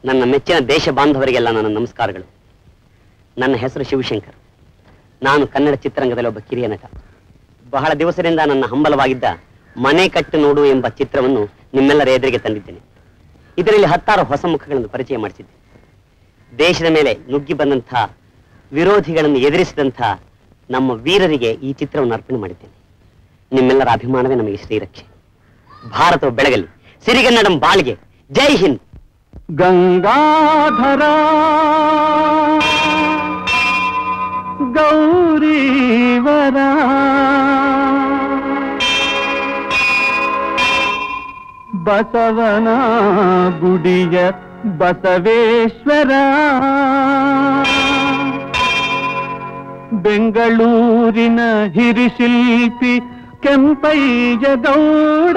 ನನ್ನ ಮೆಚ್ಚಿನ ದೇಶ ಬಾಂಧವರಿಗೆಲ್ಲ ನನ್ನ ನಮಸ್ಕಾರಗಳು ನನ್ನ ಹೆಸರು ಶಿವಶಂಕರ್ ನಾನು ಕನ್ನಡ ಚಿತ್ರರಂಗದಲ್ಲಿ ಒಬ್ಬ ಕಿರಿಯ ನಟ ಬಹಳ ದಿವಸದಿಂದ ನನ್ನ ಹಂಬಲವಾಗಿದ್ದ ಮನೆ ಕಟ್ಟು ನೋಡು ಎಂಬ ಚಿತ್ರವನ್ನು ನಿಮ್ಮೆಲ್ಲರ ಎದುರಿಗೆ ತಂದಿದ್ದೇನೆ ಇದರಲ್ಲಿ ಹತ್ತಾರು ಹೊಸ ಮುಖಗಳನ್ನು ಪರಿಚಯ ಮಾಡಿಸಿದ್ದೆ ದೇಶದ ಮೇಲೆ ನುಗ್ಗಿ ಬಂದಂಥ ವಿರೋಧಿಗಳನ್ನು ಎದುರಿಸಿದಂಥ ನಮ್ಮ ವೀರರಿಗೆ ಈ ಚಿತ್ರವನ್ನು ಅರ್ಪಣೆ ಮಾಡಿದ್ದೇನೆ ನಿಮ್ಮೆಲ್ಲರ ಅಭಿಮಾನವೇ ನಮಗೆ ಶ್ರೀರಕ್ಷೆ ಭಾರತವು ಬೆಳಗಲಿ ಸಿರಿಗನ್ನಡಂ ಬಾಳ್ಗೆ ಜೈ ಹಿಂದ್ ಗಂಗಾಧರ ಗೌರೀವರ ಬಸವನ ಗುಡಿಯ ಬಸವೇಶ್ವರ ಬೆಂಗಳೂರಿನ ಹಿರಿಶಿಲ್ಪಿ ಕೆಂಪಯ್ಯ ಗೌಡ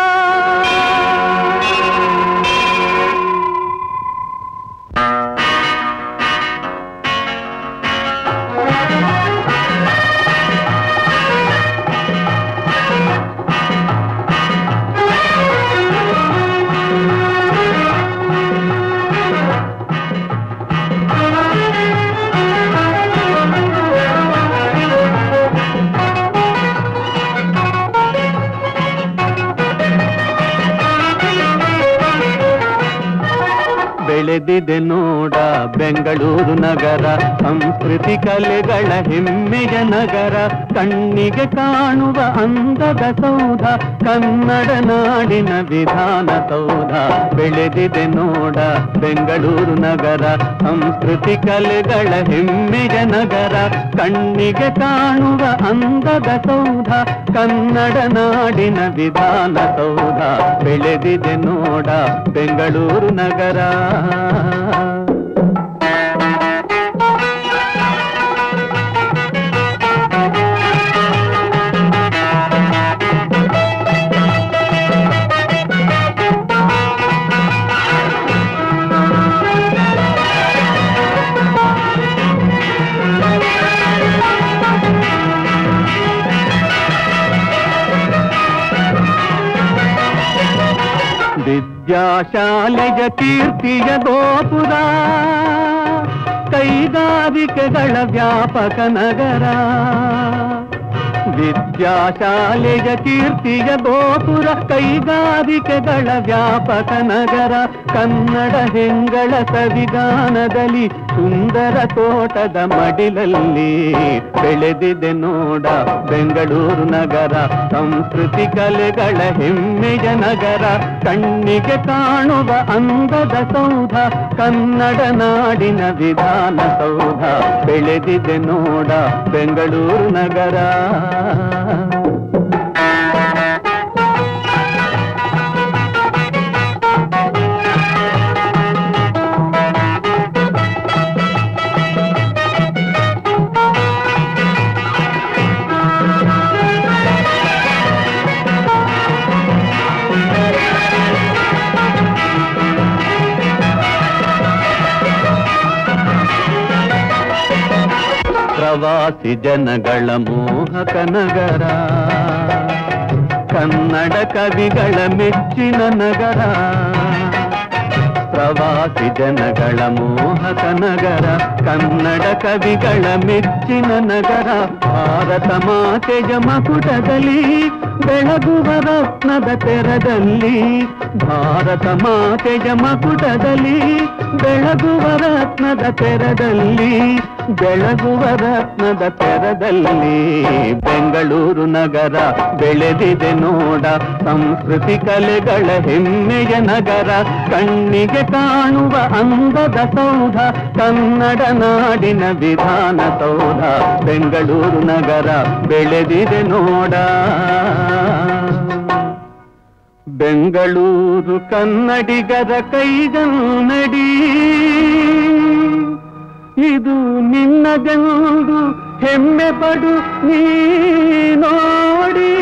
ಬೆಳೆದಿದೆ ನೋಡ ಬೆಂಗಳೂರು ನಗರ ಸಂಸ್ಕೃತಿ ಕಲೆಗಳ ಹೆಮ್ಮೆಯ ನಗರ ಕಣ್ಣಿಗೆ ಕಾಣುವ ಅಂದದ ಸೌಧ ಕನ್ನಡ ನಾಡಿನ ವಿಧಾನ ಸೌಧ ಬೆಳೆದಿದೆ ನೋಡ ಬೆಂಗಳೂರು ನಗರ ಸಂಸ್ಕೃತಿ ಕಲೆಗಳ ಹೆಮ್ಮೆಯ ನಗರ ಕಣ್ಣಿಗೆ ಕಾಣುವ ಅಂದದ ಸೌಧ ಕನ್ನಡ ನಾಡಿನ ವಿಧಾನ ಸೌಧ ಬೆಳೆದಿದೆ ನೋಡ ಬೆಂಗಳೂರು ನಗರ ವಿದ್ಯಾಶಾಲೆಯ ಕೀರ್ತಿಯ ಗೋಪುರ ಕೈಗಾರಿಕೆಗಳ ವ್ಯಾಪಕ ನಗರ ವಿದ್ಯಾಶಾಲೆಯ ಕೀರ್ತಿಯ ಗೋಪುರ ಕೈಗಾರಿಕೆಗಳ ವ್ಯಾಪಕ ನಗರ ಕನ್ನಡ ಹೆಂಗಳ ಸವಿಗಾನದಲ್ಲಿ ಸುಂದರ ತೋಟದ ಮಡಿಲಲ್ಲಿ ಬೆಳೆದಿದೆ ನೋಡ ಬೆಂಗಳೂರು ನಗರ ಸಂಸ್ಕೃತಿ ಕಲೆಗಳ ಹೆಮ್ಮೆಯ ನಗರ ಕಣ್ಣಿಗೆ ಕಾಣುವ ಅಂದದ ಸೌಧ ಕನ್ನಡ ನಾಡಿನ ವಿಧಾನ ಸೌಧ ಬೆಳೆದಿದೆ ನೋಡ ಬೆಂಗಳೂರು ನಗರ ಪ್ರವಾಸಿ ಜನಗಳ ಮೋಹಕ ನಗರ ಕನ್ನಡ ಕವಿಗಳ ಮೆಚ್ಚಿನ ನಗರ ಪ್ರವಾಸಿ ಜನಗಳ ಮೋಹಕ ನಗರ ಕನ್ನಡ ಕವಿಗಳ ಮೆಚ್ಚಿನ ನಗರ ಭಾರತ ಮಾತೆಯ ಮಕುಟದಲ್ಲಿ ಬೆಳಗುವ ರತ್ನದ ತೆರದಲ್ಲಿ ಭಾರತ ಮಾತೆಯ ಮಕುಟದಲ್ಲಿ ಬೆಳಗುವ ರತ್ನದ ತೆರದಲ್ಲಿ ಬೆಳಗುವ ರತ್ನದ ತೆರದಲ್ಲಿ ಬೆಂಗಳೂರು ನಗರ ಬೆಳೆದಿದೆ ನೋಡ ಸಂಸ್ಕೃತಿ ಕಲೆಗಳ ಹೆಮ್ಮೆಯ ನಗರ ಕಣ್ಣಿಗೆ ಕಾಣುವ ಅಂದದ ಸೌಧ ಕನ್ನಡ ನಾಡಿನ ವಿಧಾನ ಸೌಧ ಬೆಂಗಳೂರು ನಗರ ಬೆಳೆದಿದೆ ನೋಡ ಬೆಂಗಳೂರು ಕನ್ನಡಿಗರ ಕೈಗನ್ನಡಿ ಇದು ನಿನ್ನದೆಂದು ಹೆಮ್ಮೆ ಪಡು ನೀ ನೋಡಿ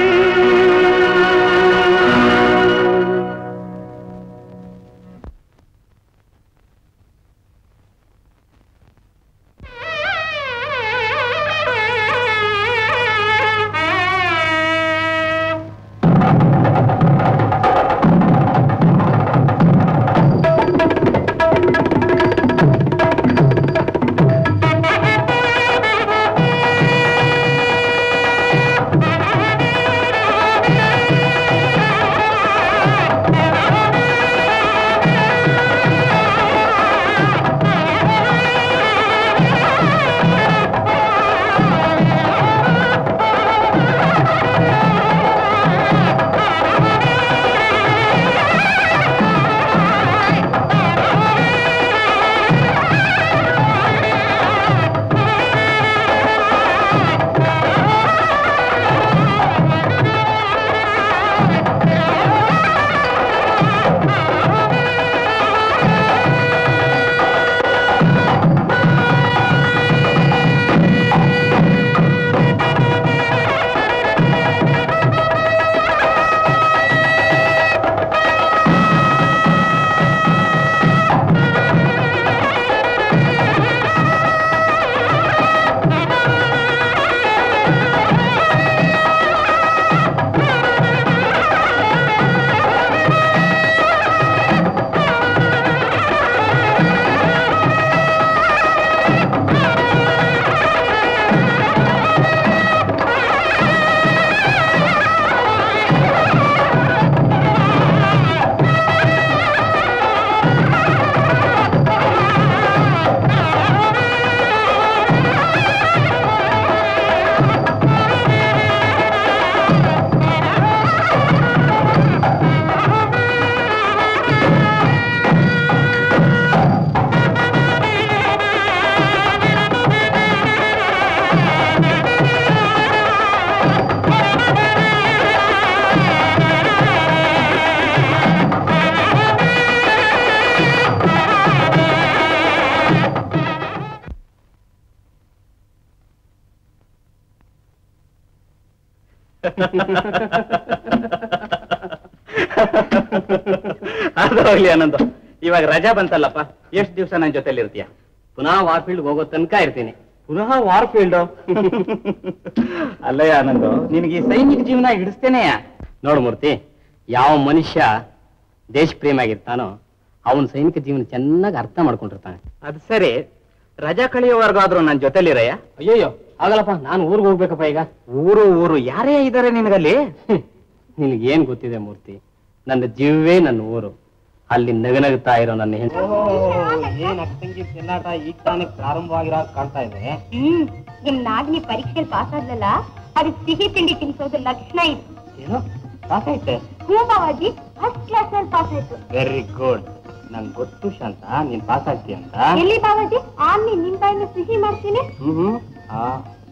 ಅದು ಹೋಗ್ಲಿ ಆನಂದ ಇವಾಗ ರಜಾ ಬಂತಲ್ಲಪ್ಪ ಎಷ್ಟು ದಿವಸ ನನ್ನ ಜೊತೆಲಿ ಇರ್ತೀಯ ಪುನಃ ವಾರ್ಫೀಲ್ಡ್ ಹೋಗೋ ತನಕ ಇರ್ತೀನಿ ಪುನಃ ವಾರ್ಫೀಲ್ಡ್ ಅಲ್ಲಯ್ಯ ಆನಂದ್ ನಿನಗೆ ಈ ಸೈನಿಕ ಜೀವನ ಹಿಡಿಸ್ತೇನೆ ನೋಡು ಮೂರ್ತಿ ಯಾವ ಮನುಷ್ಯ ದೇಶ ಪ್ರೇಮ ಆಗಿರ್ತಾನೋ ಅವನ ಸೈನಿಕ ಜೀವನ ಚೆನ್ನಾಗಿ ಅರ್ಥ ಮಾಡ್ಕೊಂಡಿರ್ತಾನೆ ಅದು ಸರಿ ರಜಾ ಕಳೆಯೋವರೆಗಾದ್ರೂ ನನ್ನ ಜೊತೆಲಿರಯ್ಯ ಅಯ್ಯಯ್ಯೋ ಆಗಲ್ಲಪ್ಪ ನಾನು ಊರಿಗೆ ಹೋಗ್ಬೇಕಪ್ಪ ಈಗ ಊರು ಊರು ಯಾರೇ ಇದ್ದಾರೆ ನಿನಗಲ್ಲಿ ನಿನಗೇನ್ ಗೊತ್ತಿದೆ ಮೂರ್ತಿ ನನ್ನ ಜೀವವೇ ನನ್ನ ಊರು ಅಲ್ಲಿ ನಗನಗುತ್ತಾ ಇರೋ ನನ್ನ ಹೆಂಡತಿ ಏನ್ ಅಕ್ಕಂಗಿ ಚೆಲ್ಲಾಟ ಈಗ ತಾನೇ ಪ್ರಾರಂಭವಾಗಿರೋ ಕಾಣ್ತಾ ಇದೆ ಹ್ಮ್ ನಿಮ್ ನಾಗಿನಿ ಪರೀಕ್ಷೆಯಲ್ಲಿ ಪಾಸ್ ಆದ್ಲಲ್ಲ ಅದಕ್ಕೆ ಸಿಹಿ ತಿಂಡಿ ತಿನ್ಸೋದು ಲಕ್ಷಣ ಇತ್ತು ಏನು ಸಾಕಾಯ್ತೆ ಹ್ಞೂ ಬಾವಾಜಿ ಫಸ್ಟ್ ಕ್ಲಾಸ್ ಅಲ್ಲಿ ಪಾಸ್ ಆಯ್ತು ವೆರಿ ಗುಡ್ ನಂಗೆ ಗೊತ್ತು ಶಾಂತ ನೀನ್ ಪಾಸ್ ಆಗ್ತೀಯ ಅಂತ ಎಲ್ಲಿ ಬಾವಾಜಿ ಆನ್ನಿ ನಿಮ್ ಬಾಯಿಂದ ಸಿಹಿ ಮಾಡ್ತೀನಿ ಹ್ಮ್ ಆ.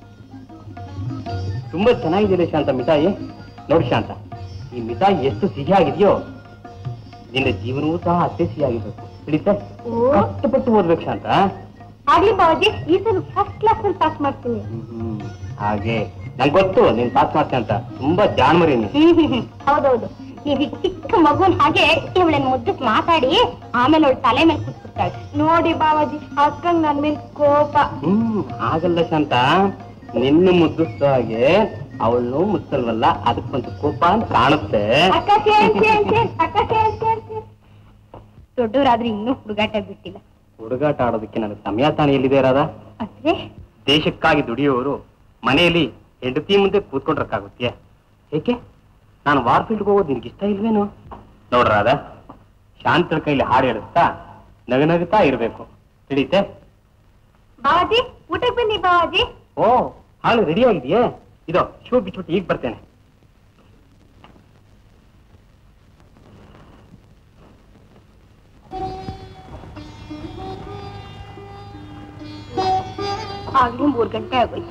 ತುಂಬಾ ಚೆನ್ನಾಗಿದೆ ಶಾಂತ ಮಿಠಾಯಿ ನೋಡಿ ಶಾಂತ ಈ ಮಿಠಾಯಿ ಎಷ್ಟು ಸಿಹಿ ಆಗಿದೆಯೋ ನಿನ್ನ ಜೀವನವೂ ಸಹ ಅಷ್ಟೇ ಸಿಹಿ ಆಗಿರ್ಬೇಕು ತಿಳಿತೆ ಓ ಕಷ್ಟಪಟ್ಟು ಓದ್ಬೇಕು ಶಾಂತ ಆಗ್ಲಿ ಬಾವಾಜಿ ಈ ಸಲ ಫಸ್ಟ್ ಕ್ಲಾಸ್ ಅಲ್ಲಿ ಪಾಸ್ ಮಾಡ್ತೀನಿ ಹ್ಮ್ ಹಾಗೆ ನಂಗೆ ಗೊತ್ತು ನೀನ್ ಪಾಸ್ ಮಾಡ್ತೀಯ ಅಂತ ತುಂಬಾ ಜಾಣ್ಮರಿ ನೀನು ಹ್ಮ್ ಹ್ಮ್ ಹ್ಮ್ ಹೌದೌದು ನೀವು ಈ ಚಿಕ್ಕ ಮಗುನ್ ಹಾಗೆ ಇವಳನ್ ಮುದ್ದಕ್ ಮಾತಾಡಿ ಆಮೇಲೆ ಅವಳು ತಲೆ ಮೇಲೆ ಕೂತ್ಬಿಡ್ತಾಳೆ ನೋಡಿ ಬಾವಾಜಿ ಅಕ್ಕಂಗ್ ನನ್ ಮೇಲೆ ಕೋಪ ಹ್ಮ್ ಆಗಲ್ಲ ಶಾಂತ ನಿನ್ನ ಮುದ್ದಿಸ್ದ ಹಾಗೆ ಅವಳನ್ನು ಮುಚ್ಚಲ್ವಲ್ಲ ಅದಕ್ಕೊಂದು ಕೋಪ ಅಂತ ಕಾಣುತ್ತೆ ಅಕ್ಕ ಸೇರ್ ಸೇರ್ ಸೇರ್ ಅಕ್ಕ ಸೇರ್ ಸೇರ್ ಸೇರ್ ದೊಡ್ಡವರಾದ್ರೆ ಇನ್ನೂ ಹುಡುಗಾಟ ಬಿಟ್ಟಿಲ್ಲ ಹುಡುಗಾಟ ಆಡೋದಕ್ಕೆ ನನಗೆ ಸಮಯ ತಾನೇ ಎಲ್ಲಿದೆ ರಾದ ಅಂದ್ರೆ ದೇಶಕ್ಕಾಗಿ ದುಡಿಯೋರು ಮನೆಯಲ್ಲಿ ಹೆಂಡತಿ ಮುಂದೆ ಕೂತ್ಕೊಂಡ್ರಕ್ಕಾಗುತ್ತೆ ಏಕೆ ನಾನು ವಾರ್ಫೀಲ್ಡ್ಗೆ ಹೋಗೋದು ನಿನ್ಗೆ ಇಷ್ಟ ಇಲ್ವೇನು ನೋಡ್ರಾದ ಶಾಂತರ ಕೈಲಿ ಹಾಡು ಹೇಳಿಸ್ತಾ ನಗನಗುತ್ತಾ ಇರ್ಬೇಕು ತಿಳಿತೆ ಬಾವಾಜಿ ಊಟಕ್ಕೆ ಬನ್ನಿ ಬಾವಾಜಿ ಓ ಹಾಳು ರೆಡಿ ಆಗಿದೆಯೇ ಇದೋ ಶೂ ಬಿಟ್ಬಿಟ್ಟು ಈಗ ಬರ್ತೇನೆ ಆಗ್ಲಿ ಮೂರ್ ಗಂಟೆ ಆಗೋಯ್ತು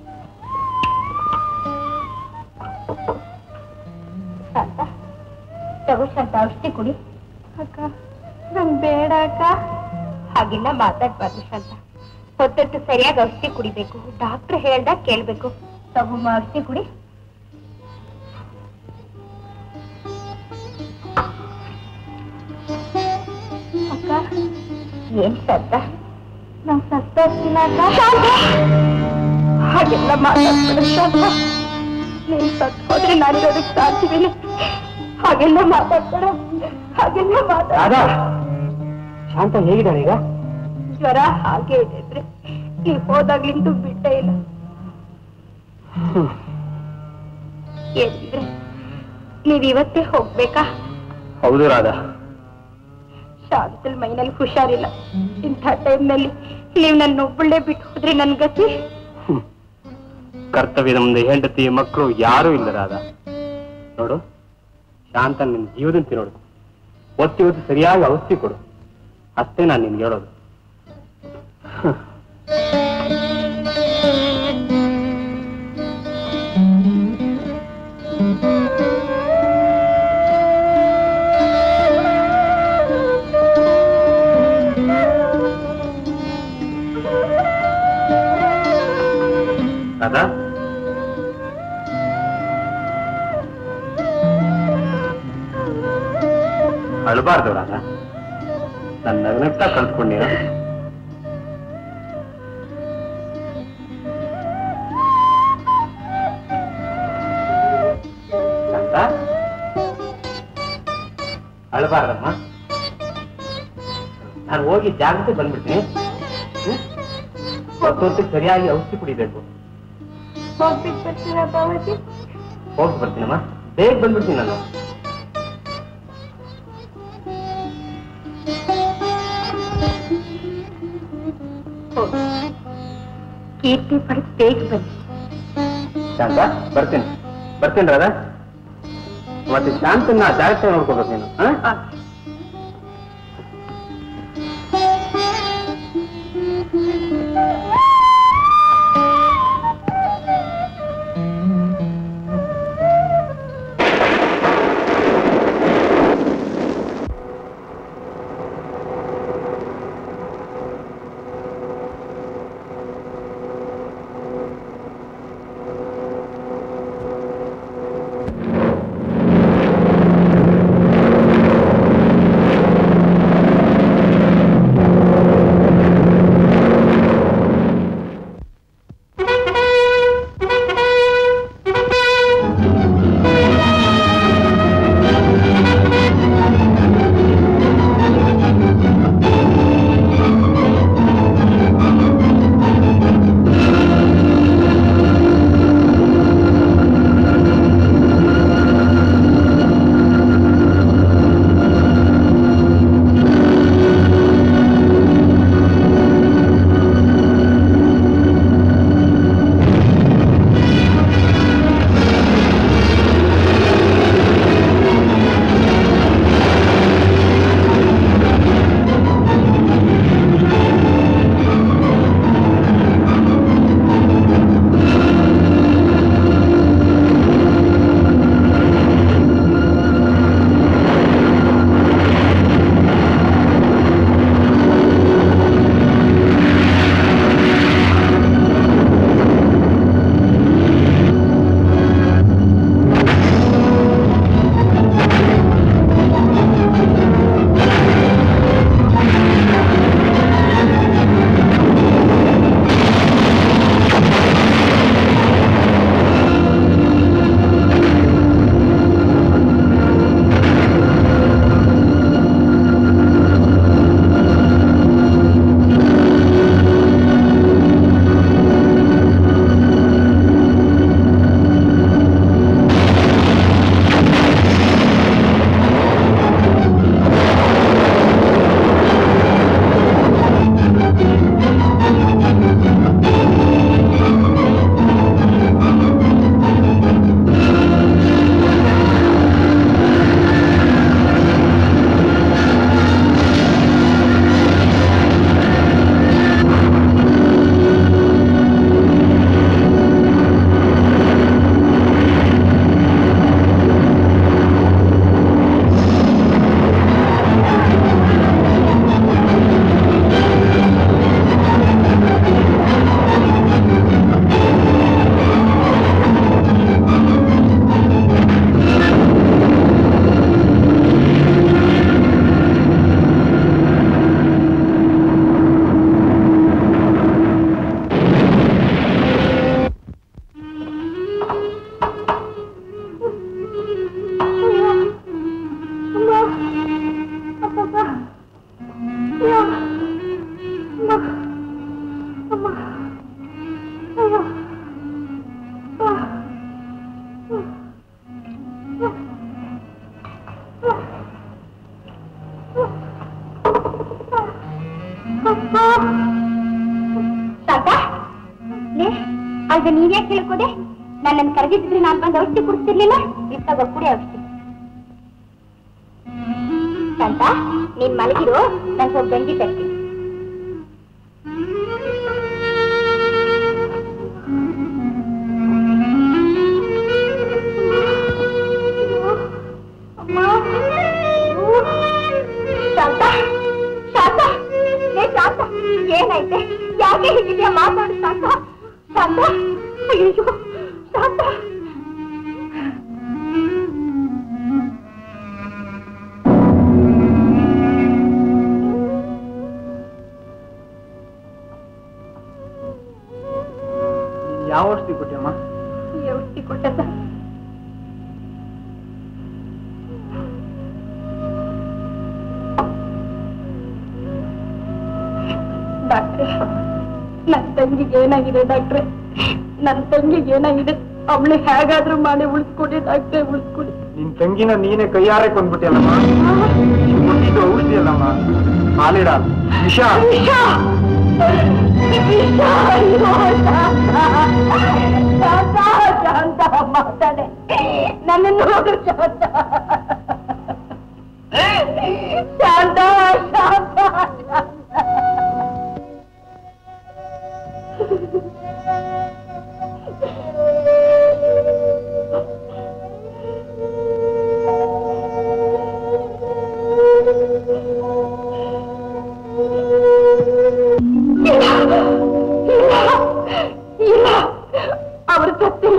ಶಾಂತ ತಗೋ ಶಾಂತ ಔಷಧಿ ಕುಡಿ ಅಕ್ಕ ನಂಗ್ ಬೇಡ ಅಕ್ಕ ಹಾಗೆಲ್ಲ ಮಾತಾಡ್ಬಾರ್ದು ಶಾಂತ ಹೊತ್ತೊತ್ತು ಸರಿಯಾಗಿ ಔಷಧಿ ಕುಡಿಬೇಕು ಡಾಕ್ಟರ್ ಹೇಳ್ದಾಗ ಕೇಳ್ಬೇಕು ತಗೊಮ್ಮ ಔಷಧಿ ಕುಡಿ ಅಕ್ಕ ಏನ್ ಸತ್ತ ನಾವ್ ಸತ್ತೋಗ್ತೀನ ಹಾಗೆಲ್ಲ ಮಾತಾಡ್ಬೇಡ ಶಾಂತ ನೀನ್ ಸತ್ ಹೋದ್ರೆ ನಾನು ಇರೋದಕ್ಕೆ ಸಾಧ್ಯವಿಲ್ಲ ಹಾಗೆಲ್ಲ ಮಾತಾಡ್ಬೇಡ ಹಾಗೆಲ್ಲ ಮಾತಾಡ ರಾಧಾ ಶಾಂತ ಹೇಗಿದ್ದಾಳೆ ಈಗ ಜ್ವರ ಹಾಗೆ ಇದೆ ಅಂದ್ರೆ ನೀವ್ ಹೋದಾಗ್ಲಿಂದ ಬಿಟ್ಟೇ ಇಲ್ಲ ಏನಿದ್ರೆ ನೀವ್ ಇವತ್ತೇ ಹೋಗ್ಬೇಕಾ ಹೌದು ರಾಧಾ ಶಾಂತಲ್ ಮೈನಲ್ಲಿ ಹುಷಾರಿಲ್ಲ ಇಂಥ ಟೈಮ್ನಲ್ಲಿ ನೀವ್ ನನ್ನ ಒಬ್ಬಳೇ ಬಿಟ್ಟು ಹೋದ್ರೆ ನನ್ ಗತಿ ಹ್ಮ್. ಕರ್ತವ್ಯದ ಮುಂದೆ ಹೆಂಡತಿ ಮಕ್ಕಳು ಯಾರೂ ಇಲ್ಲ ರಾಧಾ ನೋಡು ಶಾಂತ ನಿನ್ ಜೀವದಂತೆ ನೋಡು ಒತ್ತಿ ಒತ್ತಿ ಸರಿಯಾಗಿ ಔಷಧಿ ಕೊಡು ಅಷ್ಟೇ ನಾನು ನಿನ್ಗೆ ಹೇಳೋದು ಹ್ಮ್. ರಾಧಾ ಅಳಬಾರ್ದು ರಾಧಾ ನನ್ನ ನಗ್ನಗ್ತಾ ಕಲ್ತ್ಕೊಂಡೀನ ಶಾಂತ ಅಳಬಾರ್ದಮ್ಮ ನಾನು ಹೋಗಿ ಜಾಗ್ರತೆ ಬಂದ್ಬಿಡ್ತೀನಿ ಹ್ಮ್? ಹೊತ್ತೊತ್ತಿಗೆ ಸರಿಯಾಗಿ ಔಷಧಿ ಕುಡಿಬೇಕು ಹೋಗ್ಬಿಟ್ಟು ಬರ್ತೀರಾ ಬಾಬಾಜಿ ಹೋಗಿ ಬರ್ತೀನಮ್ಮ ಬೇಗ ಬಂದ್ಬಿಡ್ತೀನಿ ನಾನು ಹೋಗಿ ಕೀರ್ತಿ ಪಡೆದು ಬೇಗ ಬನ್ನಿ ಶಾಂತ ಬರ್ತೀನಿ ಬರ್ತೀನಿ ರಾಧಾ ಮತ್ತೆ ಶಾಂತನ್ನ ಜಾಗ್ರತೆ ನೋಡ್ಕೋಬೇಕು ನೀನು ಹಾ ಆಗ್ಲಿ. ಆಗ ನೀವ್ಯಾಕೆ ಕೇಳ್ಕೋದೆ ನನ್ನನ್ನು ಕರೆದಿದ್ರೆ ನಾನು ಬಂದು ಔಷಧಿ ಕುಡಿಸ್ತಿರ್ಲಿಲ್ಲ ಇತ್ತಾಗ ಕುಡಿ ಔಷಧಿ ಶಾಂತ ನೀನ್ ಮಲಗಿರು ನಾನು ಸ್ವಲ್ಪ ಗಂಜಿ ತರ್ತೀನಿ ಅಮ್ಮ. ಅಯ್ಯೋ. ಶಾಂತ ಶಾಂತ ಏ ಶಾಂತ ಏನಾಯ್ತೆ ಯಾಕೆ ಹೀಗಿದೆಯಾ ಮಾತಾಡು ಶಾಂತ ಶಾಂತ ಅಯ್ಯೋ ಶಾಂತ ಯಾವ ಔಷಧಿ ಕೊಟ್ಟಿಯಮ್ಮ ಈ ಔಷಧಿ ಕೊಟ್ಟ ಸರ್ ಡಾಕ್ಟ್ರೆ ನನ್ನ ತಂಗಿಗೆ ಏನಾಗಿದೆ ಡಾಕ್ಟ್ರೆ ನನ್ನ ತಂಗಿಗೆ ಏನಾಗಿದೆ ಅವಳು ಹೇಗಾದ್ರೂ ಮಾಡಿ ಉಳಿಸ್ಕೊಡಿ ಡಾಕ್ಟ್ರೆ ಉಳಿಸ್ಕೊಡಿ ನಿನ್ ತಂಗಿನ ನೀನೇ ಕೈಯಾರೆ ಕೊಂದ್ಬಿಟ್ಟಿಯಲ್ಲಮ್ಮ ಕೊಟ್ಟಿದ್ದು ಔಷಧಿ ಅಲ್ಲಮ್ಮ ಹಾಲಿಡ ವಿಷ ವಿಷ! ವಿಷ! ಅಯ್ಯೋ, ಶಾಂತ! ಶಾಂತ, ಶಾಂತ, ಮಾತಾಡೆ ನನ್ನ ನೋಡು ಶಾಂತ ಶಾಂತ ಶಾಂತ ಶಾಂತ ಇಲ್ಲ ಇಲ್ಲ ಇಲ್ಲ ಅವರು ಸತ್ತಿಲ್ಲ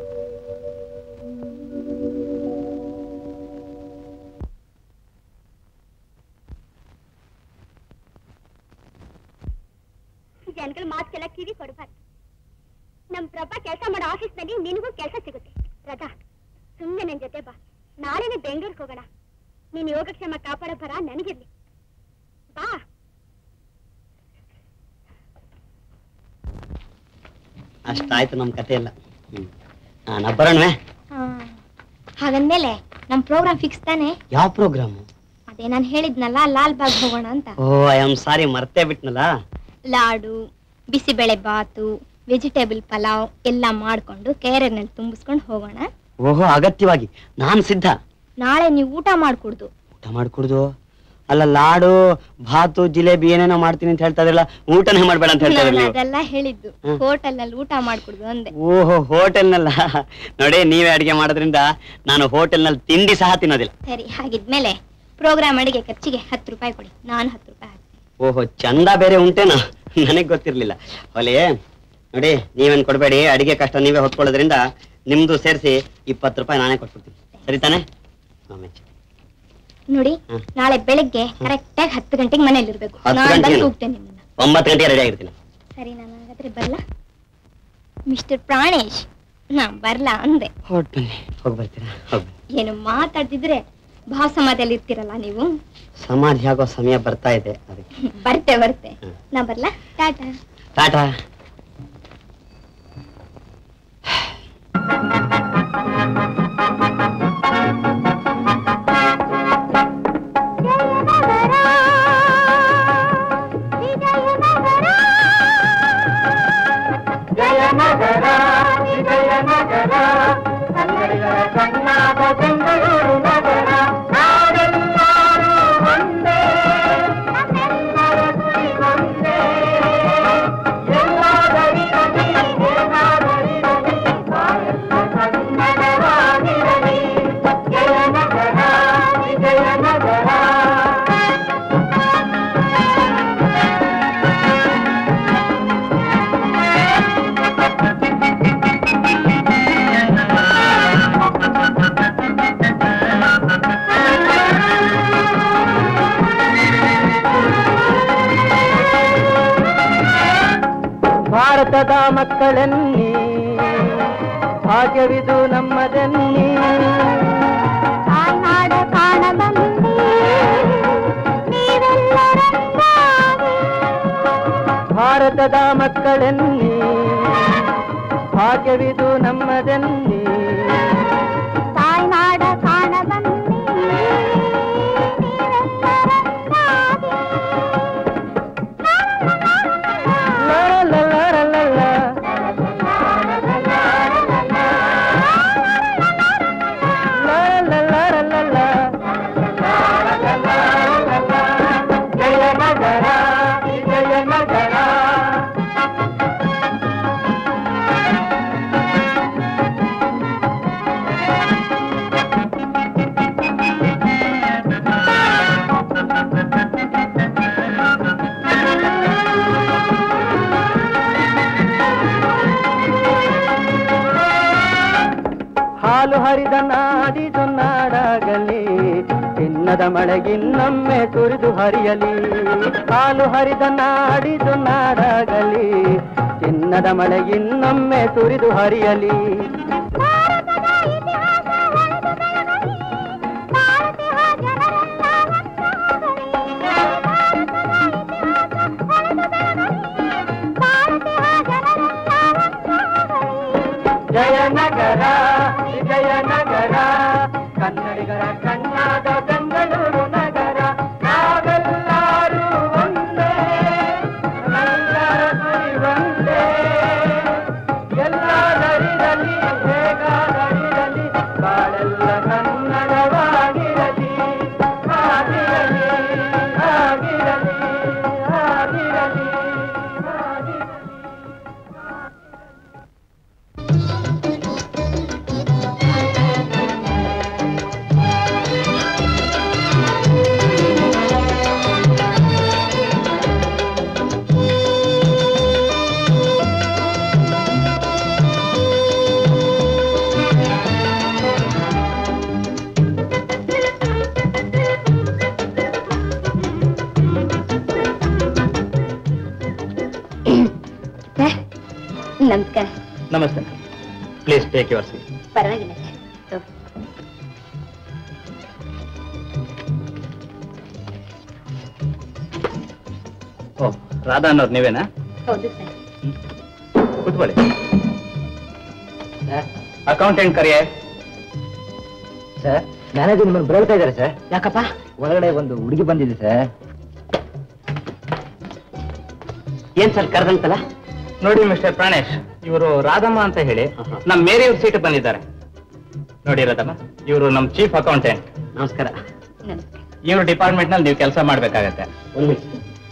ಜನಗಳ ಮಾತುಗೆಲ್ಲ ಕಿವಿ ಕೊಡಬಾರ್ದು ನಮ್ ಪ್ರಭಾ ಕೆಲಸ ಮಾಡೋ ಆಫೀಸ್ನಲ್ಲಿ ನಿನಗೂ ಕೆಲಸ ಸಿಗುತ್ತೆ ರಜಾ ಸುಮ್ಮನೆ ನನ್ ಜೊತೆ ಬಾ ನಾಳೆನೆ ಬೆಂಗಳೂರಿಗೆ ಹೋಗೋಣ ನೀನ್ ಯೋಗಕ್ಷೇಮ ಕಾಪಾಡೋ ಬರ ನನಗಿರ್ಲಿ ಬಾ ಅಷ್ಟಾಯ್ತು ನಮ್ಮ ಕತೆ ಎಲ್ಲ ಹ್ಮ್ ಆ, ನಾ ಬರೋಣವೇ ಹಾಗಂದ್ಮೇಲೆ ನಮ್ ಪ್ರೋಗ್ರಾಮ್ ಫಿಕ್ಸ್ ತಾನೆ ಯಾವ ಪ್ರೋಗ್ರಾಮು ಅದೇ ನಾನು ಹೇಳಿದ್ನಲ್ಲ ಲಾಲ್ ಬಾಗ್ ಹೋಗೋಣ ಅಂತ ಓ ಐ ಆಮ್ ಸಾರಿ ಮರ್ತೇ ಬಿಟ್ನಲ್ಲ ಲಾಡು ಬಿಸಿಬೇಳೆ ಬಾತು ವೆಜಿಟೇಬಲ್ ಪಲಾವ್ ಎಲ್ಲ ಮಾಡ್ಕೊಂಡು ಕೇರನಲ್ಲಿ ತುಂಬಿಸ್ಕೊಂಡು ಹೋಗೋಣ ಓಹೋ ಅಗತ್ಯವಾಗಿ ನಾನು ಸಿದ್ಧ ನಾಳೆ ನೀವು ಊಟ ಮಾಡ್ಕೊಡ್ದು ಊಟ ಮಾಡ್ಕೊಡ್ದು ಅಲ್ಲ ಲಾಡು ಭಾತು ಜಿಲೇಬಿ ಏನೇನೋ ಮಾಡ್ತೀನಿ ಅಂತ ಹೇಳ್ತಾ ಇದ್ರಲ್ಲ ಊಟನೇ ಮಾಡ್ಬೇಡ ಅಂತ ಹೇಳ್ತಾ ನಾನು ಇದ್ರಲ್ಲ ನೀವು ಅದೆಲ್ಲ ಹೇಳಿದ್ದು ಹ್ಮ್. ಹೋಟೆಲ್ ನಲ್ಲಿ ಊಟ ಮಾಡ್ಕೊಡ್ದು ಅಂದೆ ಓಹೋ ಹೋಟೆಲ್ನಲ್ಲ ನೋಡಿ ನೀವೇ ಅಡಿಗೆ ಮಾಡೋದ್ರಿಂದ ನಾನು ಹೋಟೆಲ್ನಲ್ಲಿ ತಿಂಡಿ ಸಹ ತಿನ್ನೋದಿಲ್ಲ ಸರಿ ಹಾಗಿದ್ಮೇಲೆ ಪ್ರೋಗ್ರಾಮ್ ಅಡಿಗೆ ಖರ್ಚಿಗೆ ಹತ್ತು ರೂಪಾಯಿ ಕೊಡಿ ನಾನು ಹತ್ತು ರೂಪಾಯಿ ಹಾಕ್ತೀನಿ ಓಹೋ ಚಂದ ಬೇರೆ ಉಂಟೇನೋ ನನಗ್ ಗೊತ್ತಿರ್ಲಿಲ್ಲ ಹೊಲೆ ನೋಡಿ ನೀವೇನ್ ಕೊಡ್ಬೇಡಿ ಅಡಿಗೆ ಕಷ್ಟ ನೀವೇ ಹೊತ್ಕೊಳ್ಳೋದ್ರಿಂದ ನಿಮ್ದು ಸೇರಿಸಿ ಇಪ್ಪತ್ತು ರೂಪಾಯಿ ನಾನೇ ಕೊಟ್ಬಿಡ್ತೀನಿ ಸರಿ ತಾನೆ ಆಮೇಲೆ ನೋಡಿ ಹ್ಮ್. ನಾಳೆ ಬೆಳಿಗ್ಗೆ ಕರೆಕ್ಟ್ ಆಗಿ ಹತ್ತು ಗಂಟೆಗೆ ಮನೇಲಿ ಇರ್ಬೇಕು ಹತ್ತು ನಾನು ಬಂದು ಗಂಟೆನಾ? ಹೋಗ್ತೇನೆ ನಿಮ್ಮನ್ನ ಒಂಬತ್ತು ಗಂಟೆಗೆ ರೆಡಿ ಆಗಿರ್ತೀನಿ ಸರಿ ನಾನು ಹಾಗಾದ್ರೆ ಬರ್ಲಾ ಮಿಸ್ಟರ್ ಪ್ರಾಣೇಶ್ ನಾ ಬರ್ಲಾ ಅಂದೆ ಹೊರಟು ಬನ್ನಿ ಹೋಗಿ ಬರ್ತೀರಾ ಹೋಗಿ ಬನ್ನಿ ಏನು ಮಾತಾಡ್ತಿದ್ರೆ ಭಾವ ಸಮಾಧಿಯಲ್ಲಿ ಇರ್ತೀರಲ್ಲ ನೀವು ಸಮಾಧಿ ಆಗೋ ಸಮಯ ಬರ್ತಾ ಇದೆ ಅದಕ್ಕೆ ಬರ್ತೆ ಬರ್ತೆ ಹ್ಮ್. ನಾ ಬರ್ಲಾ ಟಾಟಾ ಟಾಟಾ ಜಯನಗರ ವಿಜಯನಗರ ಕನ್ನಡಿಗರ ಕಣ್ಣಾದ ಬೆಂಗಳೂರು ನಗರ ನಾವೆಲ್ಲರೂ ಒಂದೇ ನಮ್ಮೆಲ್ಲರ ಗುರಿ ಒಂದೇ ಎಲ್ಲಾದರಿರಲಿ ಏನಾದರಿರಲಿ ನಾವೆಲ್ಲ ಕನ್ನಡವಾಗಿರಲಿ ಜಯನಗರ ವಿಜಯನಗರ ಭಾರತದ ಮಕ್ಕಳನ್ನಿ ಭಾಗ್ಯವಿದು ನಮ್ಮದನ್ನಿ ತಾಯ್ನಾಡ ಕಾಣಬಂದಿ ನೀವೆಲ್ಲರೊಂದಾಗಿ ಭಾರತದ ಮಕ್ಕಳನ್ನಿ ಭಾಗ್ಯವಿದು ನಮ್ಮದನ್ನಿ ತಾಯ್ನಾಡ ಕಾಣಬಂದಿ ನೀವೆಲ್ಲರೊಂದಾಗಿ ಲ ಲ ಲ ಲ ಲ ಲ. ಹಾಲು ಹರಿದ ನಾಡಿದು ನಾಡಾಗಲಿ ಚಿನ್ನದ ಮಳೆಗಿನ್ನೊಮ್ಮೆ ಸುರಿದು ಹರಿಯಲಿ ಹಾಲು ಹರಿದ ನಾಡಿದು ನಾಡಾಗಲಿ ಚಿನ್ನದ ಮಳೆಗಿನ್ನೊಮ್ಮೆ ಸುರಿದು ಹರಿಯಲಿ ಜಯನಗರ ವಿಜಯನಗರ ಕನ್ನಡಿಗರ ಕಣ್ಣಾದ ಬೆಂಗಳೂರು ನಗರ ನಾವೆಲ್ಲರೂ ಒಂದೇ ಎಲ್ಲರ ಗುರಿ ಒಂದೇ ಎಲ್ಲರಿರಲಿ ಹೇಗಾದರಿರಲಿ ಬಾಳೆಲ್ಲ ಕನ್ನಡವಾಗಿರಲಿ ಆಗಿರಲಿ ಆಗಿರಲಿ ಆಗಿರಲಿ ಆಗಿರಲಿ ನಮಸ್ಕಾರ ನಮಸ್ತೆ ಪ್ಲೀಸ್ ಟೇಕ್ ಯುವರ್ ಸೀಟ್ ಪರವಾಗಿಲ್ಲ ಸರ್ ಓ ರಾಧಾ ಅನ್ನೋರು ನೀವೇನಾ ಹೌದು ಸರ್ ಕೂತ್ಕೊಳ್ಳಿ ಅಕೌಂಟೆಂಟ್ ಕರಿಯೇ ಸರ್ ಮ್ಯಾನೇಜರ್ ನಿಮ್ಮನ್ನು ಬರಳ್ತಾ ಇದ್ದಾರೆ ಸರ್ ಯಾಕಪ್ಪ ಒಳಗಡೆ ಒಂದು ಹುಡುಗಿ ಬಂದಿದೆ ಸರ್ ಏನ್ ಸರ್ ಕರೆದಂತಲ್ಲ ನೋಡಿ ಮಿಸ್ಟರ್ ಪ್ರಾಣೇಶ್ ಇವರು ರಾಧಮ್ಮ ಅಂತ ಹೇಳಿ ಆಹಾ. ನಮ್ಮ ಮೇರಿಯವ್ರ ಸೀಟ್ ಬಂದಿದ್ದಾರೆ ನೋಡಿ ರಾಧಮ್ಮ ಇವರು ನಮ್ಮ ಚೀಫ್ ಅಕೌಂಟೆಂಟ್ ನಮಸ್ಕಾರ ನಮಸ್ಕಾರ ಇವ್ರ ಡಿಪಾರ್ಟ್ಮೆಂಟ್ ನಲ್ಲಿ ನೀವು ಕೆಲಸ ಮಾಡ್ಬೇಕಾಗತ್ತೆ ಒಂದ್ ನಿಮಿಷ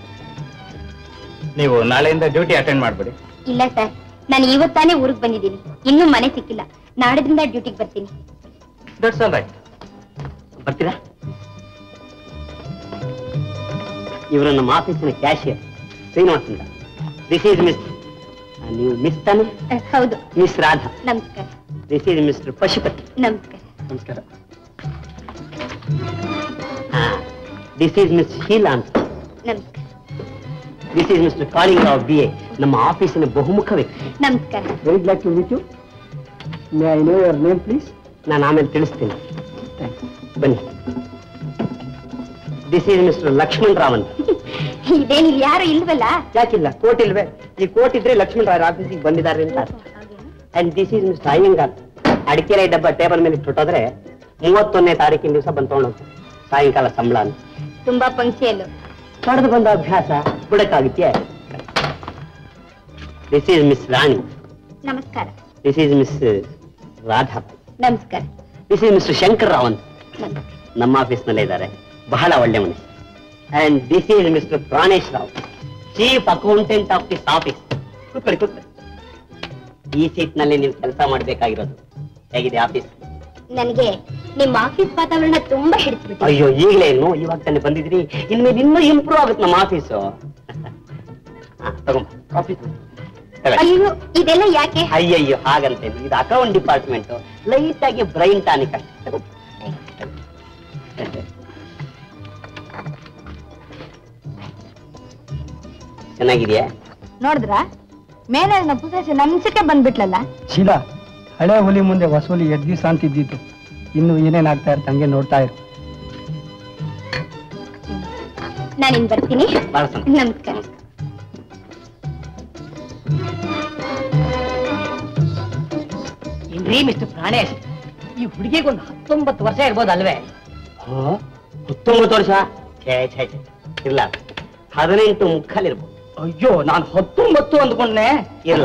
ನೀವು ನಾಳೆಯಿಂದ ಡ್ಯೂಟಿ ಅಟೆಂಡ್ ಮಾಡ್ಬಿಡಿ ಇಲ್ಲ ಸರ್ ನಾನು ಇವತ್ತಾನೇ ಊರಿಗೆ ಬಂದಿದ್ದೀನಿ ಇನ್ನೂ ಮನೆ ಸಿಕ್ಕಿಲ್ಲ ನಾಡಿದ್ರಿಂದ ಡ್ಯೂಟಿಗೆ ಬರ್ತೀನಿ ದಟ್ಸ್ ಆಲ್ ರೈಟ್ ಬರ್ತೀರಾ ಇವರು ನಮ್ಮ ಆಫೀಸಿನ ಕ್ಯಾಶಿಯರ್ ಶ್ರೀನಿವಾಸ್ ಅಂತ ದಿಸ್ ಈಸ್ ಮಿಸ್ ನೀವು ಮಿಸ್ ತಾನೆ ಅಹ್, ಹೌದು ಮಿಸ್ ರಾಧಾ ನಮಸ್ಕಾರ ದಿಸ್ ಈಸ್ ಮಿಸ್ಟರ್ ಪಶುಪತಿ ನಮಸ್ಕಾರ ನಮಸ್ಕಾರ ದಿಸ್ ಈಸ್ ಮಿಸ್ ಶೀಲಾ ಅಂತ ನಮಸ್ಕಾರ this is mister Kaling Rao B A ನಮ್ಮ ಆಫೀಸಿನ ಬಹುಮುಖ ವ್ಯಕ್ತಿ ನಮಸ್ಕಾರ very glad to meet you may I know your name please ನಾನು ಆಮೇಲೆ ತಿಳಿಸ್ತೀನಿ ಬನ್ನಿ this is mister Lakshman Rao ಅಂತ ಇದೇನಿಲ್ಲ ಯಾರು ಇಲ್ವಲ್ಲ ಯಾಕಿಲ್ಲ ಕೋರ್ಟ್ ಇಲ್ವೇ ಈ ಕೋರ್ಟ್ ಇದ್ರೆ ಲಕ್ಷ್ಮಣ್ ರಾವ್ ಆಫೀಸಿಗೆ ಬಂದಿದ್ದಾರೆ ಅಂತ and this is mister Iyengar ಅಡಿಕೆರೆ ಡಬ್ಬ ಟೇಬಲ್ ಮೇಲೆ ಇಟ್ಬಿಟ್ಟೋದ್ರೆ ಮೂವತ್ತೊಂದನೇ ತಾರೀಕಿನ ದಿವಸ ಬಂದು ತಗೊಂಡೋಗ್ತು ಸಾಯಂಕಾಲ ಸಂಬಳ ಅಂತ ತುಂಬಾ ಪಂಕ್ತಿಯಲ್ಲು ಪಡೆದು ಬಂದ ಅಭ್ಯಾಸ ಬಿಡಕ್ಕಾಗುತ್ತೆ ದಿಸ್ ಈಸ್ ಮಿಸ್ ರಾಣಿ ನಮಸ್ಕಾರ ದಿಸ್ ಈಸ್ ಮಿಸ್ ರಾಧಾ ನಮಸ್ಕಾರ this is mister Shankar Rao ಅಂತ ನಮಸ್ಕಾರ ನಮ್ಮ ಆಫೀಸ್ನಲ್ಲೇ ಇದ್ದಾರೆ ಬಹಳ ಒಳ್ಳೆ ಮನುಷ್ಯ and this is mister Pranesh Rao chief accountant of this office ಕೂತ್ಕೊಳ್ಳಿ ಕೂತ್ಕೊಳ್ಳಿ ಈ ಸೀಟ್ ನಲ್ಲಿ ನೀವು ಕೆಲಸ ಮಾಡ್ಬೇಕಾಗಿರೋದು ಹೇಗಿದೆ ಆಫೀಸ್ ನನಗೆ ನಿಮ್ಮ ಆಫೀಸ್ ವಾತಾವರಣ ತುಂಬಾ ಹಿಡಿಸ್ಬಿಟ್ಟಿದೆ ಅಯ್ಯೋ ಈಗಲೇ ಏನು ಇವಾಗ ತಾನೇ ಬಂದಿದ್ರಿ ಇನ್ಮೇಲೆ ಇನ್ನೂ ಇಂಪ್ರೂವ್ ಆಗುತ್ತೆ ನಮ್ಮ ಆಫೀಸು ತಗೊಂಬ ಕಾಫಿ ಅಯ್ಯೋ ಇದೆಲ್ಲ ಯಾಕೆ ಅಯ್ಯಯ್ಯೋ ಹಾಗಂತೆ ಇದು ಅಕೌಂಟ್ ಡಿಪಾರ್ಟ್ಮೆಂಟ್ ಲೈಟ್ ಆಗಿ ಬ್ರೈನ್ ಟಾನಿಕ್ ಅಷ್ಟೇ ತಗೋ. ಚೆನ್ನಾಗಿದೆಯಾ ನೋಡಿದ್ರ ಮೇಲಿನ ಪುಸ್ತಕ ನಮ್ಸಕ್ಕೆ ಬಂದ್ಬಿಟ್ಲಲ್ಲ ಶೀಲಾ ಹಳೆ ಹುಲಿ ಮುಂದೆ ಹೊಸ ಹುಲಿ ಎಡ್ ದಿವಸ ಅಂತಿದ್ದಿತ್ತು ಇನ್ನು ಏನೇನಾಗ್ತಾ ಇರುತ್ತೆ ಹಂಗೆ ನೋಡ್ತಾ ಇರು ನಾನಿನ್ ಬರ್ತೀನಿ ಬಹಳ ಸಂತೋಷ. ನಮಸ್ಕಾರ ಇನ್ರಿ ಮಿಸ್ಟರ್ ಪ್ರಾಣೇಶ್ ಈ ಹುಡುಗಿಗೆ ಒಂದು ಹತ್ತೊಂಬತ್ತು ವರ್ಷ ಇರ್ಬೋದಲ್ವೇ ಹಾ? ಹತ್ತೊಂಬತ್ತು ವರ್ಷ ಛೇ ಛೇ ಛೇ ಇಲ್ಲ ಹದಿನೆಂಟು ಮುಕ್ಕಲಿರ್ಬೋದು ಅಯ್ಯೋ ನಾನು ಹತ್ತೊಂಬತ್ತು ಅಂದ್ಕೊಂಡೆ ಇಲ್ಲ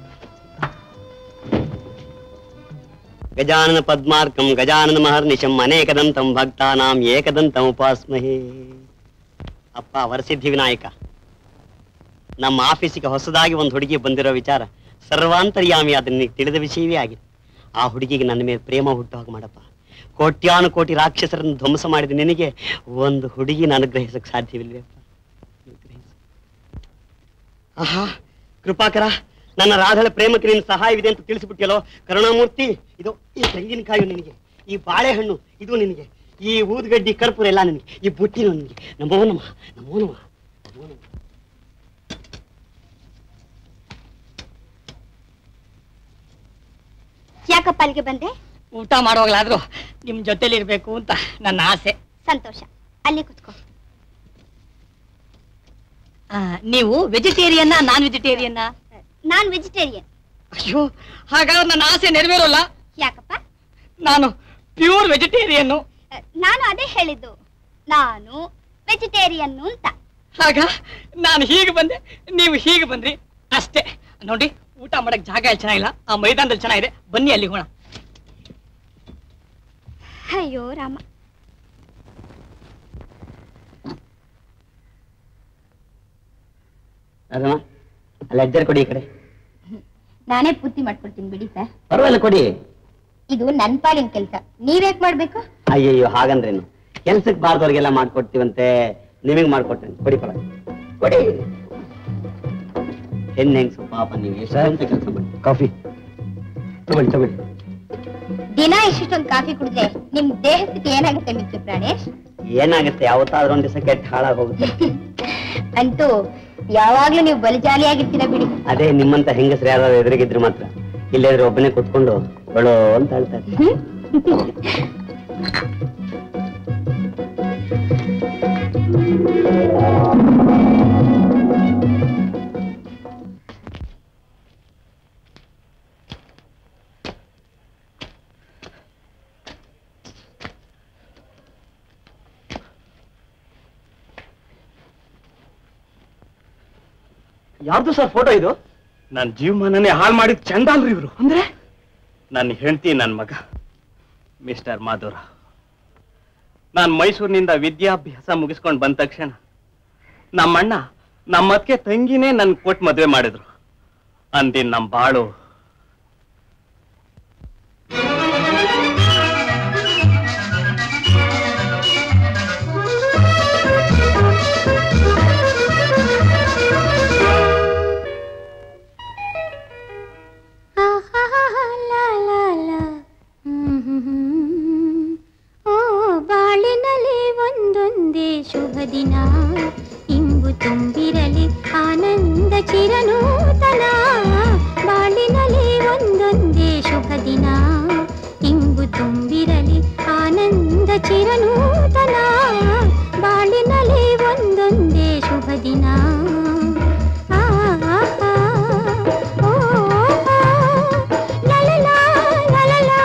ಗಜಾನನ ಪದ್ಮಾರ್ಕಂ ಗಜಾನನ ಮಹರ್ನಿಶಂ ಅನೇಕದಂತಂ ಭಕ್ತಾನಾಂ ಏಕದಂತಂ ಉಪಾಸ್ಮಹೇ ಅಪ್ಪ ವರಸಿದ್ಧಿ ವಿನಾಯಕ ನಮ್ಮ ಆಫೀಸಿಗೆ ಹೊಸದಾಗಿ ಒಂದು ಹುಡುಗಿ ಬಂದಿರೋ ವಿಚಾರ ಸರ್ವಾಂತರ್ಯಾಮಿ ಅದನ್ನ ನಿನಗೆ ತಿಳಿದ ವಿಷಯವೇ ಆಗಿದೆ ಆ ಹುಡುಗಿಗೆ ನನ್ನ ಮೇಲೆ ಪ್ರೇಮ ಹುಟ್ಟು ಹಾಗೆ ಮಾಡಪ್ಪ ಕೋಟ್ಯಾನು ಕೋಟಿ ರಾಕ್ಷಸರನ್ನು ಧ್ವಂಸ ಮಾಡಿದ ನಿನಗೆ ಒಂದು ಹುಡುಗಿನ ಅನುಗ್ರಹಿಸಕ್ಕೆ ಸಾಧ್ಯವಿಲ್ಲವೇ ಅಪ್ಪ ಅನುಗ್ರಹಿಸು. ಆಹಾ ಕೃಪಾಕರ ನನ್ನ ರಾಧಳ ಪ್ರೇಮಕ್ಕೆ ನಿನ್ನ ಸಹಾಯವಿದೆ ಅಂತ ತಿಳಿಸ್ಬಿಟ್ಟಿಯಲ್ಲೋ ಕರುಣಾಮೂರ್ತಿ ಇದು ಈ ತೆಂಗಿನಕಾಯಿ ನಿನಗೆ ಈ ಬಾಳೆಹಣ್ಣು ಇದು ನಿನಗೆ ಈ ಊದ್ಗಡ್ಡಿ ಕರ್ಪೂರ ಎಲ್ಲ ನಿನಗೆ ಈ ಬುಟ್ಟಿನೂ ನಿನಗೆ ನಮೋ ನಮಃ ನಮೋ ನಮಃ ನಮೋ ನಮಃ ಯಾಕಪ್ಪ ಅಲ್ಲಿಗೆ ಬಂದೆ ಊಟ ಮಾಡುವಾಗಲಾದ್ರೂ ನಿಮ್ ಜೊತೆಲಿ ಇರ್ಬೇಕು ಅಂತ ನನ್ನ ಆಸೆ ಸಂತೋಷ ಅಲ್ಲಿ ಕುತ್ಕೋ ಆ, ನೀವು ವೆಜಿಟೇರಿಯನ್ನ ನಾನ್ ವೆಜಿಟೇರಿಯನ್ನ ನಾನ್ ವೆಜಿಟೇರಿಯನ್ ಅಯ್ಯೋ ಹಾಗಾದ್ರೆ ನನ್ನ ಆಸೆ ನೆರವೇರೋಲ್ಲ ಯಾಕಪ್ಪ ನಾನು ಪ್ಯೂರ್ ವೆಜಿಟೇರಿಯನ್ನು ಅಹ್, ನಾನು ಅದೇ ಹೇಳಿದ್ದು ನಾನು ವೆಜಿಟೇರಿಯನ್ ಅಂತ ಆಗ ನಾನು ಹೀಗೆ ಬಂದೆ ನೀವು ಹೀಗೆ ಬಂದ್ರಿ ಅಷ್ಟೇ ನೋಡಿ ಊಟ ಮಾಡಕ್ ಜಾಗ ಎಲ್ಲಿ ಚೆನ್ನಾಗಿಲ್ಲ ಆ ಮೈದಾನದಲ್ಲಿ ಚೆನ್ನಾಗಿದೆ ಬನ್ನಿ ಅಲ್ಲಿ ಹೋಣ ಅಯ್ಯೋ ರಾಮ ಅದಮ್ಮ ಅಲ್ಲಿ ಅಜ್ಜರ್ ಕೊಡಿ ಈ ಕಡೆ ನಾನೇ ಪೂರ್ತಿ ಮಾಡ್ಕೊಡ್ತೀನಿ ಬಿಡಿ ಸರ್ ಪರವಾಗಿಲ್ಲ ಕೊಡಿ ಇದು ನನ್ ಪಾಲಿನ ಕೆಲಸ ನೀವೇಕ್ ಮಾಡ್ಬೇಕು ಅಯ್ಯಯ್ಯೋ ಹಾಗಂದ್ರೇನು ಕೆಲ್ಸಕ್ಕೆ ಬಾರ್ದವ್ರಿಗೆಲ್ಲ ಮಾಡ್ಕೊಡ್ತೀವಂತೆ ನಿಮಗೆ ಮಾಡ್ಕೊಟ್ಟೆ ಕೊಡಿ ಪರ ಕೊಡಿ ಹೆಣ್ಣು ಹೆಂಗ್ಸು ಪಾಪ ನೀವು ಎಷ್ಟಂತ ಕೆಲಸ ಮಾಡಿ ಕಾಫಿ ತಗೊಳ್ಳಿ ತಗೊಳ್ಳಿ ದಿನ ಇಷ್ಟೊಂದು ಕಾಫಿ ಕುಡಿದ್ರೆ ನಿಮ್ ದೇಹ ಸ್ಥಿತಿ ಏನಾಗುತ್ತೆ ಮಿಸ್ಟರ್ ಪ್ರಾಣೇಶ್ ಏನಾಗುತ್ತೆ ಯಾವತ್ತಾದ್ರೂ ಒಂದ್ ದಿವಸ ಕೆಟ್ಟ ಹಾಳಾಗಿ ಹೋಗುತ್ತೆ ಅಂತೂ ಯಾವಾಗ್ಲೂ ನೀವು ಬಲಿಜಾಲಿಯಾಗಿರ್ತೀರ ಬಿಡಿ ಅದೇ ನಿಮ್ಮಂತ ಹೆಂಗಸ್ರು ಯಾರು ಎದುರಿಗಿದ್ರು ಮಾತ್ರ ಇಲ್ಲಾದ್ರೆ ಒಬ್ಬನೇ ಕುತ್ಕೊಂಡು ಬಡೋ ಅಂತ ಹೇಳ್ತಾರೆ ಯಾರ್ದು ಸರ್ ಫೋಟೋ ಇದು ನನ್ನ ಜೀವಮಾನನೇ ಹಾಳು ಮಾಡಿದ್ ಚಂದಾಲ್ರಿ ಇವರು ಅಂದ್ರೆ ನನ್ನ ಹೆಂಡತಿ ನನ್ನ ಮಗ ಮಿಸ್ಟರ್ ಮಾಧುರ ನಾನು ಮೈಸೂರಿನಿಂದ ವಿದ್ಯಾಭ್ಯಾಸ ಮುಗಿಸ್ಕೊಂಡು ಬಂದ ತಕ್ಷಣ ನಮ್ಮಣ್ಣ ನಮ್ಮ ಅದಕ್ಕೆ ತಂಗಿನೇ ನನ್ ಕೊಟ್ಟು ಮದುವೆ ಮಾಡಿದ್ರು ಅಂದಿನ್ ನಮ್ಮ ಬಾಳು ಓ ಬಾಳಿನಲ್ಲಿ ಒಂದೊಂದೇ ಶುಭ ದಿನ ಇಂಬು ತುಂಬಿರಲಿ ಆನಂದ ಚಿರನೂತನ ಬಾಳಿನಲ್ಲಿ ಒಂದೊಂದೇ ಶುಭ ದಿನ ಇಂಬು ತುಂಬಿರಲಿ ಆನಂದ ಚಿರನೂತನ ಬಾಳಿನಲ್ಲಿ ಒಂದೊಂದೇ ಶುಭ ದಿನ ಆ, ಆ, ಆ, ಓ, ಆ, ಲಲಲಾ, ಲಲಲಾ,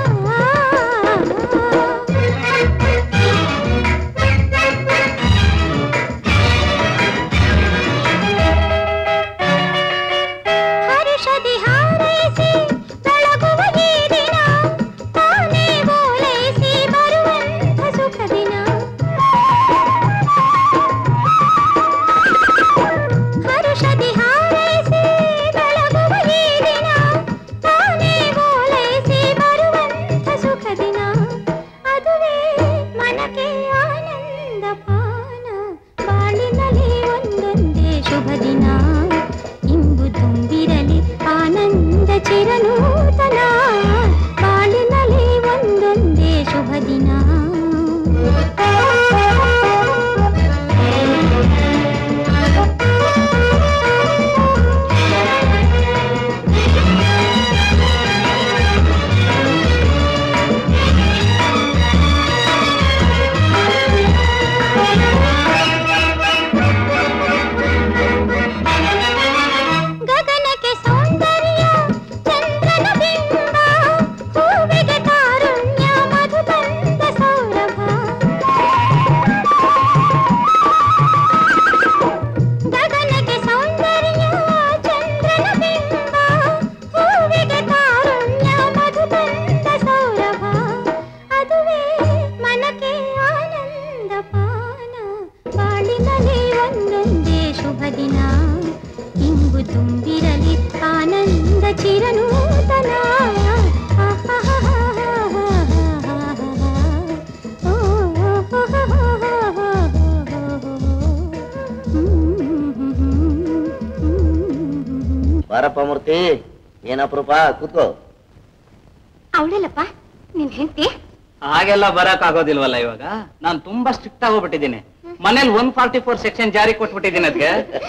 ಹರುಷದಿ ಹಾರೈಸಿ ಬೆಳಗುವ ಈ ದಿನ ತಾನೇ ಓಲೈಸಿ ಬರುವಂಥ ಸುಖ ದಿನ ಹರುಷದಿ ಹಾರೈಸಿ ಬೆಳಗುವ ಈ ದಿನ ತಾನೇ ಓಲೈಸಿ ಬರುವಂಥ ಸುಖ ದಿನ ಅದುವೇ ಮನಕ್ಕೆ ಆನಂದ ಪಾನ ಬಾಳಿನಲ್ಲಿ ಒಂದೊಂದೇ ಶುಭ ದಿನ ಇಂಬು ತುಂಬಿರಲಿ ಆನಂದ ಚಿರನೂತನ ಬಾಳಿನಲ್ಲಿ ಒಂದೊಂದೇ ಶುಭ ದಿನ ಗಗನಕ್ಕೆ ಸೌಂದರ್ಯ ಚಂದ್ರನ ಬಿಂಬ ಹೂವಿಗೆ ತಾರುಣ್ಯ ಮಧು ತಂದ ಸೌರಭ ಗಗನಕ್ಕೆ ಸೌಂದರ್ಯ ಚಂದ್ರನ ಬಿಂಬ ಹೂವಿಗೆ ತಾರುಣ್ಯ ಮಧು ತಂದ ಸೌರಭ ಅದುವೇ ಮನಕ್ಕೆ ಆನಂದ ಪಾನ ಬಾಳಿನಲ್ಲಿ ಒಂದೊಂದೇ ಶುಭ ದಿನ ಇಂಬು ತುಂಬಿರಲಿ ಆನಂದ ಚಿರನೂತನ ಬರ ಬಾರಪ್ಪ ಮೂರ್ತಿ ಏನಪ್ರೂಪ ಕೂತ್ಕೋ ಅವಳಲ್ಲಪ್ಪ ನಿನ್ ಹೆಂಡತಿ ಹಾಗೆಲ್ಲ ಬರಕ್ ಆಗೋದಿಲ್ವಲ್ಲ ಇವಾಗ ನಾನ್ ತುಂಬಾ ಸ್ಟ್ರಿಕ್ಟ್ ಆಗೋಗ್ಬಿಟ್ಟಿದ್ದೀನಿ ಮನೇಲಿ ಒನ್ ಫಾರ್ಟಿ ಫೋರ್ ಸೆಕ್ಷನ್ ಜಾರಿ ಕೊಟ್ಬಿಟ್ಟಿದ್ದೀನಿ ಅದಕ್ಕೆ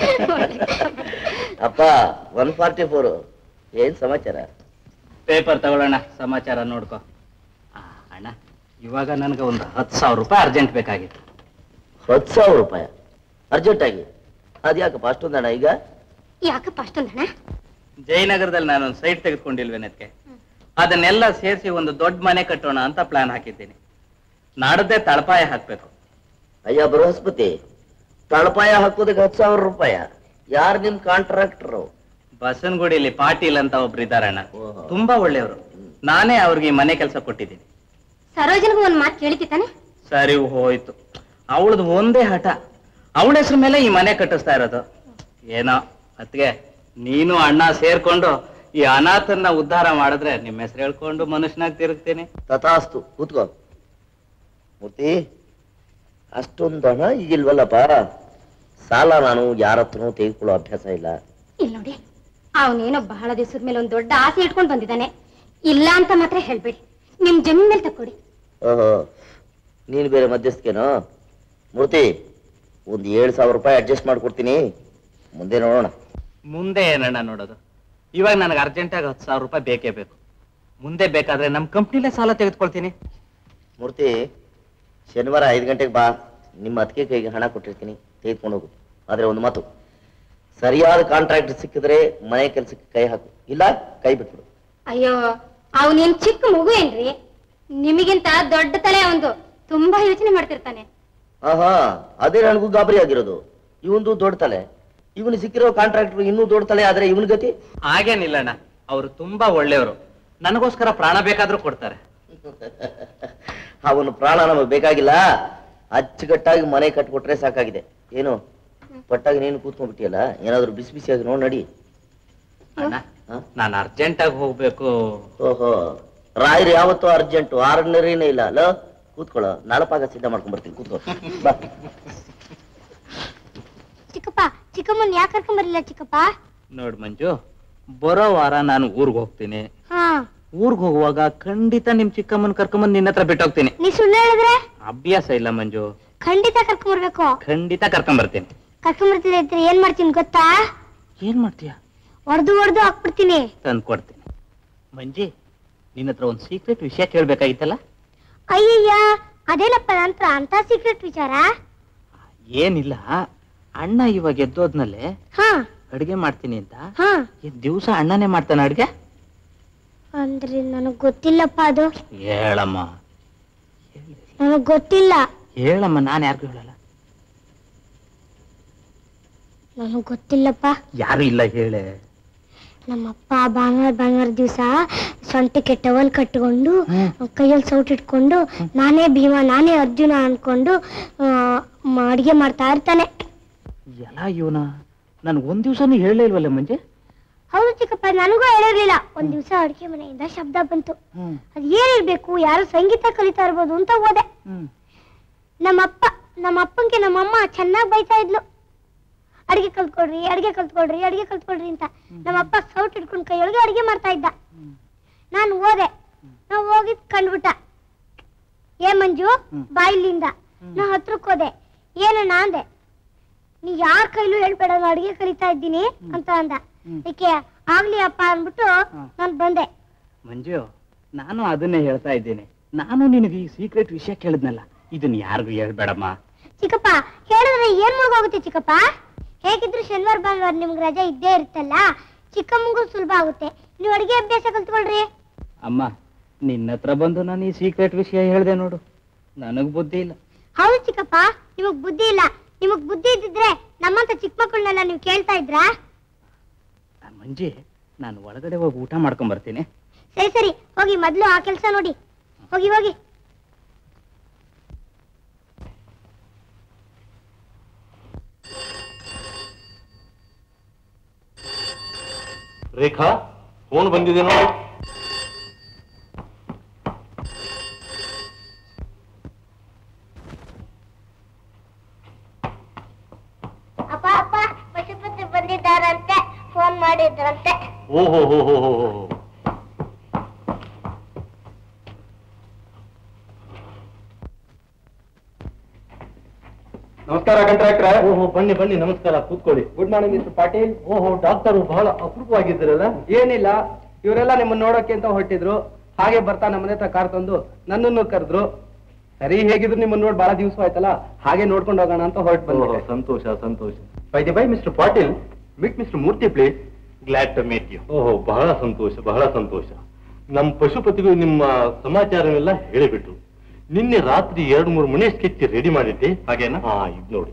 ಅಪ್ಪ ಒನ್ ಫಾರ್ಟಿ ಫೋರ್ ಏನ್ ಸಮಾಚಾರ ಪೇಪರ್ ತಗೊಳ್ಳೋಣ ಸಮಾಚಾರ ನೋಡ್ಕೊ ಆ, ಅಣ್ಣ ಇವಾಗ ನನ್ಗೆ ಒಂದು ಹತ್ತು ಸಾವಿರ ರೂಪಾಯಿ ಅರ್ಜೆಂಟ್ ಬೇಕಾಗಿತ್ತು ಹತ್ತು ಸಾವಿರ ರೂಪಾಯಿ ಅರ್ಜೆಂಟ್ ಆಗಿ ಅದ್ಯಾಕಪ್ಪ ಅಷ್ಟೊಂದಣ್ಣ ಈಗ ಯಾಕಪ್ಪ ಅಷ್ಟೊಂದಣ ಜಯನಗರದಲ್ಲಿ ನಾನೊಂದು ಸೈಟ್ ತೆಗೆದುಕೊಂಡಿಲ್ವೇನೆ ಅದಕ್ಕೆ ಅದನ್ನೆಲ್ಲ ಸೇರಿಸಿ ಒಂದು ದೊಡ್ಡ ಮನೆ ಕಟ್ಟೋಣ ಅಂತ ಪ್ಲಾನ್ ಹಾಕಿದ್ದೀನಿ ನಾಡದ್ದೇ ತಳಪಾಯ ಹಾಕ್ಬೇಕು ಅಯ್ಯ ಬೃಹಸ್ಪತಿ ತಳಪಾಯ ಹಾಕೋದಕ್ಕೆ ಹತ್ತು ಸಾವಿರ ರೂಪಾಯಿ ಯಾರು ನಿಮ್ ಕಾಂಟ್ರಾಕ್ಟರು ಬಸವನಗುಡಿಯಲ್ಲಿ ಪಾಟೀಲ್ ಅಂತ ಒಬ್ರು ಇದಾರಣ್ಣ ಓಹೋ. ತುಂಬಾ ಒಳ್ಳೆಯವರು ನಾನೇ ಅವ್ರಿಗೆ ಈ ಮನೆ ಕೆಲಸ ಕೊಟ್ಟಿದ್ದೀನಿ ಸರೋಜನಿಗೂ ಒಂದ್ ಮಾತು ಕೇಳಿತಿ ತಾನೆ ಸರಿ ಹೋಯ್ತು ಅವಳದು ಒಂದೇ ಹಠ ಅವಳ ಹೆಸರು ಮೇಲೆ ಈ ಮನೆ ಕಟ್ಟಿಸ್ತಾ ಇರೋದು ಏನೋ ಅತ್ಗೆ ನೀನು ಅಣ್ಣ ಸೇರ್ಕೊಂಡು ಈ ಅನಾಥನ್ನ ಉದ್ಧಾರ ಮಾಡಿದ್ರೆ ನಿಮ್ಮ ಹೆಸರು ಹೇಳ್ಕೊಂಡು ಮನುಷ್ಯನಾಗಿ ತಿರುಗ್ತೀನಿ ತಥಾಸ್ತು ಕೂತ್ಕೋ ಮೂರ್ತಿ ಅಷ್ಟೊಂದು ಹಣ ಈಗಿಲ್ವಲ್ಲಪ್ಪ ಸಾಲ ನಾನು ಯಾರ ಹತ್ರನೂ ತೆಗೆದುಕೊಳ್ಳೋ ಅಭ್ಯಾಸ ಇಲ್ಲ ಇಲ್ಲ ನೋಡಿ ಅವನೇನೋ ಬಹಳ ದಿವಸದ ಮೇಲೆ ಒಂದ್ ದೊಡ್ಡ ಆಸೆ ಇಟ್ಕೊಂಡು ಬಂದಿದ್ದಾನೆ ಇಲ್ಲ ಅಂತ ಮಾತ್ರ ಹೇಳ್ಬೇಡಿ ನಿಮ್ ಜಮೀನ್ ಮೇಲೆ ತಕ್ಕೊಡಿ ಓಹೋ ನೀನು ಬೇರೆ ಮಧ್ಯಸ್ಥಿಕೆನೋ ಮೂರ್ತಿ ಒಂದು ಏಳು ಸಾವಿರ ರೂಪಾಯಿ ಅಡ್ಜಸ್ಟ್ ಮಾಡ್ಕೊಡ್ತೀನಿ ಮುಂದೆ ನೋಡೋಣ ಮುಂದೆ ಏನಣ್ಣ ನೋಡೋದು ಇವಾಗ ನನಗೆ ಅರ್ಜೆಂಟಾಗಿ ಹತ್ತು ಸಾವಿರ ರೂಪಾಯಿ ಬೇಕೇ ಬೇಕು ಮುಂದೆ ಬೇಕಾದ್ರೆ ನಮ್ಮ ಕಂಪ್ನಿಲೇ ಸಾಲ ತೆಗೆದುಕೊಳ್ತೀನಿ ಮೂರ್ತಿ ಶನಿವಾರ ಐದು ಗಂಟೆಗೆ ಬಾ ನಿಮ್ಮ ಅತ್ತಿಗೆ ಕೈಗೆ ಹಣ ಕೊಟ್ಟಿರ್ತೀನಿ ತೆಗೆದುಕೊಂಡು ಹೋಗು ಆದರೆ ಒಂದು ಮಾತು ಸರಿಯಾದ ಕಾಂಟ್ರಾಕ್ಟ್ ಸಿಕ್ಕಿದ್ರೆ ಮನೆ ಕೆಲಸಕ್ಕೆ ಕೈ ಹಾಕು ಇಲ್ಲ ಕೈ ಬಿಟ್ಬಿಡು ಅಯ್ಯೋ ಅವನೇನ್ ಚಿಕ್ಕ ಮಗು ಏನ್ರಿ ನಿಮಗಿಂತ ದೊಡ್ಡ ತಲೆ ಒಂದು ತುಂಬಾ ಯೋಚನೆ ಮಾಡ್ತಿರ್ತಾನೆ ಆಹಾ ಅದೇ ನನಗೂ ಗಾಬರಿ ಆಗಿರೋದು ಇವಂದು ದೊಡ್ಡ ತಲೆ ಇವನು ಸಿಕ್ಕಿರೋ ಕಾಂಟ್ರಾಕ್ಟರ್ ಇನ್ನೂ ದೊಡ್ಡ ತಲೆ ಆದ್ರೆ ಇವನ್ ಗತಿ ಹಾಗೇನಿಲ್ಲಣ್ಣ ಅವರು ತುಂಬಾ ಒಳ್ಳೆಯವರು ನನಗೋಸ್ಕರ ಪ್ರಾಣ ಬೇಕಾದ್ರೂ ಕೊಡ್ತಾರೆ ಅವನು ಪ್ರಾಣ ನಮಗೆ ಬೇಕಾಗಿಲ್ಲ ಅಚ್ಚುಕಟ್ಟಾಗಿ ಮನೆ ಕಟ್ಕೊಟ್ರೆ ಸಾಕಾಗಿದೆ ಏನು ಪಟ್ಟಾಗಿ ನೀನು ಕೂತ್ಕೊಂಡ್ಬಿಟ್ಟಿಯಲ್ಲ ಏನಾದ್ರು ಬಿಸಿ ಬಿಸಿಯಾಗಿ ನೋಡಿ ನಡಿ ಅಣ್ಣ ಹಾ? ನಾನು ಅರ್ಜೆಂಟಾಗಿ ಹೋಗ್ಬೇಕು ಓಹೋ ರಾಯರು ಯಾವತ್ತೂ ಅರ್ಜೆಂಟು ಆರ್ಡಿನರಿನೇ ಇಲ್ಲ ಅಲ್ಲ ಕೂತ್ಕೊಳ್ಳೋ ನಾಳಪಾಗ ಸಿದ್ಧ ಮಾಡ್ಕೊಂಡ್ ಬರ್ತೀನಿ ಕೂತ್ಕೋ ಬಾ ಚಿಕ್ಕಪ್ಪ ಚಿಕ್ಕಮ್ಮನ್ ಯಾಕೆ ಕರ್ಕೊಂಡ್ ಬರ್ಲಿಲ್ಲ ಚಿಕ್ಕಪ್ಪ ನೋಡ್ ಮಂಜು ಬರೋ ವಾರ ನಾನು ಊರ್ಗ್ ಹೋಗ್ತೀನಿ ಹಾ ಊರ್ಗ್ ಹೋಗುವಾಗ ಖಂಡಿತ ನಿಮ್ ಚಿಕ್ಕಮ್ಮನ್ ಕರ್ಕೊಂಬಂದ್ ನಿನ್ನ ಹತ್ರ ಬಿಟ್ಟೋಗ್ತೀನಿ ನೀ ಸುಳ್ಳು ಹೇಳಿದ್ರೆ ಅಭ್ಯಾಸ ಇಲ್ಲ ಮಂಜು ಖಂಡಿತ ಕರ್ಕೊಂಡ್ ಬರ್ಬೇಕು ಖಂಡಿತ ಕರ್ಕೊಂಡ್ ಬರ್ತೀನಿ ಕರ್ಕೊಂಡ್ ಬರ್ತಿದ್ರೆ ಇದ್ರೆ ಏನ್ ಮಾಡ್ತೀನಿ ಗೊತ್ತಾ ಏನ್ ಮಾಡ್ತೀಯ ಹೊಡ್ದು ಹೊಡ್ದು ಹಾಕ್ಬಿಡ್ತೀನಿ ತಂದು ಕೊಡ್ತೀನಿ ಮಂಜಿ ನಿನ್ನ ಹತ್ರ ಒಂದು ಸೀಕ್ರೆಟ್ ವಿಷಯ ಕೇಳ್ಬೇಕಾಗಿತ್ತಲ್ಲ ಅಯ್ಯಯ್ಯ ಅದೇನಪ್ಪ ನಂತರ ಅಂತ ಸೀಕ್ರೆಟ್ ವಿಚಾರ ಏನಿಲ್ಲ ಅಣ್ಣ ಇವಾಗ ಎದ್ದೋದ್ನಲ್ಲೇ ಹಾ ಅಡ್ಗೆ ಮಾಡ್ತೀನಿ ಅಂತ ಹಾ ದಿವಸ ಅಣ್ಣನೇ ಮಾಡ್ತಾನೆ ಅಡ್ಗೆ ಅಂದ್ರೆ ನನಗ್ ಗೊತ್ತಿಲ್ಲಪ್ಪ ಅದು ಹೇಳಮ್ಮ ನನಗ್ ಗೊತ್ತಿಲ್ಲ ಹೇಳಮ್ಮ ನಾನು ಯಾರಿಗೂ ಹೇಳಲ್ಲ ನನಗ್ ಗೊತ್ತಿಲ್ಲಪ್ಪ ಯಾರು ಇಲ್ಲ ಹೇಳೆ ನಮ್ಮಪ್ಪ ಭಾನುವಾರ ಭಾನುವಾರ ದಿವಸ ಸೊಂಟಕ್ಕೆ ಟವಲ್ ಕಟ್ಕೊಂಡು ಕೈಯಲ್ಲಿ ಸೌಟ್ ಇಟ್ಕೊಂಡು ನಾನೇ ಭೀಮ ನಾನೇ ಅರ್ಜುನ ಅನ್ಕೊಂಡು ಆ, ಮ- ಅಡ್ಗೆ ಮಾಡ್ತಾ ಇರ್ತಾನೆ ಎಲ್ಲ ಇವನ ನನ್ಗೆ ಒಂದ್ ದಿವಸನೂ ಹೇಳಲೇ ಇಲ್ವಲ್ಲ ಮಂಜೆ ಹೌದು ಚಿಕ್ಕಪ್ಪ ನನಗೂ ಹೇಳಿರ್ಲಿಲ್ಲ ಒಂದ್ ದಿವಸ ಅಡಿಗೆ ಮನೆಯಿಂದ ಶಬ್ದ ಬಂತು ಹ್ಮ್ ಅದ್ ಏನಿರ್ಬೇಕು ಯಾರು ಸಂಗೀತ ಕಲಿತಾ ಇರ್ಬೋದು ಅಂತ ಹೋದೆ ಹ್ಮ್ ನಮ್ಮಪ್ಪ ನಮ್ಮ ಅಪ್ಪಂಗೆ ನಮ್ಮಮ್ಮ ಚೆನ್ನಾಗಿ ಬೈತಾ ಇದ್ಲು ಅಡಿಗೆ ಕಲ್ತ್ಕೊಳ್ರಿ ಅಡಿಗೆ ಕಲ್ತ್ಕೊಳ್ರಿ ಅಡಿಗೆ ಕಲ್ತ್ಕೊಳ್ರಿ ಅಂತ ನಮ್ಮಪ್ಪ ಸೌಟ್ ಹಿಡ್ಕೊಂಡು ಕೈಯೊಳಗೆ ಅಡಿಗೆ ಮಾಡ್ತಾ ಇದ್ದ ನಾನು ಹೋದೆ ನಾವು ಹೋಗಿದ್ ಕಂಡ್ಬಿಟ್ಟ ಏ ಮಂಜು ಬಾಯಿಲಿಂದ ನಾ ಹತ್ರಕ್ಕೆ ಹೋದೆ ಏನಣ್ಣ ಅಂದೆ ನೀ ಯಾರ ಕೈಲೂ ಹೇಳ್ಬೇಡ ನಾನು ಅಡಿಗೆ ಕಲಿತಾ ಇದ್ದೀನಿ ಅಂತ ಅಂದ ಅದಕ್ಕೆ ಆಗ್ಲಿ ಅಪ್ಪ ಅಂದ್ಬಿಟ್ಟು ನಾನು ಬಂದೆ ಮಂಜು ನಾನು ಅದನ್ನೇ ಹೇಳ್ತಾ ಇದ್ದೇನೆ ನಾನು ನಿನಗೆ ಈ ಸೀಕ್ರೆಟ್ ವಿಷಯ ಕೇಳಿದ್ನಲ್ಲ ಇದನ್ನ ಯಾರಿಗೂ ಹೇಳ್ಬೇಡಮ್ಮ ಚಿಕ್ಕಪ್ಪ ಹೇಳಿದ್ರೆ ಏನ್ ಮುಳುಗೋಗುತ್ತೆ ಚಿಕ್ಕಪ್ಪ ಹೇಗಿದ್ರು ಶನಿವಾರ ಭಾನುವಾರ ನಿಮ್ಗೆ ರಜೆ ಇದ್ದೇ ಇರುತ್ತಲ್ಲ ಚಿಕ್ಕಮ್ಮಗೂ ಸುಲಭ ಆಗುತ್ತೆ ನೀವು ಅಡಿಗೆ ಅಭ್ಯಾಸ ಕಲ್ತ್ಕೊಳ್ರಿ ಅಮ್ಮ ನಿನ್ನ ಹತ್ರ ಬಂದು ನಾನು ಈ ಸೀಕ್ರೆಟ್ ವಿಷಯ ಹೇಳ್ದೆ ನೋಡು ನನಗ್ ಬುದ್ಧಿ ಇಲ್ಲ ಹೌದು ಚಿಕ್ಕಪ್ಪ ನಿಮಗ್ ಬುದ್ಧಿ ಇಲ್ಲ ನಿಮಗ್ ಬುದ್ಧಿ ಇದ್ದಿದ್ರೆ ನಮ್ಮಂತ ಚಿಕ್ಕ ಮಕ್ಕಳನ್ನೆಲ್ಲ ನೀವು ಕೇಳ್ತಾ ಇದ್ರಾ ನಾನ್ ಮಂಜಿ ನಾನು ಒಳಗಡೆ ಹೋಗಿ ಊಟ ಮಾಡ್ಕೊಂಡ್ ಬರ್ತೀನಿ ಸರಿ ಸರಿ ಹೋಗಿ ಮೊದ್ಲು ಆ ಕೆಲಸ ನೋಡಿ ಹೋಗಿ ಹೋಗಿ ರೇಖಾ ಫೋನ್ ಬಂದಿದೆ ನೋಡಿ ಅಪ್ಪ ಅಪ್ಪ ಪಶುಪತಿ ಬಂದಿದ್ದಾರಂತೆ ಫೋನ್ ಮಾಡಿದ್ರಂತೆ ಓಹೋ ಹೋ ಹೋ ಹೋ ಹೋ ನಮಸ್ಕಾರ ಕಾಂಟ್ರಾಕ್ಟ್ರೆ ಓಹೋ ಬನ್ನಿ ಬನ್ನಿ ನಮಸ್ಕಾರ ಕೂತ್ಕೊಳ್ಳಿ ಗುಡ್ ಮಾರ್ನಿಂಗ್ ಮಿಸ್ಟರ್ ಪಾಟೀಲ್ ಓಹೋ ಡಾಕ್ಟರ್ ಬಹಳ ಅಪರೂಪವಾಗಿದ್ದೀರಲ್ಲ ಏನಿಲ್ಲ ಇವರೆಲ್ಲ ನಿಮ್ಮನ್ನ ನೋಡೋಕೆ ಅಂತ ಹೊರಟಿದ್ರು ಹಾಗೆ ಬರ್ತಾ ನಮ್ಮ ಮನೆ ಹತ್ರ ಕಾರ್ ತಂದು ನನ್ನನ್ನು ಕರೆದ್ರು ಸರಿ ಹೇಗಿದ್ರು ನಿಮ್ಮನ್ನ ನೋಡಿ ಬಹಳ ದಿವಸ ಆಯ್ತಲ್ಲ ಹಾಗೆ ನೋಡ್ಕೊಂಡು ಹೋಗೋಣ ಅಂತ ಹೊರಟು ಓಹೋ, ಬಂದೆ ಸಂತೋಷ ಸಂತೋಷ by the by mister Patil meet mister Murthy please glad to meet you ಓಹೋ ಬಹಳ ಸಂತೋಷ ಬಹಳ ಸಂತೋಷ ನಮ್ಮ ಪಶುಪತಿಗೂ ನಿಮ್ಮ ಸಮಾಚಾರವೆಲ್ಲ ಹೇಳಿಬಿಟ್ರು ನಿನ್ನೆ ರಾತ್ರಿ ಎರಡು ಮೂರು ಮನೆ ಸ್ಕೆಚ್ ರೆಡಿ ಮಾಡಿದ್ದೆ ಹಾಗೇನಾ? ಹಾ ಇದು ನೋಡಿ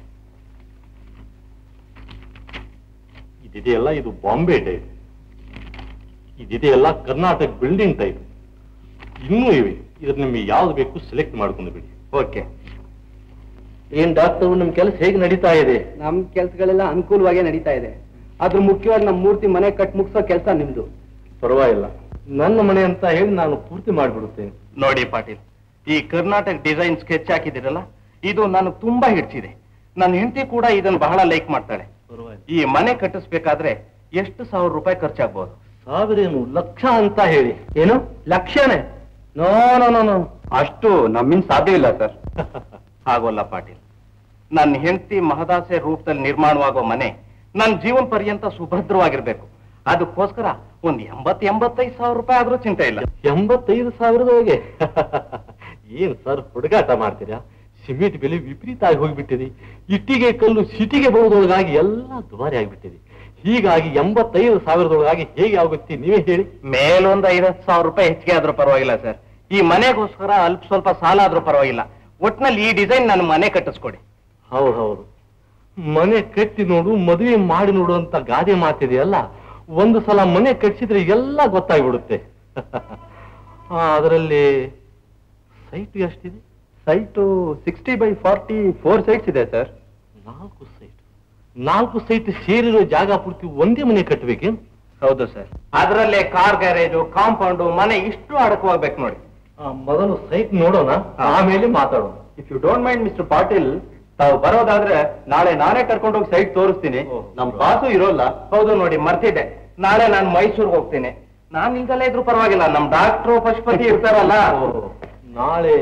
ಇದಿದೆಯಲ್ಲ ಇದು ಬಾಂಬೆ ಟೈಪ್ ಇದಿದೆಯಲ್ಲ ಕರ್ನಾಟಕ ಬಿಲ್ಡಿಂಗ್ ಟೈಪ್ ಇನ್ನೂ ಇವೆ ಇದ್ರ ನಿಮಗೆ ಯಾವ್ದು ಬೇಕು ಸೆಲೆಕ್ಟ್ ಮಾಡ್ಕೊಂಡು ಬಿಡಿ ಓಕೆ ಏನ್ ಡಾಕ್ಟರ್ ನಿಮ್ ಕೆಲಸ ಹೇಗೆ ನಡೀತಾ ಇದೆ ನಮ್ ಕೆಲ್ಸಗಳೆಲ್ಲ ಅನುಕೂಲವಾಗೇ ನಡೀತಾ ಇದೆ ಅದ್ರ ಮುಖ್ಯವಾಗಿ ನಮ್ಮ ಮೂರ್ತಿ ಮನೆ ಕಟ್ ಮುಗಿಸೋ ಕೆಲಸ ನಿಮ್ದು ಪರವಾಗಿಲ್ಲ ನನ್ನ ಮನೆ ಅಂತ ಹೇಳಿ ನಾನು ಪೂರ್ತಿ ಮಾಡಿಬಿಡುತ್ತೇನೆ ನೋಡಿ ಪಾಟೀಲ್ ಈ ಕರ್ನಾಟಕ ಡಿಸೈನ್ ಸ್ಕೆಚ್ ಹಾಕಿದಿರಲ್ಲ ಇದು ನನಗೆ ತುಂಬಾ ಹಿಡ್ಸಿದೆ ನನ್ನ ಹೆಂಡತಿ ಕೂಡ ಇದನ್ನ ಬಹಳ ಲೈಕ್ ಮಾಡ್ತಾಳೆ ಈ ಮನೆ ಕಟ್ಟಿಸ್ಬೇಕಾದ್ರೆ ಎಷ್ಟು ಸಾವಿರ ರೂಪಾಯಿ ಖರ್ಚಾಗ್ಬೋದು ಸಾವಿರೇನು ಲಕ್ಷ ಅಂತ ಹೇಳಿ ಏನು ಲಕ್ಷನೇ ನೋ ನೋ ನೋ ನೋ ಅಷ್ಟು ನಮ್ಮಿಂದ ಸಾಧ್ಯ ಇಲ್ಲ ಸರ್ ಆಗೋಲ್ಲ ಪಾಟೀಲ್ ನನ್ನ ಹೆಂಡತಿ ಮಹದಾಸೆ ರೂಪದಲ್ಲಿ ನಿರ್ಮಾಣವಾಗೋ ಮನೆ ನನ್ನ ಜೀವನ ಪರ್ಯಂತ ಸುಭದ್ರವಾಗಿರ್ಬೇಕು ಅದಕ್ಕೋಸ್ಕರ ಒಂದ್ ಎಂಬತ್ ಎಂಬತ್ತೈದು ಸಾವಿರ ರೂಪಾಯಿ ಆದ್ರೂ ಚಿಂತೆ ಇಲ್ಲ ಎಂಬತ್ತೈದು ಸಾವಿರದೊಳಗೆ ಏನ್ ಸರ್ ಹುಡುಗಾಟ ಮಾಡ್ತೀರಾ ಸಿಮೆಂಟ್ ಬೆಲೆ ವಿಪರೀತ ಆಗಿ ಹೋಗ್ಬಿಟ್ಟಿದೆ ಇಟ್ಟಿಗೆ ಕಲ್ಲು ಸಿಟಿಗೆ ಬರೋದೊಳಗಾಗಿ ಎಲ್ಲ ದುಬಾರಿ ಆಗಿಬಿಟ್ಟಿದೆ ಹೀಗಾಗಿ ಎಂಬತ್ತೈದು ಸಾವಿರದೊಳಗಾಗಿ ಹೇಗೆ ಆಗುತ್ತೆ ನೀವೇ ಹೇಳಿ ಮೇಲೊಂದ್ ಐವತ್ತು ಸಾವಿರ ರೂಪಾಯಿ ಹೆಚ್ಚಿಗೆ ಆದ್ರೂ ಪರವಾಗಿಲ್ಲ ಸರ್ ಈ ಮನೆಗೋಸ್ಕರ ಅಲ್ಪ ಸ್ವಲ್ಪ ಸಾಲ ಆದ್ರೂ ಪರವಾಗಿಲ್ಲ ಒಟ್ನಲ್ಲಿ ಈ ಡಿಸೈನ್ ನನ್ನ ಮನೆ ಕಟ್ಟಿಸ್ಕೊಡಿ ಹೌದು ಹೌದು ಮನೆ ಕಟ್ಟಿ ನೋಡು ಮದುವೆ ಮಾಡಿ ನೋಡು ಅಂತ ಗಾದೆ ಮಾತಿದೆಯಲ್ಲ ಒಂದು ಸಲ ಮನೆ ಕಟ್ಸಿದ್ರೆ ಎಲ್ಲ ಗೊತ್ತಾಗ್ಬಿಡುತ್ತೆ ಅದರಲ್ಲಿ ಸೈಟ್ ಎಷ್ಟಿದೆ site sixty by forty four sites ಇದೆ ಸರ್ ನಾಲ್ಕು ಸೈಟ್ ನಾಲ್ಕು ಸೈಟ್ ಸೇರಿರೋ ಜಾಗ ಪೂರ್ತಿ ಒಂದೇ ಮನೆ ಕಟ್ಟಬೇಕೇನು ಹೌದು ಸರ್ ಅದರಲ್ಲೇ ಕಾರ್ ಗ್ಯಾರೇಜು ಕಾಂಪೌಂಡು ಮನೆ ಇಷ್ಟು ಅಡಕವಾಗ್ಬೇಕು ನೋಡಿ ಮೊದಲು ಸೈಟ್ ನೋಡೋಣ ಆಮೇಲೆ ಮಾತಾಡೋಣ if you don't mind mister Patil ತಾವು ಬರೋದಾದ್ರೆ ನಾಳೆ ನಾನೇ ಕರ್ಕೊಂಡು ಹೋಗಿ ಸೈಟ್ ತೋರಿಸ್ತೀನಿ ಓಹ್. ನಮ್ ಬಾಸು ಇರೋಲ್ಲ ಹೌದು ನೋಡಿ ಮರ್ತಿದ್ದೆ ನಾಳೆ ನಾನು ಮೈಸೂರಿಗೆ ಹೋಗ್ತೀನಿ ನಾನ್ ನಿಲ್ದಲ್ಲೇ ಇದ್ರು ಪರವಾಗಿಲ್ಲ ನಮ್ ಡಾಕ್ಟ್ರು ಪಶುಪತಿ ಇರ್ತಾರಲ್ಲ ಓ, ನಾಳೆ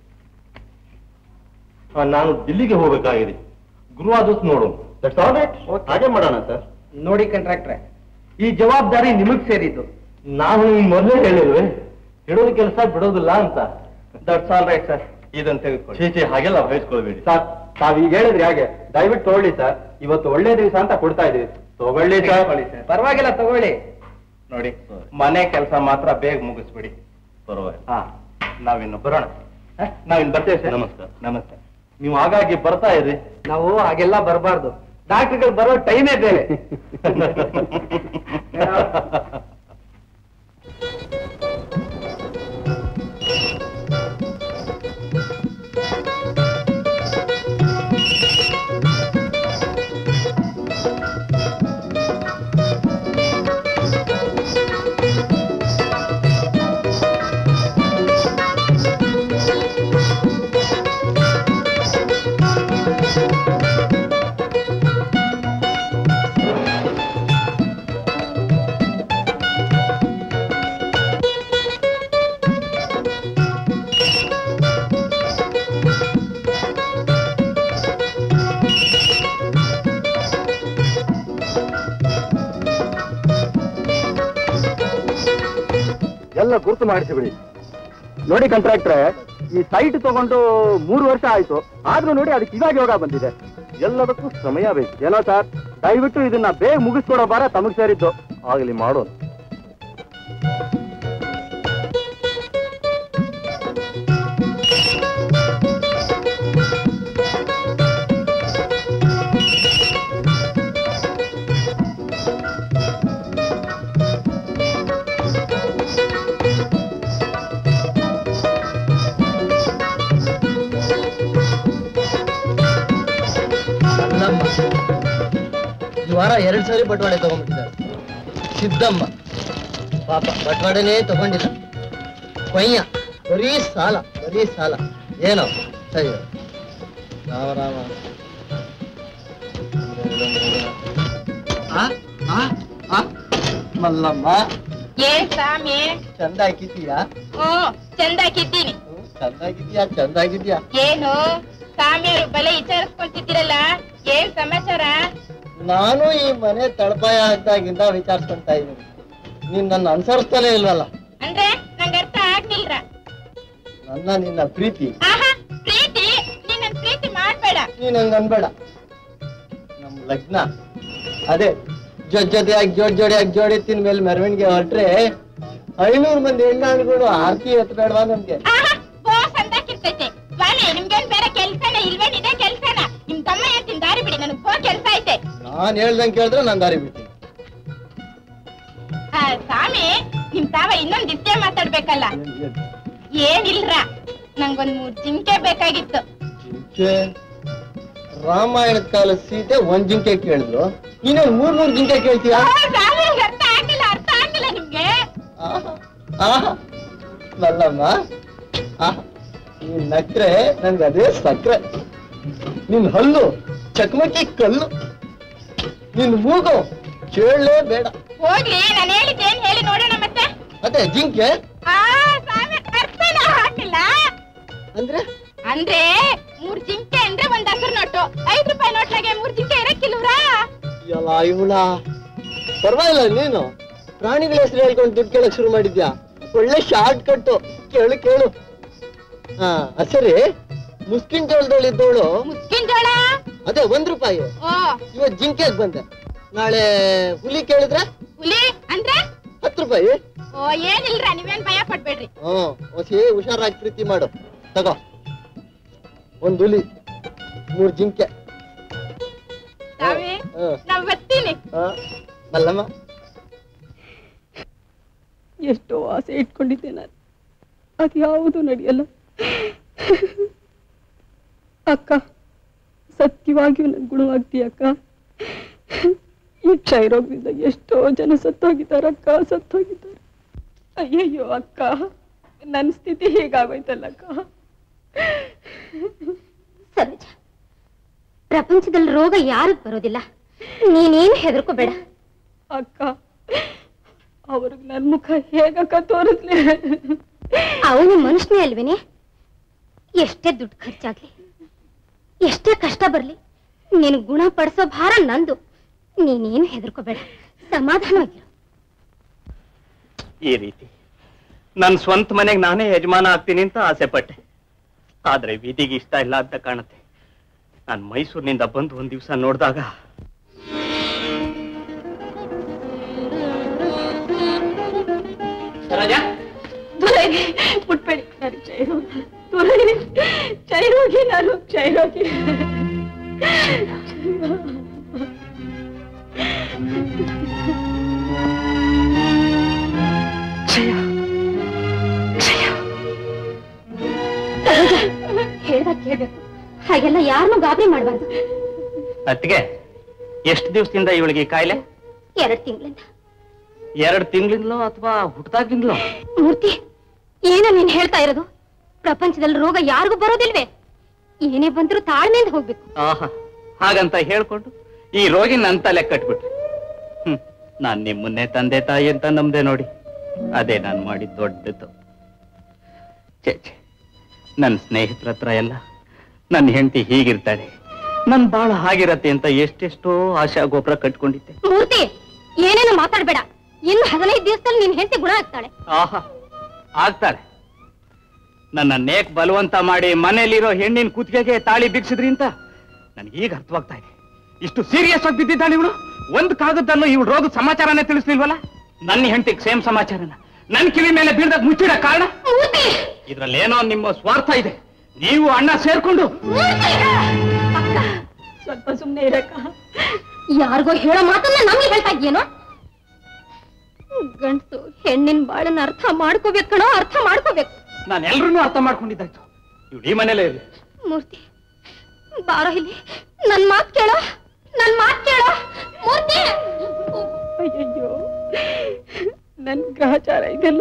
ಆ, ನಾನು ದಿಲ್ಲಿಗೆ ಹೋಗಬೇಕಾಗಿದೆ ಗುರುವಾರ ದಿವಸ ನೋಡೋಣ That's all right. ಹಾಗೆ ಮಾಡೋಣ ಸರ್ ನೋಡಿ ಕಂಟ್ರಾಕ್ಟ್ರೆ ಈ ಜವಾಬ್ದಾರಿ ನಿಮಗ್ ಸೇರಿದ್ದು ನಾನು ನಿಮ್ಗೆ ಮೊದಲೇ ಹೇಳಿಲ್ವೇ ಹೇಳೋದು ಕೆಲಸ ಬಿಡೋದಿಲ್ಲ ಅಂತ ದಟ್ಸ್ ಆಲ್ ರೈಟ್ ಸರ್ ಇದನ್ನ ತೆಗೆದುಕೊಳ್ಳಿ ಚೇಚೆ ಹಾಗೆಲ್ಲ ಬಯಸ್ಕೊಳ್ಬೇಡಿ ಸರ್ ತಾವ್ ಈಗ ಹೇಳಿದ್ರಿ ಹಾಗೆ ದಯವಿಟ್ಟು ತಗೊಳ್ಳಿ ಸರ್ ಇವತ್ತು ಒಳ್ಳೆ ದಿವಸ ಅಂತ ಕೊಡ್ತಾ ಇದೀವಿ ತಗೊಳ್ಳಿ ಸರ್ ಪರವಾಗಿಲ್ಲ ತಗೊಳ್ಳಿ ನೋಡಿ ಮನೆ ಕೆಲಸ ಮಾತ್ರ ಬೇಗ ಮುಗಿಸ್ಬಿಡಿ ಪರವಾಗಿಲ್ಲ ಹಾ ನಾವಿನ್ನು ಬರೋಣ ಹ? ನಾವಿನ್ನು ಬರ್ತೇವೆ ಸರ್ ನಮಸ್ಕಾರ. ನಮಸ್ತೆ ನೀವು ಆಗಾಗ್ಗೆ ಬರ್ತಾ ಇರಿ ನಾವು ಹಾಗೆಲ್ಲ ಬರಬಾರ್ದು ಡಾಕ್ಟರ್ಗಳು ಬರೋ ಟೈಮೇ ಬೇರೆ ಎಲ್ಲ ಗುರುತು ಮಾಡಿಸಿಬಿಡಿ ನೋಡಿ ಕಂಟ್ರಾಕ್ಟ್ರೆ ಈ ಸೈಟ್ ತಗೊಂಡು ಮೂರು ವರ್ಷ ಆಯ್ತು ಆದ್ರೂ ನೋಡಿ ಅದಕ್ಕೆ ಇವಾಗ ಯೋಗ ಬಂದಿದೆ ಎಲ್ಲದಕ್ಕೂ ಸಮಯ ಬೇಕು ಏನೋ ಸರ್ ದಯವಿಟ್ಟು ಇದನ್ನ ಬೇಗ ಮುಗಿಸ್ಕೊಡೋ ಬಾರ ತಮಗ್ ಸೇರಿದ್ದು ಆಗಲಿ ಮಾಡೋಣ ಅಲ್ಲಮ್ಮ ಈ ವಾರ ಎರಡ್ ಸಾರಿ ಬಟವಾಡೆ ತಗೊಂಡ್ಬಿಟ್ಟಿದ್ದಾರೆ ಸಿದ್ದಮ್ಮ ಪಾಪ ಬಟವಾಡೆನೇ ತಗೊಂಡಿಲ್ಲ ಕೊಯ್ಯ ಬರೀ ಸಾಲ ಬರೀ ಸಾಲ ಏನೋ ಅಯ್ಯೋ ರಾಮ ರಾಮ ಆ? ಆ? ಆ? ಮಲ್ಲಮ್ಮ ಏನ್ ಸ್ವಾಮಿ ಚಂದಾಗಿದ್ದೀಯಾ ಹ್ಮ್ ಚಂದಾಗಿದ್ದೀನಿ ಚಂದಾಗಿದ್ಯಾ ಚಂದಾಗಿದ್ಯಾ ಏನು ಸ್ವಾಮಿಯವರು ಬಲೆ ವಿಚಾರಿಸ್ಕೊಂತಿದ್ದೀರಲ್ಲ ಏನ್ ಸಮಾಚಾರ ನಾನು ಈ ಮನೆ ತಳಪಾಯ ಆಗ್ದಾಗಿಂದ ವಿಚಾರಿಸ್ಕೊಂತಾ ಇದ್ದೀನಿ ನೀನ್ ನನ್ನ ಅನುಸರಿಸ್ತಾನೆ ಇಲ್ವಲ್ಲ ಅಂದ್ರೆ ನಂಗೆ ಅರ್ಥ ಆಗ್ಲಿಲ್ರ ನನ್ನ ನಿನ್ನ ಪ್ರೀತಿ ಆಹಾ ಪ್ರೀತಿ ನೀನ್ ನನ್ ಪ್ರೀತಿ ಮಾಡ್ಬೇಡ ನೀನ್ ಹಂಗ ಅನ್ಬೇಡ ನಮ್ ಲಗ್ನ ಅದೇ ಜೊತೆ ಜೊತೆಯಾಗಿ ಜೋಡ್ ಜೋಡಿಯಾಗಿ ಜೋಡಿ ತಿನ್ ಮೇಲೆ ಮೆರವಣಿಗೆ ಹೊರಟ್ರೆ ಐನೂರು ಮಂದಿ ಹೆಣ್ಣಾಳುಗಳು ಆರತಿ ಎತ್ತಬೇಡವಾ ನಮ್ಗೆ ಆಹಾ ಬೋಸ್ ಅಂದಾಕಿರ್ತೈತೆ ಸ್ವಾಮಿ ನಿಮ್ಗೇನ್ ಬೇರೆ ಕೆಲ್ಸನ ಇಲ್ವೇನಿದೆ ಕೆಲ್ಸನ ನಿಮ್ ತಮ್ಮ ಹೇಳ್ತೀನಿ ದಾರಿ ಬಿಡಿ ನನಗ್ ಬೋ ಕೆಲ್ಸ ಐತೆ ನಾನ್ ಹೇಳ್ದಂಗೆ ಕೇಳಿದ್ರೆ ನಾನ್ ದಾರಿ ಬಿಡ್ತೀನಿ ಆ, ಸ್ವಾಮಿ ನಿಮ್ ತಾವ ಇನ್ನೊಂದ್ ಇದ್ದೇ ಮಾತಾಡ್ಬೇಕಲ್ಲ ಏನಿಲ್ರ ನಂಗೊಂದ್ ಮೂರ್ ಜಿಂಕೆ ಬೇಕಾಗಿತ್ತು ಜಿಂಕೆ ರಾಮಾಯಣದ ಕಾಲದ ಸೀತೆ ಒಂದ್ ಜಿಂಕೆ ಕೇಳಿದ್ರು ನೀನೇನ್ ಮೂರ್ ಮೂರ್ ಜಿಂಕೆ ಕೇಳ್ತೀಯಾ ಆ, ಸ್ವಾಮಿ ನಂಗ್ ಅರ್ಥ ಆಗಿಲ್ಲ ಅರ್ಥ ಆಗಿಲ್ಲ ನಿಮ್ಗೆ ಆಹಾ, ಆಹಾ. ಮಲ್ಲಮ್ಮ ಆಹಾ. ನೀನ್ ನಕ್ರೆ ನನ್ಗೆ ಅದೇ ಸಕ್ರೆ ನಿನ್ ಹಲ್ಲು ಚಕಮಕಿ ಕಲ್ಲು ನಿನ್ ಮೂಗು ಕೇಳಲೇ ಬೇಡ ಹೋಗ್ಲಿ ನಾನು ಹೇಳಿದ್ದೇನ್ ಹೇಳಿ ನೋಡೋಣ ಮತ್ತೆ ಅದೇ ಜಿಂಕೆ ಆ ಸ್ವಾಮಿ ಅರ್ಥನ ಹಾಕಿಲ್ಲ ಅಂದ್ರೆ ಅಂದ್ರೆ ಮೂರ್ ಜಿಂಕೆ ಅಂದ್ರೆ ಒಂದ್ ಹಸಿರು ನೋಟು ಐದ್ ರೂಪಾಯಿ ನೋಟ್ನಾಗೆ ಮೂರ್ ಜಿಂಕೆ ಇರಕ್ಕಿಲ್ವ್ರಾ ಎಲ್ಲ ಇವಳ ಪರವಾಗಿಲ್ಲ ನೀನು ಪ್ರಾಣಿಗಳ ಹೆಸರು ಹೇಳ್ಕೊಂಡು ದುಡ್ಡು ಕೇಳಕ್ ಶುರು ಮಾಡಿದ್ಯಾ ಒಳ್ಳೆ ಶಾರ್ಟ್ ಕಟ್ಟು ಕೇಳು ಕೇಳು ಹಾ ಅದ್ ಸರಿ ಮುಸ್ಕಿನ್ ಜೋಳದವಳಿದ್ದವಳು ಮುಸ್ಕಿನ್ ಜೋಳ ಅದೇ ಒಂದ್ ರೂಪಾಯಿ ಓ ಇವತ್ ಜಿಂಕೆಗ್ ಬಂದೆ ನಾಳೆ ಹುಲಿ ಕೇಳಿದ್ರೆ ಹುಲಿ ಅಂದ್ರೆ ಹತ್ತು ರೂಪಾಯಿ ಓ ಏನಿಲ್ರ ನೀವೇನ್ ಭಯ ಪಡ್ಬೇಡ್ರಿ ಹ್ಮ್ ಹೊಸಿ ಹುಷಾರಾಗಿ ಪ್ರೀತಿ ಮಾಡು ತಗೋ ಒಂದ್ ಹುಲಿ ಮೂರ್ ಜಿಂಕೆ ಸ್ವಾಮಿ ಹ್ಮ್. ನಾವ್ ಬರ್ತೀನಿ ಹಾ ಮಲ್ಲಮ್ಮ ಎಷ್ಟೋ ಆಸೆ ಇಟ್ಕೊಂಡಿದ್ದೆ ನಾನು ಅದು ಯಾವುದು ನಡೆಯಲ್ಲ ಅಕ್ಕ ಸತ್ಯವಾಗಿಯೂ ನನ್ ಗುಣವಾಗ್ತೀಯ ಅಕ್ಕ ಈ ಕ್ಷಯರೋಗದಿಂದ ಎಷ್ಟೋ ಜನ ಸತ್ತೋಗಿದ್ದಾರಕ್ಕ ಸತ್ತೋಗಿದ್ದಾರೆ ಅಯ್ಯಯ್ಯೋ ಅಕ್ಕ ನನ್ನ ಸ್ಥಿತಿ ಹೀಗಾಗೋಯ್ತಲ್ಲ ಅಕ್ಕ ಸರೋಜ ಪ್ರಪಂಚದಲ್ಲಿ ರೋಗ ಯಾರಿಗ್ ಬರೋದಿಲ್ಲ ನೀನೇನು ಹೆದರ್ಕೋಬೇಡ ಅಕ್ಕ ಅವ್ರಿಗೆ ನನ್ ಮುಖ ಹೇಗಕ್ಕ ತೋರಿಸ್ಲಿ ಅವನು ಮನುಷ್ಯನೇ ಅಲ್ವೇನೆ ಎಷ್ಟೇ ದುಡ್ಡು ಖರ್ಚಾಗ್ಲಿ ಎಷ್ಟೇ ಕಷ್ಟ ಬರ್ಲಿ ನೀನು ಗುಣಪಡಿಸೋ ಭಾರ ನಂದು ನೀನೇನು ಹೆದರ್ಕೋಬೇಡ ಸಮಾಧಾನವಾಗಿರು ಈ ರೀತಿ ನನ್ನ ಸ್ವಂತ ಮನೆಗೆ ನಾನೇ ಯಜಮಾನ ಆಗ್ತೀನಿ ಅಂತ ಆಸೆ ಪಟ್ಟೆ ಆದ್ರೆ ವಿಧಿಗೆ ಇಷ್ಟ ಇಲ್ಲ ಅಂತ ಕಾಣುತ್ತೆ ನಾನು ಮೈಸೂರಿನಿಂದ ಬಂದು ಒಂದ್ ದಿವಸ ನೋಡಿದಾಗ ದೊರೆಗೆ ಮುಟ್ಬೇಡಿ ನಾನು ಕ್ಷಯರೋಗಿ ದೊರೆಗೆ ಕ್ಷಯರೋಗಿ ನಾನು ಕ್ಷಯರೋಗಿ ಹೇಳ್ದಾಗ ಕೇಳ್ಬೇಕು ಹಾಗೆಲ್ಲ ಯಾರನ್ನೂ ಗಾಬರಿ ಮಾಡ್ಬಾರ್ದು ಅತ್ತಿಗೆ ಎಷ್ಟು ದಿವಸದಿಂದ ಇವಳಿಗೆ ಈ ಕಾಯಿಲೆ ಎರಡ್ ತಿಂಗಳಿಂದ ಎರಡು ತಿಂಗಳಿಂದಲೋ ಅಥವಾ ಹುಟ್ಟದಾಗ್ಲಿಂದಲೋ ಮೂರ್ತಿ ಏನೋ ನೀನ್ ಹೇಳ್ತಾ ಇರೋದು ಪ್ರಪಂಚದಲ್ಲಿ ರೋಗ ಯಾರಿಗೂ ಬರೋದಿಲ್ವೇ ಏನೇ ಬಂದ್ರೂ ತಾಳ್ಮೆಯಿಂದ ಹೋಗ್ಬೇಕು ಆಹಾ ಹಾಗಂತ ಹೇಳ್ಕೊಂಡು ಈ ರೋಗಿ ನನ್ನ ತಲೆ ಕಟ್ಬಿಟ್ರು ಹ್ಮ್ ನಾನ್ ನಿಮ್ಮನ್ನೇ ತಂದೆ ತಾಯಿ ಅಂತ ನಂಬ್ದೆ ನೋಡಿ ಅದೇ ನಾನು ಮಾಡಿದ ದೊಡ್ಡ ತಪ್ಪು ಛೇ ಛೇ ನನ್ನ ಸ್ನೇಹಿತರ ಹತ್ರ ಎಲ್ಲ ನನ್ನ ಹೆಂಡತಿ ಹೀಗಿರ್ತಾಳೆ ನನ್ ಬಾಳ ಹಾಗಿರತ್ತೆ ಅಂತ ಎಷ್ಟೆಷ್ಟೋ ಆಶಾ ಗೋಪುರ ಕಟ್ಕೊಂಡಿದ್ದೆ ಮೂರ್ತಿ ಏನೇನು ಮಾತಾಡ್ಬೇಡ ಇನ್ನು ಹದಿನೈದು ದಿವಸದಲ್ಲಿ ನಿನ್ ಹೆಂಡತಿ ಗುಣ ಆಗ್ತಾಳೆ ಆಹಾ ಆಗ್ತಾಳೆ ನನ್ನ ನೇಕ್ ಬಲವಂತ ಮಾಡಿ ಮನೆಯಲ್ಲಿರೋ ಹೆಣ್ಣಿನ ಕುತ್ತಿಗೆಗೆ ತಾಳಿ ಬಿಗಿಸಿದ್ರಿ ಅಂತ ನನಗೆ ಈಗ ಅರ್ಥವಾಗ್ತಾ ಇದೆ ಇಷ್ಟು ಸೀರಿಯಸ್ ಆಗಿ ಬಿದ್ದಿದ್ದಾಳೆ ಇವಳು ಒಂದು ಕಾಗದಲ್ಲೂ ಇವಳು ರೋಗದ ಸಮಾಚಾರನೇ ತಿಳಿಸ್ಲಿಲ್ವಲ್ಲ ನನ್ನ ಹೆಂಡತಿಗೆ ಸೇಮ್ ಸಮಾಚಾರನ ನನ್ನ ಕಿವಿ ಮೇಲೆ ಬೀಳ್ದಾಗ ಮುಚ್ಚಿಡ ಕಾರಣ ಇದ್ರಲ್ಲೇನೋ ನಿಮ್ಮ ಸ್ವಾರ್ಥ ಇದೆ ನೀವು ಅಣ್ಣ ಸೇರ್ಕೊಂಡು ಸ್ವಲ್ಪ ಸುಮ್ನೆ ಇರಕ್ಕ ಯಾರಿಗೋ ಹೇಳೋ ಮಾತನ್ನ ನಮ್ಗೆ ಹೇಳ್ತಾ ಇದೆಯೇನೋ ಗಂಡ್ಸು ಹೆಣ್ಣಿನ ಬಾಳನ್ನ ಅರ್ಥ ಮಾಡ್ಕೋಬೇಕು ಕಣೋ ಅರ್ಥ ಮಾಡ್ಕೋಬೇಕು ನಾನು ಎಲ್ರನ್ನೂ ಅರ್ಥ ಮಾಡ್ಕೊಂಡಿದ್ದಾಯ್ತು ಇವಳು ಈ ಮನೇಲೇ ಇರಲಿ ಮೂರ್ತಿ ಬಾರೋ ಇಲ್ಲಿ ನನ್ ಮಾತ್ ಕೇಳೋ ನನ್ ಮಾತ್ ಕೇಳೋ ಮೂರ್ತಿ ಅಯ್ಯಯ್ಯೋ ನನ್ ಗ್ರಹಚಾರ ಇದೆಲ್ಲ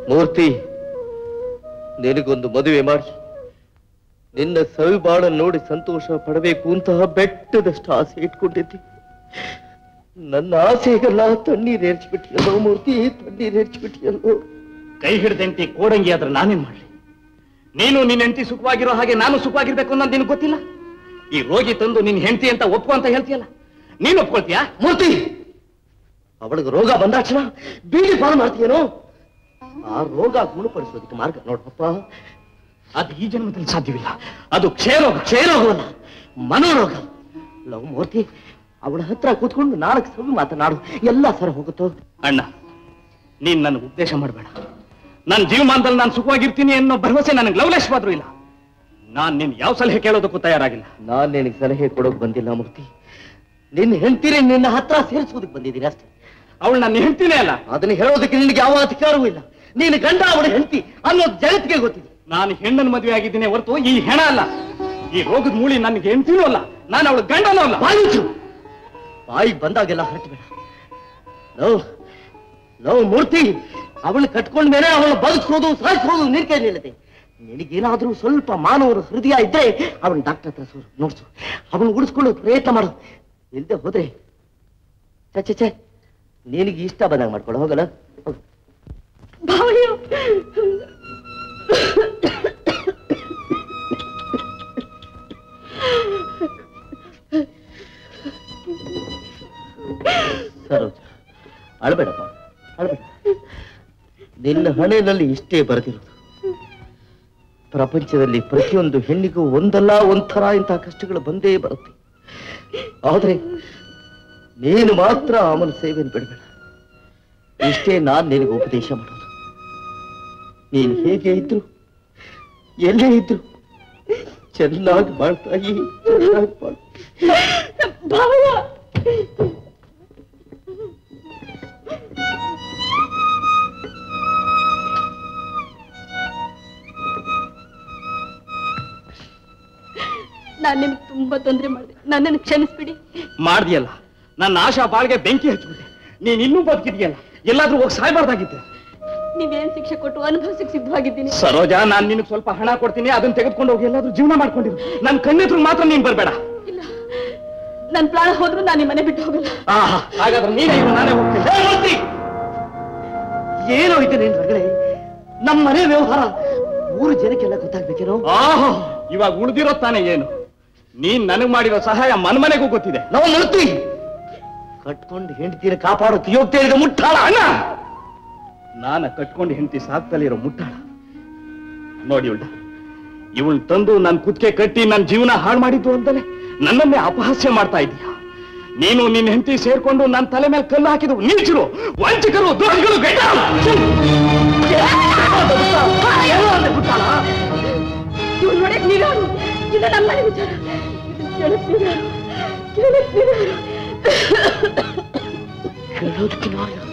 ಮೂರ್ತಿ ನಿನಗೊಂದು ಮದುವೆ ಮಾಡಿ ನಿನ್ನ ಸವಿಬಾಳ ನೋಡಿ ಸಂತೋಷ ಪಡಬೇಕು ಅಂತ ಬೆಟ್ಟದಷ್ಟು ಆಸೆ ಇಟ್ಕೊಂಡಿದ್ದೆ ನನ್ನ ಆಸೆಗೆಲ್ಲ ತಣ್ಣೀರ್ ಏರ್ಚ್ಬಿಟ್ಟಿಯಲ್ಲೋ ಮೂರ್ತಿ ತಣ್ಣೀರ್ ಏರ್ಚ್ಬಿಟ್ಟಿಯಲ್ಲೋ ಕೈ ಹಿಡ್ದೆಂಟಿ ಕೋಡಂಗಿ ಆದ್ರೆ ನಾನೇನ್ ಮಾಡ್ಲಿ ನೀನು ನಿನ್ನ ಹೆಂಡತಿ ಸುಖವಾಗಿರೋ ಹಾಗೆ ನಾನು ಸುಖವಾಗಿರ್ಬೇಕು ಅನ್ನೋದು ನಿನಗೆ ಗೊತ್ತಿಲ್ಲ ಈ ರೋಗಿ ತಂದು ನಿನ್ ಹೆಂಡತಿ ಅಂತ ಒಪ್ಪು ಅಂತ ಹೇಳ್ತೀಯಲ್ಲ ನೀನ್ ಒಪ್ಕೊಳ್ತೀಯಾ ಮೂರ್ತಿ ಅವಳಿಗೆ ರೋಗ ಬಂದಾಕ್ಷಣ ಬೀಡಿ ಪಾಲು ಮಾಡ್ತೀಯೇನೋ ಆ ರೋಗ ಗುಣಪಡಿಸೋದಕ್ಕೆ ಮಾರ್ಗ ನೋಡಪ್ಪ ಅದು ಈ ಜನ್ಮದಲ್ಲಿ ಸಾಧ್ಯವಿಲ್ಲ ಅದು ಕ್ಷಯರೋಗ ಕ್ಷಯರೋಗವಲ್ಲ ಮನೋರೋಗ ಲವ್ ಮೂರ್ತಿ ಅವಳ ಹತ್ರ ಕೂತ್ಕೊಂಡು ನಾಲ್ಕು ಸವಿ ಮಾತನಾಡು ಎಲ್ಲ ಸರಿ ಹೋಗುತ್ತೋ ಅಣ್ಣ ನೀನ್ ನನಗೆ ಉದ್ದೇಶ ಮಾಡಬೇಡ ನನ್ನ ಜೀವಮಾನದಲ್ಲಿ ನಾನು ಸುಖವಾಗಿರ್ತೀನಿ ಅನ್ನೋ ಭರವಸೆ ನನಗೆ ಲವಲೇಶವಾದ್ರೂ ಇಲ್ಲ ನಾನ್ ನಿನ್ ಯಾವ ಸಲಹೆ ಕೇಳೋದಕ್ಕೂ ತಯಾರಾಗಿಲ್ಲ ನಾನ್ ನಿನಗೆ ಸಲಹೆ ಕೊಡೋಕ್ ಬಂದಿಲ್ಲ ಮೂರ್ತಿ ನಿನ್ನ ಹೆಂಡ್ತಿರಿ ನಿನ್ನ ಹತ್ರ ಸೇರಿಸೋದಕ್ಕೆ ಬಂದಿದ್ದೀನಿ ಅಷ್ಟೇ ಅವಳು ನನ್ನ ಹೆಂಡ್ತಿನೇ ಅಲ್ಲ ಅದನ್ನ ಹೇಳೋದಕ್ಕೆ ನಿನಗೆ ಯಾವ ಅಧಿಕಾರವೂ ಇಲ್ಲ ನೀನು ಗಂಡ ಅವಳ ಹೆಂಡತಿ ಅನ್ನೋದು ಜಗತ್ತಿಗೆ ಗೊತ್ತಿದೆ ನಾನು ಹೆಣ್ಣನ ಮದುವೆ ಆಗಿದ್ದೀನಿ ಹೊರತು ಈ ಹೆಣ ಅಲ್ಲ ಈ ರೋಗದ ಮೂಳಿ ನನಗೆ ಹೆಂಡ್ತಿನೂ ಅಲ್ಲ ನಾನು ಅವಳು ಗಂಡನೂ ಅಲ್ಲ ಬಾಯಿಸು ಬಾಯಿಗೆ ಬಂದಾಗೆಲ್ಲ ಹರಟಬೇಡ ಲವ್ ಲವ್ ಮೂರ್ತಿ ಅವಳು ಕಟ್ಕೊಂಡ ಮೇಲೆ ಅವಳು ಬದುಕಿಸೋದು ಸಾಯಿಸೋದು ನಿನ್ ಕೈ ನಿಲ್ಲದೆ ನಿನಗೇನಾದ್ರೂ ಸ್ವಲ್ಪ ಮಾನವರ ಹೃದಯ ಇದ್ರೆ ಅವಳು ಡಾಕ್ಟರ್ ಹತ್ರ ಸೋರು ನೋಡ್ಸು ಅವಳು ಉಳಿಸ್ಕೊಳ್ಳೋ ಪ್ರಯತ್ನ ಮಾಡು ಇಲ್ದೆ ಹೋದ್ರೆ ಛೆ, ಛೆ ಛೆ ನಿನಗೆ ಇಷ್ಟ ಬಂದಾಗ ಮಾಡ್ಕೊಳ್ಳೋ ಹೋಗಲ್ಲ ಹೋಗು. ಸರೋಜ ಅಳ್ಬೇಡಪ್ಪ ಅಳ್ಬೇಡ ನಿನ್ನ ಹಣೆಯಲ್ಲಿ ಇಷ್ಟೇ ಬರೆದಿರೋದು ಪ್ರಪಂಚದಲ್ಲಿ ಪ್ರತಿಯೊಂದು ಹೆಣ್ಣಿಗೂ ಒಂದಲ್ಲ ಒಂಥರ ಇಂತಹ ಕಷ್ಟಗಳು ಬಂದೇ ಬರುತ್ತೆ ಆದ್ರೆ ನೀನು ಮಾತ್ರ ಅವನ ಸೇವೆಯನ್ನು ಬಿಡಬೇಡ ಇಷ್ಟೇ ನಾನ್ ನಿನಗೆ ಉಪದೇಶ ಮಾಡೋದು ನೀನು ಹೇಗೆ ಇದ್ರು ಎಲ್ಲೇ ಇದ್ರು ಚೆನ್ನಾಗಿ ಮಾಡ್ತಾ ಈ ಚೆನ್ನಾಗಿ ಮಾಡು ನಾನು ನಿಮ್ಗೆ ತುಂಬಾ ತೊಂದರೆ ಮಾಡಿದೆ ನನ್ನನ್ನು ಕ್ಷಮಿಸ್ಬಿಡಿ ಮಾಡ್ದಿಯಲ್ಲ ನನ್ನ ಆಶಾ ಬಾಳ್ಗೆ ಬೆಂಕಿ ಹಚ್ಬಿಟ್ಟೆ ನೀನ್ ಇನ್ನೂ ಬದುಕಿದ್ಯಲ್ಲ ಎಲ್ಲಾದ್ರೂ ಹೋಗಿ ಸಾಯ್ಬಾರ್ದಾಗಿದ್ದೆ ನೀವೇನ್ ಶಿಕ್ಷೆ ಕೊಟ್ಟು ಅನುಭವಿಸಕ್ಕೆ ಸಿದ್ಧವಾಗಿದ್ದೀನಿ ಸರೋಜ ನಾನ್ ನಿನಗೆ ಸ್ವಲ್ಪ ಹಣ ಕೊಡ್ತೀನಿ ಅದನ್ನ ತೆಗೆದುಕೊಂಡು ಹೋಗಿ ಎಲ್ಲಾದ್ರೂ ಜೀವನ ಮಾಡ್ಕೊಂಡಿರು ನನ್ನ ಕಣ್ಣೆದ್ರು ಮಾತ್ರ ನೀನ್ ಬರ್ಬೇಡ ಇಲ್ಲ ನನ್ ಪ್ರಾಣ ಹೋದ್ರೂ ನಾನು ಮನೆ ಬಿಟ್ಟು ಹೋಗಲ್ಲ ಆಹಾ ಹಾಗಾದ್ರೆ ನೀನೇ ಇರು, ನಾನೇ ಹೋಗ್ತೀನಿ ಏ, ಮೂರ್ತಿ! ಏನೋ ಇದೆ ನಿನ್ ರಗಳೆ ನಮ್ಮ ಮನೆ ವ್ಯವಹಾರ ಊರು ಜನಕ್ಕೆಲ್ಲ ಗೊತ್ತಾಗ್ಬೇಕೇನೋ ಆಹಾ ಇವಾಗ ಉಳಿದಿರೋ ತಾನೇ ಏನು ನೀನ್ ನನಗ್ ಮಾಡಿರೋ ಸಹಾಯ ಮನ್ಮನೆಗೂ ಗೊತ್ತಿದೆ ನಾವು ಮೂರ್ತಿ ಕಟ್ಕೊಂಡು ಹೆಂಡತಿನ ಕಾಪಾಡೋಕೆ ಯೋಗ್ತಾ ಇರೋ ಮುಟ್ಟಾಳ ಅಣ್ಣ ನಾನ ಕಟ್ಕೊಂಡು ಹೆಂಡತಿ ಸಾಕ್ತಲಿರೋ ಮುಟ್ಟಾಳ ನೋಡಿ ಉಳ್ಳ ಇವಳು ತಂದು ನನ್ ಕುತ್ತಿಗೆ ಕಟ್ಟಿ ನನ್ನ ಜೀವನ ಹಾಳು ಮಾಡಿದ್ದು ಅಂತಲೇ ನನ್ನನ್ನೇ ಅಪಹಾಸ್ಯ ಮಾಡ್ತಾ ಇದೀಯ ನೀನು ನಿನ್ನ ಹೆಂಡತಿ ಸೇರ್ಕೊಂಡು ನನ್ನ ತಲೆ ಮೇಲೆ ಕಲ್ಲು ಹಾಕಿದ್ರು ನೀಚರು ವಂಚಕರು ದ್ರೋಹಿಗಳು ಗೈಡ ಇವ್ರು ನೋಡಕ್ ನೀವ್ಯಾರು ಇದು ನಮ್ಮ ಮನೆ ವಿಚಾರ ಕೇಳಕ್ ನೀವ್ಯಾರು ಕೇಳಕ್ ನೀವ್ಯಾರು ಕೇಳೋದಕ್ಕೆ ನಾನು ಯಾರು?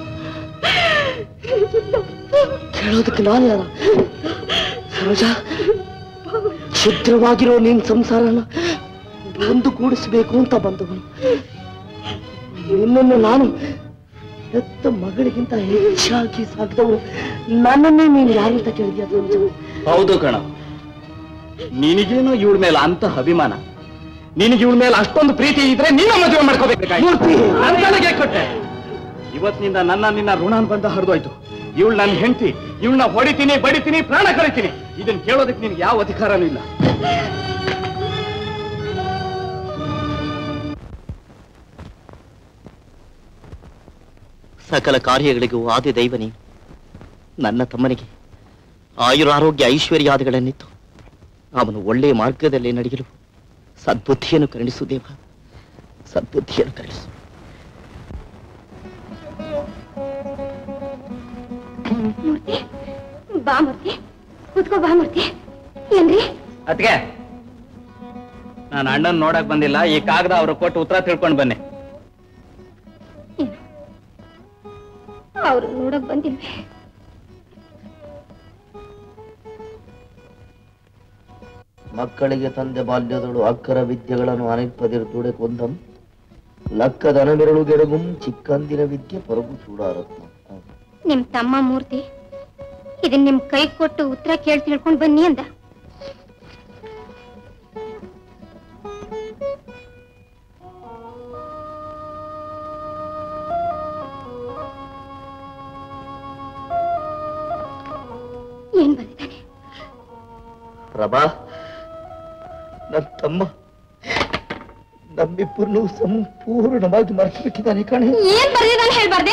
ಕೇಳೋದಕ್ಕೆ ನಾನು ಯಾರ ಸರೋಜ ಕ್ಷುದ್ರವಾಗಿರೋ ನಿನ್ ಸಂಸಾರನ ಒಂದು ಕೂಡಿಸ್ಬೇಕು ಅಂತ ಬಂದವನು ನಿನ್ನನ್ನು ನಾನು ಹೆತ್ತ ಮಗಳಿಗಿಂತ ಹೆಚ್ಚಾಗಿ ಸಾಕಿದವನು ನನ್ನನ್ನೇ ನೀನು ಯಾರು ಅಂತ ಕೇಳಿದ್ಯಾ ಸರೋಜ ಹೌದು ಕಣ ನಿನಗೇನೋ ಇವಳ ಮೇಲೆ ಅಂತ ಅಭಿಮಾನ ನಿನಗೆ ಇವಳ ಮೇಲೆ ಅಷ್ಟೊಂದು ಪ್ರೀತಿ ಇದ್ರೆ ನೀನು ಮದುವೆ ಮಾಡ್ಕೋಬೇಕಾಗಿ ನನಗೆ ಕೊಟ್ಟೆ ಇವತ್ತಿನಿಂದ ನನ್ನ ನಿನ್ನ ಋಣ ಬಂದ ಹರಿದೋಯ್ತು ಇವಳು ನನ್ನ ಹೆಂಡತಿ ಇವಳನ್ನ ಹೊಡಿತೀನಿ ಬಡಿತೀನಿ ಪ್ರಾಣ ಕಳಿತೀನಿ ಇದನ್ನ ಕೇಳೋದಕ್ಕೆ ನಿನ್ಗೆ ಯಾವ ಅಧಿಕಾರನೂ ಇಲ್ಲ ಸಕಲ ಕಾರ್ಯಗಳಿಗೂ ಆದಿ ದೈವ ನೀನು ನನ್ನ ತಮ್ಮನಿಗೆ ಆಯುರಾರೋಗ್ಯ ಐಶ್ವರ್ಯಾದಿಗಳನ್ನಿತ್ತು ಅವನು ಒಳ್ಳೆಯ ಮಾರ್ಗದಲ್ಲಿ ನಡೆಯಲು ಸದ್ಬುದ್ಧಿಯನ್ನು ಕರುಣಿಸು ದೇವ ಸದ್ಬುದ್ಧಿಯನ್ನು ಕರುಣಿಸು ಮೂರ್ತಿ ಬಾ ಮೂರ್ತಿ ಕೂತ್ಕೋ ಬಾ ಮೂರ್ತಿ ಏನ್ರಿ ಅದಕ್ಕೆ ನಾನು ಅಣ್ಣನ್ ನೋಡಕ್ ಬಂದಿಲ್ಲ ಈ ಕಾಗದ ಅವ್ರು ಕೊಟ್ಟು ಉತ್ತರ ತಿಳ್ಕೊಂಡ್ ಬನ್ನಿ ಅವ್ರು ನೋಡಕ್ ಬಂದಿಲ್ವೇ ಮಕ್ಕಳಿಗೆ ತಂದೆ ಬಾಲ್ಯದಳು ಅಕ್ಕರ ವಿದ್ಯೆಗಳನ್ನು ಅನೆಪ್ಪದಿರು ದುಡೆ ಕೊಂದಂ ಲಕ್ಕದ ಅನಮೆರಳು ಗೆಡಗುಂ ಚಿಕ್ಕಂದಿನ ವಿದ್ಯೆ ಪರಗು ಚೂಡಾರತ್ನ ನಿಮ್ ತಮ್ಮ ಮೂರ್ತಿ ಇದನ್ನ ನಿಮ್ ಕೈ ಕೊಟ್ಟು ಉತ್ತರ ಕೇಳಿ ತಿಳ್ಕೊಂಡ್ ಬನ್ನಿ ಅಂದ ಏನ್ ಬಂದಿದ್ದಾನೆ ಪ್ರಭಾ ನನ್ನ ತಮ್ಮ ನಮ್ಮಿಬ್ಬರನ್ನು ಸಂಪೂರ್ಣವಾಗಿ ಮರೆತು ಬಿಟ್ಟಿದ್ದಾನೆ ಕಣೆ ಏನ್ ಬರ್ದಿದ್ದಾನೆ ಹೇಳ್ಬಾರ್ದೆ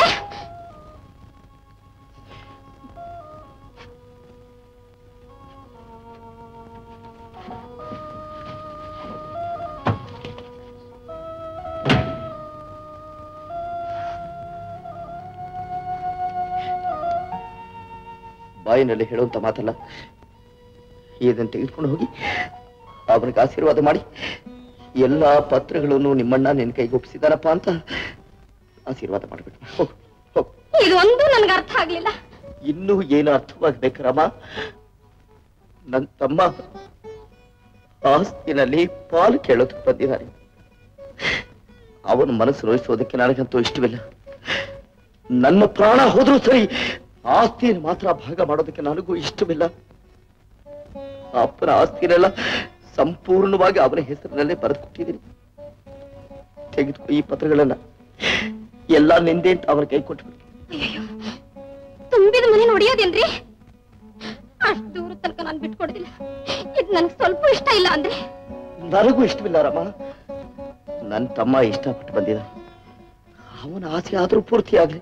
ಬಾಯಿನಲ್ಲಿ ಹೇಳುವಂತ ಮಾತಲ್ಲ ಇದನ್ನು ತೆಗೆದುಕೊಂಡು ಹೋಗಿ ಅವನಿಗೆ ಆಶೀರ್ವಾದ ಮಾಡಿ ಎಲ್ಲಾ ಪತ್ರಗಳನ್ನು ನಿಮ್ಮಣ್ಣ ನಿನ್ನ ಕೈಗೆ ಒಪ್ಪಿಸಿದಾನಪ್ಪ ಅಂತ ಆಶೀರ್ವಾದ ಮಾಡಿಬಿಟ್ಟು ಹೋಗು ಹೋಗು ಇದೊಂದು ನನ್ಗೆ ಅರ್ಥ ಆಗ್ಲಿಲ್ಲ ಇನ್ನೂ ಏನು ಅರ್ಥವಾಗ್ಬೇಕರಮ್ಮ ನನ್ನ ತಮ್ಮ ಆಸ್ತಿನಲ್ಲಿ ಪಾಲು ಕೇಳೋದಕ್ಕೆ ಬಂದಿದ್ದಾನೆ ಅವನ ಮನಸ್ಸು ನೋಯಿಸೋದಕ್ಕೆ ನನಗಂತೂ ಇಷ್ಟವಿಲ್ಲ ನನ್ನ ಪ್ರಾಣ ಹೋದ್ರೂ ಸರಿ ಆಸ್ತಿಯನ್ನು ಮಾತ್ರ ಭಾಗ ಮಾಡೋದಕ್ಕೆ ನನಗೂ ಇಷ್ಟವಿಲ್ಲ ಅಪ್ಪನ ಆಸ್ತಿನೆಲ್ಲ ಸಂಪೂರ್ಣವಾಗಿ ಅವನ ಹೆಸರಿನಲ್ಲೇ ಬರೆದು ಕೊಟ್ಟಿದ್ದೀನಿ ತೆಗೆದುಕೋ ಈ ಪತ್ರಗಳನ್ನ ಎಲ್ಲ ನಿಂದೆ ಅಂತ ಅವನ ಕೈ ಕೊಟ್ಬಿಟ್ಟು ತುಂಬಿದ ಮನೆ ನೋಡಿಯೋದೇನ್ರಿ ಅಷ್ಟು ದೂರ ತನಕ ನಾನು ಬಿಟ್ಕೊಡೋದಿಲ್ಲ ಇದು ನನ್ಗೆ ಸ್ವಲ್ಪ ಇಷ್ಟ ಇಲ್ಲ ಅಂದ್ರೆ ನನಗೂ ಇಷ್ಟವಿಲ್ಲ ರಮ್ಮ ನನ್ನ ತಮ್ಮ ಇಷ್ಟಪಟ್ಟು ಬಂದಿದ ಅವನ ಆಸೆ ಆದ್ರೂ ಪೂರ್ತಿ ಆಗ್ಲಿ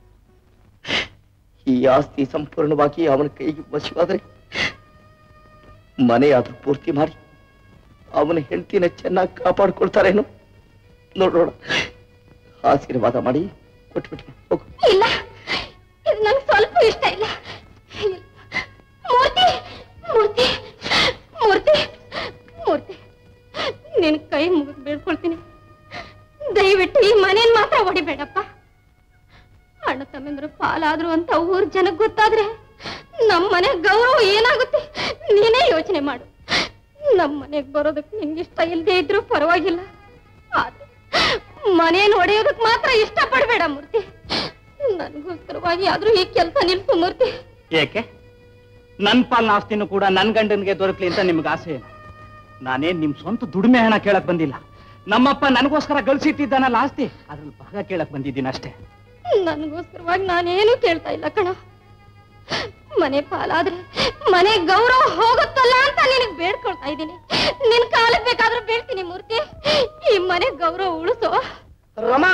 ಈ ಆಸ್ತಿ ಸಂಪೂರ್ಣವಾಗಿ ಅವನ ಕೈಗೆ ವಶವಾದ್ರೆ ಮನೆ ಆದ್ರೂ ಪೂರ್ತಿ ಮಾಡಿ ಅವನ ಹೆಂಡತಿನ ಚೆನ್ನಾಗಿ ಕಾಪಾಡ್ಕೊಳ್ತಾರೇನು ನೋಡೋಣ ಆಶೀರ್ವಾದ ಮಾಡಿ ಕೊಟ್ಬಿಟ್ಟು ಹೋಗು ಇಲ್ಲ ಇದು ನನ್ಗೆ ಸ್ವಲ್ಪ ಇಷ್ಟ ಇಲ್ಲ ಇಲ್ಲ. ಮೂರ್ತಿ ಮೂರ್ತಿ ಮೂರ್ತಿ ಮೂರ್ತಿ ನಿನ್ ಕೈ ಮುಗಿದು ಬೇಡ್ಕೊಳ್ತೀನಿ ದಯವಿಟ್ಟು ಈ ಮನೇನ್ ಮಾತ್ರ ಹೊಡಿಬೇಡಪ್ಪ ಅಣ್ಣ ತಮ್ಮೆಂದ್ರು ಪಾಲಾದ್ರು ಅಂತ ಊರ್ ಜನಕ್ ಗೊತ್ತಾದ್ರೆ ನಮ್ ಮನೆ ಗೌರವ ಏನಾಗುತ್ತೆ ನೀನೇ ಯೋಚನೆ ಮಾಡು ನಮ್ ಮನೆಗ್ ಬರೋದಕ್ ನಿನ್ಗಿಷ್ಟ ಇಲ್ದೇ ಇದ್ರೂ ಪರವಾಗಿಲ್ಲ ಆದ್ರೆ ಮನೇನ್ ಹೊಡೆಯೋದಕ್ ಮಾತ್ರ ಇಷ್ಟ ಪಡ್ಬೇಡ ಮೂರ್ತಿ ನನ್ಗೋಸ್ಕರವಾಗಿ ಆದ್ರೂ ಈ ಕೆಲಸ ನಿಲ್ಸು ಮೂರ್ತಿ ಏಕೆ ನನ್ ಪಾಲ್ನ ಆಸ್ತಿನೂ ಕೂಡ ನನ್ ಗಂಡನಿಗೆ ದೊರಕಲಿ ಅಂತ ನಿಮ್ಗೆ ಆಸೆ ಏನು ನಾನೇನ್ ನಿಮ್ ಸ್ವಂತ ದುಡಿಮೆ ಹಣ ಕೇಳಕ್ ಬಂದಿಲ್ಲ ನಮ್ಮಪ್ಪ ನನಗೋಸ್ಕರ ಗಳಿಸಿಟ್ಟಿದ್ದಾನಲ್ಲ ಆಸ್ತಿ ಅದ್ರಲ್ಲಿ ಭಾಗ ಕೇಳಕ್ ಬಂದಿದ್ದೀನಿ ಅಷ್ಟೇ ನನ್ಗೋಸ್ಕರವಾಗಿ ನಾನೇನು ಕೇಳ್ತಾ ಇಲ್ಲ ಕಣ ಮನೆ ಪಾಲಾದ್ರೆ ಮನೆ ಗೌರವ ಹೋಗುತ್ತಲ್ಲ ಅಂತ ನಿನಗ್ ಬೇಡ್ಕೊಳ್ತಾ ಇದ್ದೀನಿ ನಿನ್ ಕಾಲಕ್ಕೆ ಬೇಕಾದ್ರೂ ಬೇಡ್ತೀನಿ ಮೂರ್ತಿ ಈ ಮನೆ ಗೌರವ ಉಳಿಸೋ ರಮಾ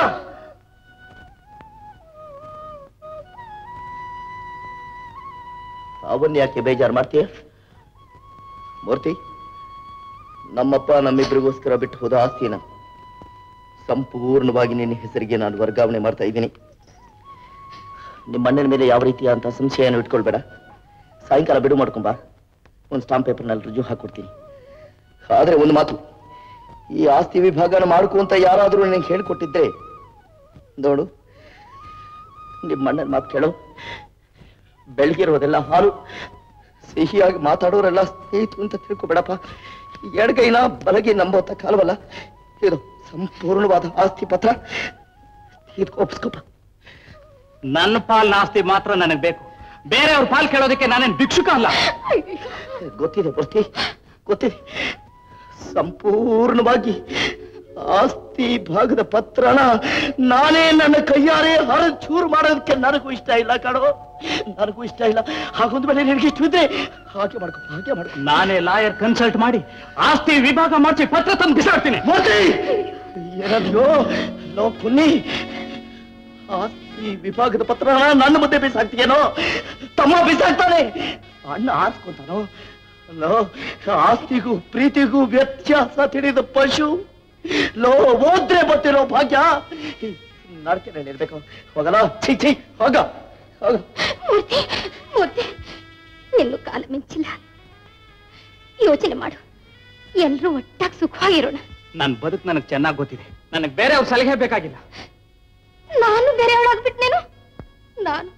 ಅವನ್ ಯಾಕೆ ಬೇಜಾರು ಮಾಡ್ತೀಯ ಮೂರ್ತಿ ನಮ್ಮಪ್ಪ ನಮ್ಮಿಬ್ಬರಿಗೋಸ್ಕರ ಬಿಟ್ಟು ಹೋದ ಆಸ್ತಿನ ಸಂಪೂರ್ಣವಾಗಿ ನಿನ್ನ ಹೆಸರಿಗೆ ನಾನು ವರ್ಗಾವಣೆ ಮಾಡ್ತಾ ಇದ್ದೀನಿ ನಿಮ್ಮ ಅಣ್ಣನ ಮೇಲೆ ಯಾವ ರೀತಿಯ ಅಂತ ಸಂಶಯನ ಇಟ್ಕೊಳ್ಬೇಡ ಸಾಯಂಕಾಲ ಬಿಡು ಮಾಡ್ಕೊಂಬಾ ಒಂದು ಸ್ಟಾಂಪ್ ಪೇಪರ್ನಲ್ಲಿ ರುಜು ಹಾಕೊಡ್ತೀನಿ ಆದ್ರೆ ಒಂದು ಮಾತು ಈ ಆಸ್ತಿ ವಿಭಾಗನ ಮಾಡ್ಕೊ ಅಂತ ಯಾರಾದ್ರೂ ನಿನಗೆ ಹೇಳ್ಕೊಟ್ಟಿದ್ರೆ ನೋಡು ನಿಮ್ಮ ಅಣ್ಣನ ಮಾತು ಕೇಳು ಬೆಳಗಿರೋದೆಲ್ಲ ಹಾಲು ಸಿಹಿಯಾಗಿ ಮಾತಾಡೋರೆಲ್ಲ ಸ್ನೇಹಿತು ಅಂತ ತಿಳ್ಕೊಬೇಡಪ್ಪ ಎಡಗೈನ ಬಲಗೈ ನಂಬೋತ ಕಾಲವಲ್ಲ ಇದು ಸಂಪೂರ್ಣವಾದ ಆಸ್ತಿ ಪತ್ರ ಇದು ಒಪ್ಸ್ಕೊಪ್ಪ ನನ್ನ ಪಾಲ್ನ ಆಸ್ತಿ ಮಾತ್ರ ನನಗೆ ಬೇಕು ಬೇರೆಯವ್ರ ಪಾಲ್ ಕೇಳೋದಕ್ಕೆ ನಾನೇನ್ ಭಿಕ್ಷುಕ ಅಲ್ಲ ಗೊತ್ತಿದೆ ಗೊತ್ತಿ ಗೊತ್ತಿದೆ ಸಂಪೂರ್ಣವಾಗಿ ಆಸ್ತಿ ಭಾಗದ ಪತ್ರನ ನಾನೇ ನನ್ನ ಕೈಯಾರೆ ಹರಿದು ಚೂರು ಮಾಡೋದಕ್ಕೆ ನನಗೂ ಇಷ್ಟ ಇಲ್ಲ ಕಣೋ ನನಗೂ ಇಷ್ಟ ಇಲ್ಲ ಹಾಗೊಂದು ಮೇಲೆ ನಿನಗೆ ಇಷ್ಟವಿದ್ರೆ ಹಾಗೆ ಮಾಡ್ಕೊ ಹಾಗೆ ಮಾಡ್ಕೊ ನಾನೇ ಲಾಯರ್ ಕನ್ಸಲ್ಟ್ ಮಾಡಿ ಆಸ್ತಿ ವಿಭಾಗ ಮಾಡಿಸಿ ಪತ್ರ ತಂದು ಬಿಸಾಡ್ತೀನಿ ಮೂರ್ತಿ ಏನೋ ಲೋ ಪುನ್ನಿ ಆಸ್ತಿ ವಿಭಾಗದ ಪತ್ರ ನನ್ನ ಮುಂದೆ ಬಿಸಾಕ್ತೀಯೇನೋ ತಮ್ಮ ಬಿಸಾಕ್ತಾನೆ ಅಣ್ಣ ಆರ್ಸ್ಕೊಂತಾನೋ ಲೋ ಆಸ್ತಿಗೂ ಪ್ರೀತಿಗೂ ವ್ಯತ್ಯಾಸ ತಿಳಿದ ಪಶು ಲೋ ಓದ್ರೆ ಬರ್ತಿರೋ ಭಾಗ್ಯ ನಡ್ಕೆ ಇರ್ಬೇಕು ಹೋಗಲ್ಲ ಛೀ ಛೀ ಹೋಗ ಹೋಗ ಮೂರ್ತಿ ಮೂರ್ತಿ ನಿನ್ನು ಕಾಲ ಮಿಂಚಿಲ್ಲ ಯೋಚನೆ ಮಾಡು ಎಲ್ರೂ ಒಟ್ಟಾಗಿ ಸುಖವಾಗಿರೋಣ ನನ್ನ ಬದುಕು ನನಗೆ ಚೆನ್ನಾಗಿ ಗೊತ್ತಿದೆ ನನಗೆ ಬೇರೆಯವ್ರ ಸಲಹೆ ಬೇಕಾಗಿಲ್ಲ ನಾನು ಬೇರೆಯವಳಾಗ್ಬಿಟ್ನೇನು ನಾನು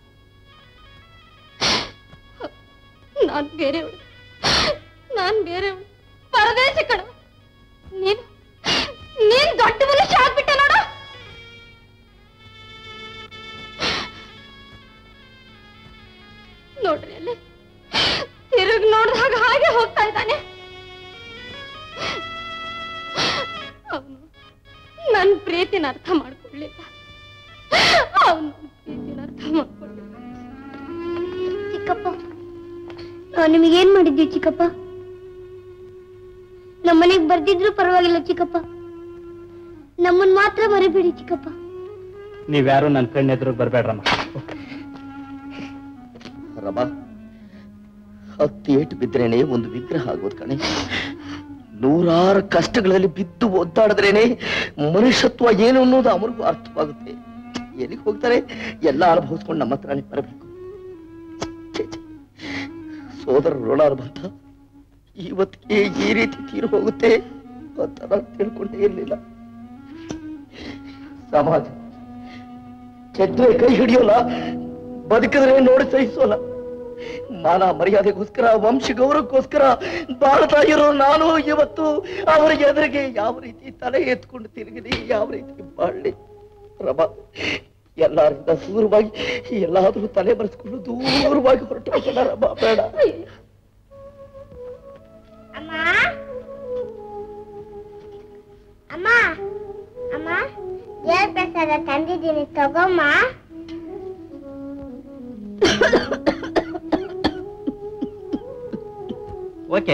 ನಾನು ಬೇರೆಯವಳು ನಾನು ಬೇರೆಯವಳು ಪರದೇಶ ಕಣ ನೀನು ನೀನ್ ದೊಡ್ಡ ಮನುಷ್ಯ ಆಗ್ಬಿಟ್ಟೆ ನೋಡ ನೋಡ್ರಿ ಅಲ್ಲಿ ಅರ್ಥ ಮಾಡ್ಕೊಳ್ಳಿಲ್ಲ ಅವನ ಪ್ರೀತಿನ ಅರ್ಥ ಮಾಡ್ಕೊಳ್ಳಿಲ್ಲ ಚಿಕ್ಕಪ್ಪ ನಾವು ನಿಮಗೇನ್ ಮಾಡಿದ್ವಿ ಚಿಕ್ಕಪ್ಪ ನಮ್ಮನೆಗ್ ಬರ್ದಿದ್ರು ಪರವಾಗಿಲ್ಲ ಚಿಕ್ಕಪ್ಪ ನಮ್ಮನ್ ಮಾತ್ರ ಮರಿಬೇಡಿ ಚಿಕ್ಕಪ್ಪ ನೀವ್ಯಾರು ನನ್ನ ಕಣ್ಣೆದ್ರು ಬರ್ಬೇಡ್ರಮ್ಮ ರಮ ಹತ್ತು ಏಟು ಬಿದ್ರೇನೆ ಒಂದು ವಿಗ್ರಹ ಆಗೋದು ಕಣೆ ನೂರಾರು ಕಷ್ಟಗಳಲ್ಲಿ ಬಿದ್ದು ಒದ್ದಾಡಿದ್ರೇನೆ ಮನುಷ್ಯತ್ವ ಏನು ಅನ್ನೋದು ಅವ್ರಿಗೂ ಅರ್ಥವಾಗುತ್ತೆ ಎಲ್ಲಿಗೆ ಹೋಗ್ತಾರೆ ಎಲ್ಲ ಅನುಭವಿಸ್ಕೊಂಡು ನಮ್ಮ ಹತ್ರನೇ ಬರಬೇಕು ಛೆ, ಛೆ. ಸೋದರ ಋಣ ಬಂತ ಇವತ್ತಿಗೆ ಈ ರೀತಿ ತೀರು ಹೋಗುತ್ತೆ ಅಂತ ನಾನು ತಿಳ್ಕೊಂಡೇ ಇರಲಿಲ್ಲ ಸಮಾಜ ಕೆಟ್ಟರೆ ಕೈ ಹಿಡಿಯೋಲ್ಲ ಬದುಕಿದ್ರೆ ನೋಡಿ ಸಹಿಸೋಲ್ಲ ಮಾನ ಮರ್ಯಾದೆಗೋಸ್ಕರ ವಂಶ ಗೌರವಕ್ಕೋಸ್ಕರ ಬಾಳ್ತಾ ಇರೋ ನಾನು ಇವತ್ತು ಅವರ ಎದುರಿಗೆ ಯಾವ ರೀತಿ ತಲೆ ಎತ್ಕೊಂಡು ತಿರುಗಿದೆ ಯಾವ ರೀತಿ ಬಾಳ್ಲಿ ರಮ ಎಲ್ಲರಿಂದ ದೂರವಾಗಿ ಎಲ್ಲಾದ್ರೂ ತಲೆ ಬರೆಸ್ಕೊಂಡು ದೂರವಾಗಿ ಹೊರಟು ಹೋಗೋಣ ರಮ ಬೇಡ ಅಮ್ಮ ಅಮ್ಮ ಅಮ್ಮ ದೇವ್ರ ಪ್ರಸಾದ ತಂದಿದ್ದೀನಿ ತಗೋಮ್ಮ ಓಕೆ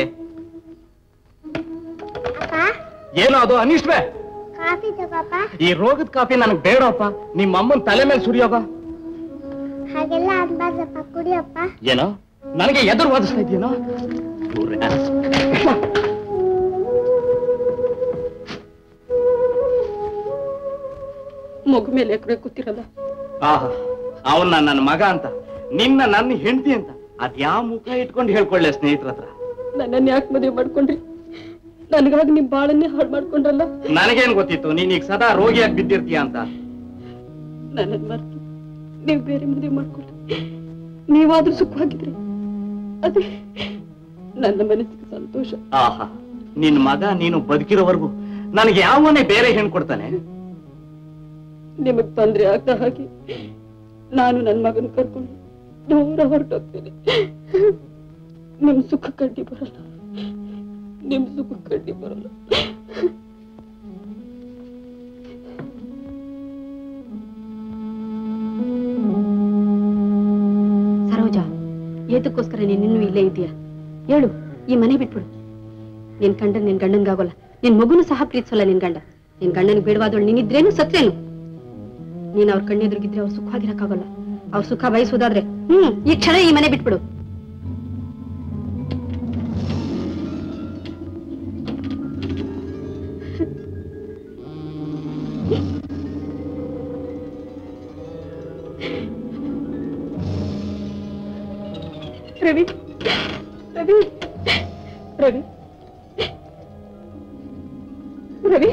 ಅಪ್ಪ ಏನೋ ಅದು ಅನಿಷ್ಟವೇ ಕಾಫಿ ತಗೋಪ್ಪ ಈ ರೋಗದ ಕಾಫಿ ನನಗೆ ಬೇಡಪ್ಪ ನಿಮ್ಮ ಅಮ್ಮನ ತಲೆ ಮೇಲೆ ಸುರಿಯೋಗ ಹಾಗೆಲ್ಲ ಅನ್ಬಾರ್ದಪ್ಪ ಕುಡಿಯಪ್ಪ ಏನೋ ನನಗೆ ಎದುರು ವಾದಿಸ್ತಾ ಇದೆಯೇನೋ ಮಗು ಮೇಲೆ ಯಾಕೆ ಕೂತಿರಲ್ಲ ಆಹಾ ಅವನ್ನ ನನ್ನ ಮಗ ಅಂತ ನಿನ್ನ ನನ್ನ ಹೆಂಡತಿ ಅಂತ ಅದ್ಯಾವ ಮುಖ ಇಟ್ಕೊಂಡು ಹೇಳ್ಕೊಳ್ಳೆ ಸ್ನೇಹಿತರ ಹತ್ರ ನನ್ನನ್ನು ಯಾಕೆ ಮದುವೆ ಮಾಡ್ಕೊಂಡ್ರಿ ನನಗಾಗಿ ನಿಮ್ ಬಾಳನ್ನೇ ಹಾಳು ಮಾಡ್ಕೊಂಡ್ರಲ್ಲ ನನಗೇನ್ ಗೊತ್ತಿತ್ತು ನೀನ್ ಈಗ ಸದಾ ರೋಗಿಯಾಗಿ ಬಿದ್ದಿರ್ತೀಯ ಅಂತ ನನ್ನನ್ನು ಮರ್ತು ನೀವು ಬೇರೆ ಮದುವೆ ಮಾಡ್ಕೊಂಡ್ರಿ ನೀವಾದ್ರೂ ಸುಖವಾಗಿದ್ರಿ ಅದೇ ನನ್ನ ಮನಸ್ಸಿಗೆ ಸಂತೋಷ ಆಹಾ ನಿನ್ ಮಗ ನೀನು ಬದುಕಿರೋವರೆಗೂ ನನಗೆ ಯಾವನೇ ಬೇರೆ ಹೆಣ್ ಕೊಡ್ತಾನೆ ನಿಮಗ್ ತೊಂದ್ರೆ ಆಗ್ದ ಹಾಗೆ ನಾನು ನನ್ನ ಮಗನ ಕರ್ಕೊಂಡು ದೂರ ಹೊರಟೋಗ್ತೇನೆ ನಿಮ್ ಸುಖ ಕಡ್ಡಿ ಬರಲ್ಲ ನಿಮ್ ಸುಖ ಕಡ್ಡಿ ಬರಲ್ಲ ಸರೋಜ ಏತಕ್ಕೋಸ್ಕರ ನೀನ್ ಇನ್ನೂ ಇಲ್ಲೇ ಇದೆಯಾ ಹೇಳು ಈ ಮನೆ ಬಿಟ್ಬಿಡು ನಿನ್ ಗಂಡ ನಿನ್ ಗಂಡನ್ಗಾಗೋಲ್ಲ ನಿನ್ ಮಗುನು ಸಹ ಪ್ರೀತಿಸಲ್ಲ ನಿನ್ ಗಂಡ ನಿನ್ ಗಂಡನಿಗೆ ಬೇಡವಾದವಳು ನೀನಿದ್ರೇನು ಸತ್ರೇನು ನೀನ್ ಅವ್ರ ಕಣ್ಣೆದುರುಗಿದ್ರೆ ಅವ್ರು ಸುಖವಾಗಿರಕ್ಕಾಗಲ್ಲ ಅವ್ರ ಸುಖ ಬಯಸೋದಾದ್ರೆ ಹ್ಮ್ ಈ ಕ್ಷಣ ಈ ಮನೆ ಬಿಟ್ಬಿಡು ರವಿ ರವಿ ರವಿ ರವಿ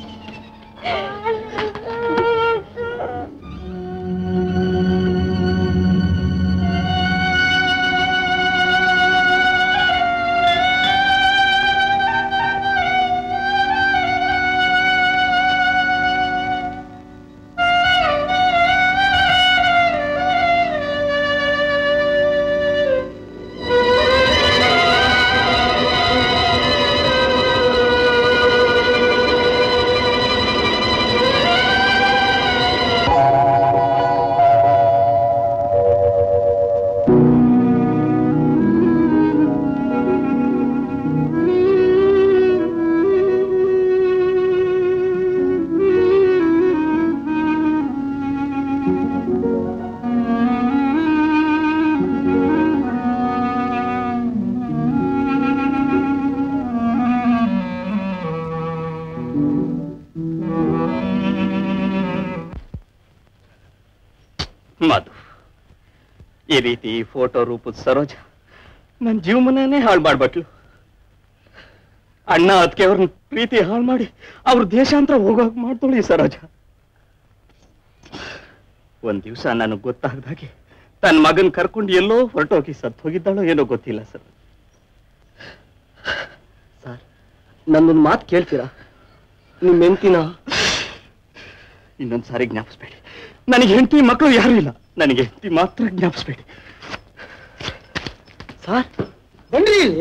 ಮಧು ಈ ರೀತಿ ಫೋಟೋ ರೂಪದ ಸರೋಜ ನನ್ನ ಜೀವನನೇ ಹಾಳು ಮಾಡ್ಬಿಟ್ಲು ಅಣ್ಣ ಅದಕ್ಕೆ ಅವ್ರನ್ನ ಪ್ರೀತಿ ಹಾಳು ಮಾಡಿ ಅವ್ರ ದೇಶಾಂತರ ಹೋಗೋಕ್ ಮಾಡ್ತಾಳೆ ಈ ಸರೋಜ ಒಂದ್ ದಿವಸ ನನಗೆ ಗೊತ್ತಾಗ್ದಾಗೆ ತನ್ನ ಮಗನ್ ಕರ್ಕೊಂಡು ಎಲ್ಲೋ ಹೊರಟೋಗಿ ಸತ್ತು ಹೋಗಿದ್ದಾಳೋ ಏನೋ ಗೊತ್ತಿಲ್ಲ ಸರ್ ಸರ್ ನನ್ನೊಂದು ಮಾತು ಕೇಳ್ತೀರಾ ನಿಮ್ಮ ಹೆಂಡ್ತಿನ ಇನ್ನೊಂದ್ ಸಾರಿ ಜ್ಞಾಪಿಸ್ಬೇಡಿ ನನಗೆ ಹೆಂಡತಿ ಮಕ್ಕಳು ಯಾರು ಇಲ್ಲ ನನಗೆ ಹೆಂಡತಿ ಮಾತ್ರ ಜ್ಞಾಪಿಸ್ಬೇಡಿ ಸರ್ ಬನ್ರಿ ಇಲ್ಲಿ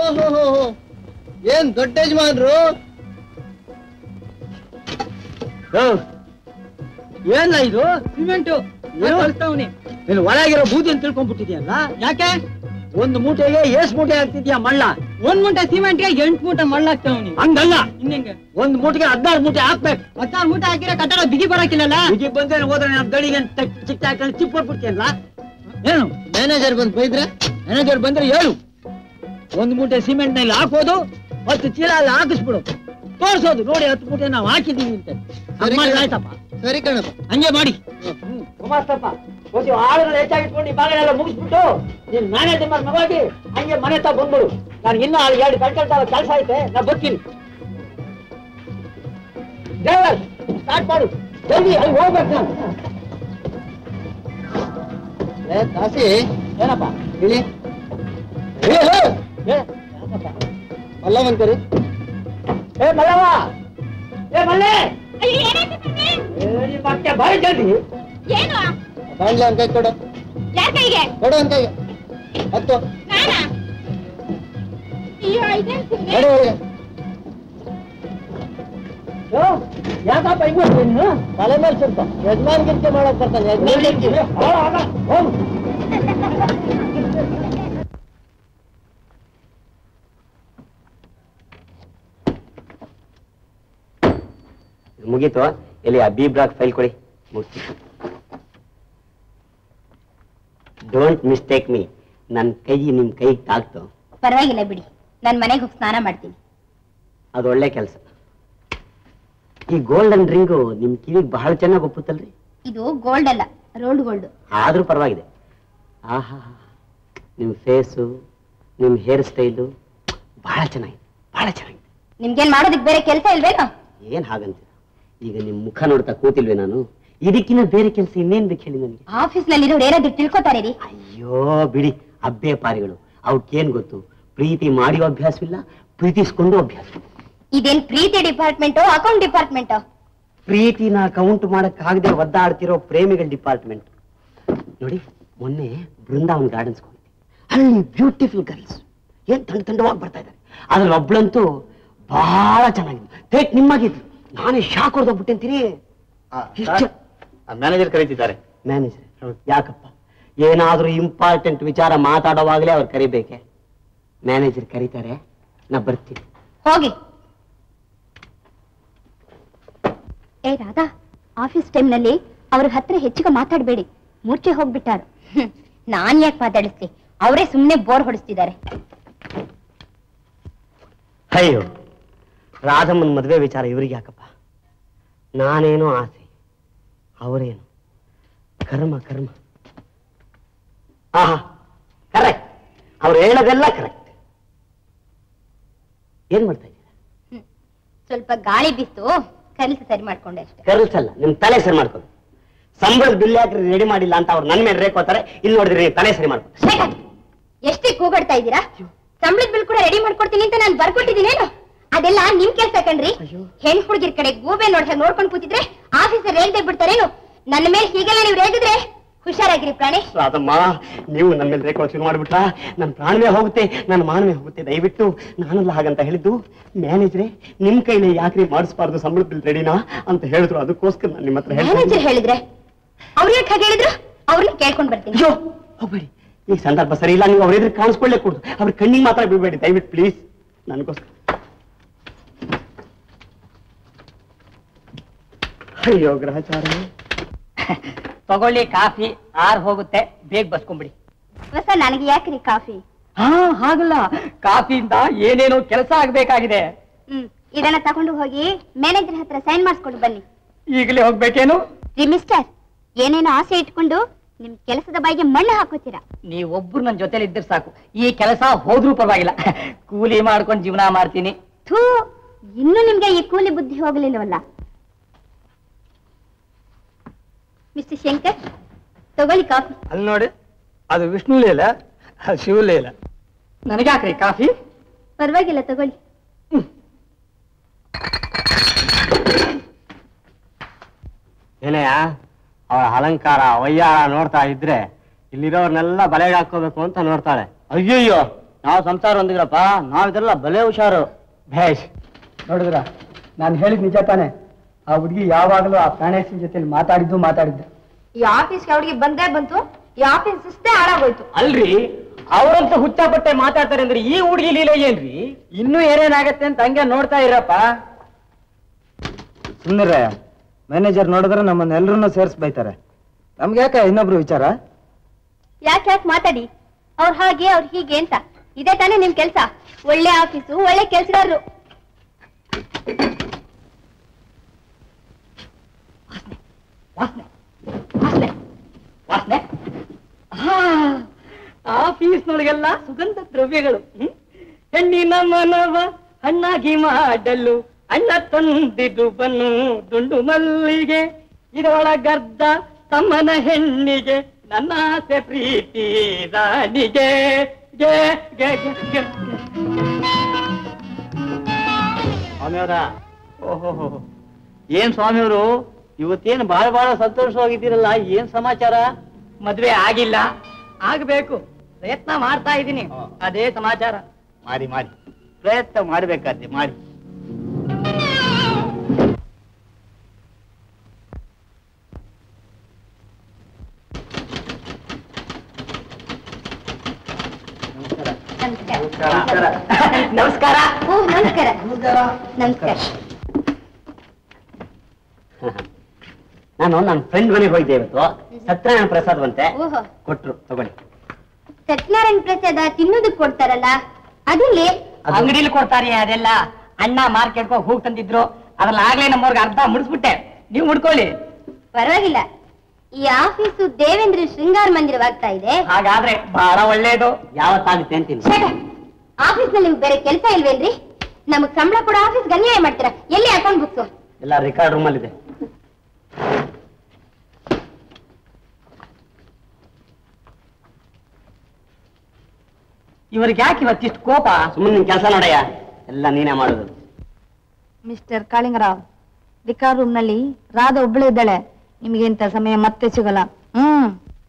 ಓಹೋ ಏನ್ ದೊಡ್ಡ ಯಜಮಾನ್ರು ಏನ ಇದು ಸಿಮೆಂಟು ಕಳಿಸ್ತಾವ್ನಿ ನೀನು ಒಳಗಿರೋ ಬೂದಿ ಅಂತ ತಿಳ್ಕೊಂಡ್ಬಿಟ್ಟಿದ್ಯಲ್ಲ ಯಾಕೆ ಒಂದು ಮೂಟೆಗೆ ಎಷ್ಟ್ ಮೂಟೆ ಹಾಕ್ತಿದ್ಯಾ ಮಳ್ಳ ಒಂದ್ ಮೂಟೆ ಸಿಮೆಂಟ್ಗೆ ಎಂಟ್ ಮೂಟೆ ಮಳ್ಳ ಹಾಕ್ತಾವ್ನಿ ಹಂಗಲ್ಲ ಇನ್ನೆಂಗೆ ಒಂದ್ ಮೂಟೆಗೆ ಹದಿನಾರು ಮೂಟೆ ಹಾಕ್ಬೇಕು ಹದಿನಾರು ಮೂಟೆ ಹಾಕಿದ್ರೆ ಕಟ್ಟಡ ಬಿಗಿ ಬರಕಿಲ್ಲಲ್ಲ ಬಿಗಿ ಬಂದ್ರೆ ಹೋದ್ರೆ ನಮ್ಮ ದಡಿಗೆ ಚಿಕ್ಕ ಹಾಕೊಂಡು ಚಿಪ್ ಕೊಟ್ಬಿಡ್ತೀಯಲ್ಲ ಏನು ಮ್ಯಾನೇಜರ್ ಬಂದು ಬೈದ್ರೆ ಮ್ಯಾನೇಜರ್ ಬಂದ್ರೆ ಹೇಳು ಒಂದು ಮೂಟೆ ಸಿಮೆಂಟ್ ನಲ್ಲಿ ಹಾಕೋದು ಹತ್ತು ಚೀಲ ಅಲ್ಲಿ ಹಾಕಿಸ್ಬಿಡು ತೋರ್ಸೋದು ನೋಡಿ ಹತ್ತು ಮೂಟೆ ನಾವು ಹಾಕಿದೀವಿ ಅಂತ ಹಂಗ್ ಮಾಡಿದ್ರೆ ಆಯ್ತಪ್ಪ ಸರಿ ಕಣಪ್ಪ ಹಂಗೆ ಮಾಡಿ ಕುಮಾರಪ್ಪ ಒಂದು ಆಳುಗಳು ಹೆಚ್ಚಾಗಿಟ್ಕೊಂಡು ಈ ಬಾಗಿಲೆಲ್ಲ ಮುಗಿಸ್ಬಿಟ್ಟು ನೀನ್ ಮ್ಯಾನೇಜರ್ ಮಾಡಿ ಮಗಾಗಿ ಹಂಗೆ ಮನೆ ತಾ ಬಂದ್ಬಿಡು ನಾನು ಇನ್ನೂ ಅಲ್ಲಿ ಎರಡು ಕಳ್ಕೊಳ್ತಾವ ಕೆಲಸ ಐತೆ ನಾ ಬರ್ತೀನಿ ಡ್ರೈವರ್ ಸ್ಟಾರ್ಟ್ ಮಾಡು ಜಲ್ದಿ ಅಲ್ಲಿ ಹೋಗ್ಬೇಕು ನಾನು ಏ ಕಾಸಿ ಏನಪ್ಪ ಇಳಿ ಏ, ಏ, ಏ, ಮಲ್ಲವನ್ ಕರಿ ಏ ಮಲ್ಲವ್ವ ಏ ಮಲ್ಲೆ ಏ, ನಿಮ್ಮ ಅತ್ತೆ ಬಾರಿ ಜಲ್ದಿ ಏನು ಬಾಂಡ್ಲೆ ಅಂಕೈ ಕೊಡು ಯಾರ ಕೈಗೆ ಕೊಡು ಅಂಕೈಗೆ ಹತ್ತು ನಾನಾ ಅಯ್ಯೋ ಇದೇನ್ ಸುಮ್ನೆ? ನಡಿ ಒಳಗೆ ಯೋ, ಯಾಕಪ್ಪ ಹಿಂಗ್ ಮಾಡ್ತೀಯ ನೀನು ತಲೆ ಮೇಲೆ ಸ್ವಲ್ಪ ಯಜಮಾನ್ಗಿರ್ಕೆ ಮಾಡಕ್ ಬರ್ತಾನೆ ಯಜಮಾನ್ಗಿರ್ಕೆ ಹೋಗು, ಹೋಗು, ಹೋಗು. ಮುಗೀತು ಎಲ್ಲಿ ಆ ಬಿ ಬ್ಲಾಕ್ ಫೈಲ್ ಕೊಡಿ ಮುಗಿಸಿ ಡೋಂಟ್ ಮಿಸ್ಟೇಕ್ ಮೀ ನನ್ನ ಕೈ ನಿಮ್ ಕೈಗೆ ತಾಕ್ತು ಪರವಾಗಿಲ್ಲ ಬಿಡಿ ನಾನ್ ಮನೆಗೆ ಹೋಗಿ ಸ್ನಾನ ಮಾಡ್ತೀನಿ ಅದು ಒಳ್ಳೆ ಕೆಲಸ ಈ ಗೋಲ್ಡನ್ ರಿಂಗು ನಿಮ್ ಕಿವಿಗೆ ಬಹಳ ಚೆನ್ನಾಗಿ ಒಪ್ಪುತ್ತಲ್ರಿ ಇದು ಗೋಲ್ಡ್ ಅಲ್ಲ ರೋಲ್ಡ್ ಗೋಲ್ಡ್ ಆದ್ರೂ ಪರವಾಗಿದೆ ಆಹಾ ನಿಮ್ ಫೇಸು ನಿಮ್ ಹೇರ್ ಸ್ಟೈಲು ಬಹಳ ಚೆನ್ನಾಗಿದೆ ಬಹಳ ಚೆನ್ನಾಗಿದೆ ನಿಮ್ಗೇನ್ ಮಾಡೋದಕ್ ಬೇರೆ ಕೆಲಸ ಇಲ್ವೇನೋ ಏನ್ ಹಾಗಂತೀರ ಈಗ ನಿಮ್ ಮುಖ ನೋಡ್ತಾ ಕೂತಿಲ್ವೇ ನಾನು ಇದಕ್ಕಿನ್ನ ಬೇರೆ ಕೆಲಸ ಇನ್ನೇನ್ ಬೇಕು ಹೇಳಿ ನನಗೆ ಆಫೀಸ್ ನಲ್ಲಿರೋರು ಏನಾದ್ರು ತಿಳ್ಕೊತಾರೆ ರೀ ಅಯ್ಯೋ ಬಿಡಿ ಅಬ್ಬೆ ಪಾರಿಗಳು ಅವಕ್ಕೇನ್ ಗೊತ್ತು ಪ್ರೀತಿ ಮಾಡಿಯೋ ಅಭ್ಯಾಸವಿಲ್ಲ ಪ್ರೀತಿಸ್ಕೊಂಡು ಅಭ್ಯಾಸ ಇದೇನ್ ಪ್ರೀತಿ ಡಿಪಾರ್ಟ್ಮೆಂಟ್ ಅಕೌಂಟ್ ಡಿಪಾರ್ಟ್ಮೆಂಟ್ ಪ್ರೀತಿನ ಕೌಂಟ್ ಮಾಡಕ್ಕಾಗದೆ ಒದ್ದಾಡ್ತಿರೋ ಪ್ರೇಮಿಗಳ ಡಿಪಾರ್ಟ್ಮೆಂಟ್ ನೋಡಿ ಮೊನ್ನೆ ಬೃಂದಾವನ್ ಗಾರ್ಡನ್ಸ್ ಹೋಗಿದ್ದೆ ಅಲ್ಲಿ ಬ್ಯೂಟಿಫುಲ್ ಗರ್ಲ್ಸ್ ಏನ್ ತಂಡ ತಂಡವಾಗಿ ಬರ್ತಾ ಇದ್ದಾರೆ ಅದ್ರಲ್ಲಿ ಒಬ್ಳಂತೂ ಬಹಳ ಚೆನ್ನಾಗಿದ್ಲು ಥೇಟ್ ನಿಮ್ಮಾಗಿದ್ಲು ನಾನೇ ಶಾಕ್ ಹೊಡೆದೋಗ್ಬಿಟ್ಟೆಂತೀರಿ ಮ್ಯಾನೇಜರ್ ಕರೀತಿದ್ದಾರೆ ಮ್ಯಾನೇಜರ್ ಯಾಕಪ್ಪ ಏನಾದ್ರೂ ಇಂಪಾರ್ಟೆಂಟ್ ವಿಚಾರ ಮಾತಾಡೋವಾಗಲೇ ಅವ್ರು ಕರಿಬೇಕೆ ಮ್ಯಾನೇಜರ್ ಕರೀತಾರೆ ನಾ ಬರ್ತೀನಿ ಹೋಗಿ ಏ ರಾಧಾ ಆಫೀಸ್ ಟೈಮ್ನಲ್ಲಿ ಅವ್ರ ಹತ್ರ ಹೆಚ್ಚಿಗೆ ಮಾತಾಡಬೇಡಿ ಮೂರ್ಛೆ ಹೋಗ್ಬಿಟ್ಟಾರು ನಾನ್ ಯಾಕೆ ಮಾತಾಡಿಸ್ಲಿ ಅವರೇ ಸುಮ್ನೆ ಬೋರ್ ಹೊಡಿಸ್ತಿದ್ದಾರೆ ಅಯ್ಯೋ ರಾಧಮ್ಮನ ಮದುವೆ ವಿಚಾರ ಇವ್ರಿಗೆ ಯಾಕಪ್ಪ ನಾನೇನೋ ಆಸೆ ಅವರೇನು ಕರ್ಮ ಕರ್ಮ ಆಹಾ ಕರೆಕ್ಟ್ ಅವ್ರು ಹೇಳೋದೆಲ್ಲ ಕರೆಕ್ಟ್ ಏನ್ ಮಾಡ್ತಾ ಇದ್ದೀರಾ ಸ್ವಲ್ಪ ಗಾಳಿ ಬಿತ್ತು ಕಲಿಸಿ ಸರಿ ಮಾಡ್ಕೊಂಡೆ ಅಷ್ಟೇ ಕರ್ಲ್ಸಲ್ಲ ನಿಮ್ ತಲೆ ಸರಿ ಮಾಡ್ಕೊಂಡು ಸಂಬಳದ ಬಿಲ್ ಯಾಕೆ ರೆಡಿ ಮಾಡಿಲ್ಲ ಅಂತ ಅವ್ರು ನನ್ನ ಮೇಲೆ ರೇಕೋತಾರೆ ಇಲ್ಲಿ ನೋಡಿದ್ರೆ ನೀವು ತಲೆ ಸರಿ ಮಾಡ್ಕೊಂಡು ಶ್ವೇತಾ, ಎಷ್ಟೇ ಕೂಗಾಡ್ತಾ ಇದ್ದೀರಾ ಸಂಬಳದ ಬಿಲ್ ಕೂಡ ರೆಡಿ ಮಾಡ್ಕೊಡ್ತೀನಿ ಅಂತ ನಾನು ಬರ್ಕೊಟ್ಟಿದ್ದೀನೇನು ಅದೆಲ್ಲ ನಿಮ್ ಕೆಲ್ಸ ಕಣ್ರಿ ಹೆಣ್ ಹುಡುಗಿರ್ ಕಡೆ ಗೂಬೆ ನೋಡ್ದಾಗ ನೋಡ್ಕೊಂಡ್ ಕೂತಿದ್ರೆ ಆಫೀಸರ್ ರೇಗ್ದೆ ಬಿಡ್ತಾರೇನು ನನ್ನ ಮೇಲೆ ಹೀಗೆಲ್ಲ ನೀವು ರೇಗಿದ್ರೆ ಹುಷಾರಾಗಿರಿ ಪ್ರಾಣಿ ರಾಧಮ್ಮ ನೀವು ನನ್ನ ಮೇಲೆ ರೇಖೋ ಶುರು ಮಾಡ್ಬಿಟ್ರಾ ನನ್ನ ಪ್ರಾಣವೇ ಹೋಗುತ್ತೆ ನನ್ನ ಮಾನವೇ ಹೋಗುತ್ತೆ ದಯವಿಟ್ಟು ನಾನಲ್ಲ ಹಾಗಂತ ಹೇಳಿದ್ದು ಮ್ಯಾನೇಜ್ರೆ ನಿಮ್ ಕೈಲಿ ಯಾಕ್ರಿ ಮಾಡಿಸ್ಬಾರ್ದು ಸಂಬಳ ಬಿಲ್ ರೆಡಿನಾ ಅಂತ ಹೇಳಿದ್ರು ಅದಕ್ಕೋಸ್ಕರ ನಾನು ನಿಮ್ಮ ಹತ್ರ ಹೇಳ್ತೀನಿ ಮ್ಯಾನೇಜರ್ ಹೇಳಿದ್ರೆ ಅವ್ರು ಯಾಕೆ ಹಾಗೆ ಹೇಳಿದ್ರು ಅವ್ರನ್ನ ಕೇಳ್ಕೊಂಡ್ ಬರ್ತೀನಿ ಅಯ್ಯೋ ಹೋಗ್ಬೇಡಿ ಈ ಸಂದರ್ಭ ಸರಿ ಇಲ್ಲ ನೀವು ಅವ್ರೆದ್ರೆ ಕಾಣಿಸ್ಕೊಳ್ಳೇ ಕೊಡುದು ಅವ್ರ ಕಣ್ಣಿಗೆ ಮಾತ್ರ ಬಿಡಬೇಡಿ ದಯವಿಟ್ಟು ಪ್ಲೀಸ್ ನನಗೋಸ್ಕರ ಅಯ್ಯೋ ಗ್ರಹಚಾರ ತಗೊಳ್ಳಿ ಕಾಫಿ ಆರ್ ಹೋಗುತ್ತೆ ಬೇಗ ಬಸ್ಕೊಂಬಿಡಿ ಹೊಸ ನನಗೆ ಯಾಕ್ರಿ ಕಾಫಿ ಹಾ ಹಾಗಲ್ಲ ಕಾಫಿಯಿಂದ ಏನೇನೋ ಕೆಲಸ ಆಗ್ಬೇಕಾಗಿದೆ ಹ್ಮ್ ಇದನ್ನ ತಗೊಂಡು ಹೋಗಿ ಮ್ಯಾನೇಜರ್ ಹತ್ರ ಸೈನ್ ಮಾಡಿಸ್ಕೊಂಡು ಬನ್ನಿ ಈಗಲೇ ಹೋಗ್ಬೇಕೇನು ರೀ ಮಿಸ್ಟರ್ ಏನೇನೋ ಆಸೆ ಇಟ್ಕೊಂಡು ನಿಮ್ ಕೆಲಸದ ಬಾಯಿಗೆ ಮಣ್ಣು ಹಾಕೋತೀರಾ ನೀವೊಬ್ರು ನನ್ನ ಜೊತೆಲಿ ಇದ್ರೆ ಸಾಕು ಈ ಕೆಲಸ ಹೋದ್ರೂ ಪರವಾಗಿಲ್ಲ ಕೂಲಿ ಮಾಡ್ಕೊಂಡು ಜೀವನ ಮಾಡ್ತೀನಿ ಥೂ ಇನ್ನು ನಿಮ್ಗೆ ಈ ಕೂಲಿ ಬುದ್ಧಿ ಹೋಗಲಿಲ್ಲವಲ್ಲ ಮಿಸ್ಟರ್ ಶಂಕರ್ ತಗೊಳ್ಳಿ ಕಾಫಿ ಅಲ್ಲಿ ನೋಡಿ ಅದು ವಿಷ್ಣು ಲೀಲ ಅದು ಶಿವಲೀಲ ನನಗ್ಯಾಕ್ರಿ ಕಾಫಿ ಪರವಾಗಿಲ್ಲ ತಗೊಳ್ಳಿ ಏನಯ್ಯ ಅವಳ ಅಲಂಕಾರ ವಯ್ಯಾರ ನೋಡ್ತಾ ಇದ್ರೆ ಇಲ್ಲಿರೋರ್ನೆಲ್ಲ ಬಲೆಗೆ ಹಾಕೋಬೇಕು ಅಂತ ನೋಡ್ತಾಳೆ ಅಯ್ಯಯ್ಯೋ ನಾವು ಸಂಸಾರ ಹೊಂದಿದ್ರಪ್ಪ ನಾವಿದ್ರೆಲ್ಲ ಬಲೆ ಹುಷಾರು ಭೇಷ್ ನೋಡಿದ್ರ ನಾನು ಹೇಳಿದ್ ನಿಜ ತಾನೆ ಆ ಹುಡುಗಿ ಯಾವಾಗಲೂ ಆ ಪ್ರಾಣೇಶನ್ ಜೊತೆಲಿ ಮಾತಾಡಿದ್ದು ಮಾತಾಡಿದ್ದು ಈ ಆಫೀಸ್ಗೆ ಅವಳಿಗೆ ಬಂದೇ ಬಂತು ಈ ಆಫೀಸ್ ಸಿಸ್ಟೇ ಹಾಳಾಗೋಯ್ತು ಅಲ್ರಿ ಅವರಂತ ಹುಚ್ಚಾಪಟ್ಟೆ ಮಾತಾಡ್ತಾರೆ ಅಂದ್ರೆ ಈ ಹುಡುಗಿ ಲೀಲೆ ಏನ್ರಿ ಇನ್ನೂ ಏನೇನಾಗತ್ತೆ ಅಂತ ಹಂಗೆ ನೋಡ್ತಾ ಇರಪ್ಪ ಸುಮ್ಮನೆ ಮ್ಯಾನೇಜರ್ ನೋಡಿದ್ರೆ ನಮ್ಮನ್ನೆಲ್ಲರನ್ನೂ ಸೇರ್ಸ್ ಬೈತಾರೆ ನಮ್ಗೆ ಯಾಕೆ ಇನ್ನೊಬ್ರು ವಿಚಾರ ಯಾಕೆ ಯಾಕೆ ಮಾತಾಡಿ ಅವ್ರು ಹಾಗೆ ಅವ್ರು ಹೀಗೆ ಅಂತ ಇದೇ ತಾನೇ ನಿಮ್ ಕೆಲ್ಸ ಒಳ್ಳೆ ಆಫೀಸು ಒಳ್ಳೆ ಕೆಲ್ಸಗಾರರು ವಾಸನೆ ವಾಸನೆ ವಾಸನೆ ಆಫೀಸ್ನೊಳಗೆಲ್ಲ ಸುಗಂಧ ದ್ರವ್ಯಗಳು ಹ್ಮ್? ಹೆಣ್ಣಿನ ಮನವ ಹಣ್ಣಾಗಿ ಮಾಡಲು ಅಣ್ಣ ತಂದಿದ್ದು ಬನ್ನು ದುಂಡು ಮಲ್ಲಿಗೆ ಇದರೊಳಗರ್ಧ ತಮ್ಮನ ಹೆಣ್ಣಿಗೆ ನನ್ನ ಆಸೆ ಪ್ರೀತಿ ರಾಣಿಗೆ ಗೆ ಗೆ ಗೆ ಗೆ ಗೆ. ಸ್ವಾಮಿಯವರ ಓಹೋ ಏನ್ ಸ್ವಾಮಿಯವರು ಇವತ್ತೇನು ಬಹಳ ಬಹಳ ಸಂತೋಷವಾಗಿದ್ದೀರಲ್ಲ ಏನ್ ಸಮಾಚಾರ ಮದ್ವೆ ಆಗಿಲ್ಲ ಆಗ್ಬೇಕು ಪ್ರಯತ್ನ ಮಾಡ್ತಾ ಇದ್ದೀನಿ ಅದೇ ಸಮಾಚಾರ ಮಾಡಿ ಮಾಡಿ ಪ್ರಯತ್ನ ಮಾಡ್ಬೇಕಾದ್ರೆ ಮಾಡಿ ನಮಸ್ಕಾರ ಓ ನಮಸ್ಕಾರ ನಮಸ್ಕಾರ ನಾನು ನನ್ನ ಫ್ರೆಂಡ್ ಮನೆಗೆ ಹೋಗಿದ್ದೆ ಇವತ್ತು ಸತ್ಯನಾರಾಯಣ ಪ್ರಸಾದವಂತೆ ಓಹೋ ಕೊಟ್ರು ತಗೊಳ್ಳಿ ಸತ್ಯನಾರಾಯಣ ಪ್ರಸಾದ ತಿನ್ನೋದಕ್ ಕೊಡ್ತಾರಲ್ಲ ಅದಿಲ್ಲಿ ಅಂಗಡಿಲಿ ಕೊಡ್ತಾರೆ ಅದೆಲ್ಲ ಅಣ್ಣ ಮಾರ್ಕೆಟ್ಗೆ ಹೋಗಿ ತಂದಿದ್ರು ಅದ್ರಲ್ಲಿ ಆಗ್ಲೇ ನಮ್ಮವ್ರಿಗೆ ಅರ್ಧ ಮುಡಿಸ್ಬಿಟ್ಟೆ ನೀವು ಮುಡ್ಕೊಳ್ಳಿ ಪರವಾಗಿಲ್ಲ ಈ ಆಫೀಸು ದೇವೇಂದ್ರ ಶೃಂಗಾರ ಮಂದಿರವಾಗ್ತಾ ಇದೆ ಹಾಗಾದ್ರೆ ಬಹಳ ಒಳ್ಳೇದು ಯಾವತ್ತಾಗುತ್ತೆ ಅಂತೀನಿ ಆಫೀಸ್ ನಲ್ಲಿ ನಿಮ್ಗೆ ಬೇರೆ ಕೆಲಸ ಇಲ್ವೇನ್ರಿ ನಮಗ್ ಸಂಬಳ ಕೊಡೋ ಆಫೀಸ್ ಅನ್ಯಾಯ ಮಾಡ್ತೀರಾ ಎಲ್ಲಿ ಅಕೌಂಟ್ ಬುಕ್ಸ್ ಎಲ್ಲ ರೆಕಾರ್ಡ್ ರೂಮಲ್ಲಿ ಇದೆ ಇವ್ರಿಗೆ ಯಾಕೆ ಇವತ್ತಿಷ್ಟು ಕೋಪ ಸುಮ್ಮನೆ ನಿನ್ ಕೆಲಸ ನೋಡಯ್ಯ ಎಲ್ಲ ನೀನೇ ಮಾಡೋದು ಮಿಸ್ಟರ್ ಕಾಳಿಂಗರಾವ್ ರಿಕಾರ್ ರೂಮ್ ನಲ್ಲಿ ರಾಧ ಒಬ್ಬಳೇ ಇದ್ದಾಳೆ ನಿಮಗೆ ಇಂಥ ಸಮಯ ಮತ್ತೆ ಸಿಗಲ್ಲ ಹ್ಮ್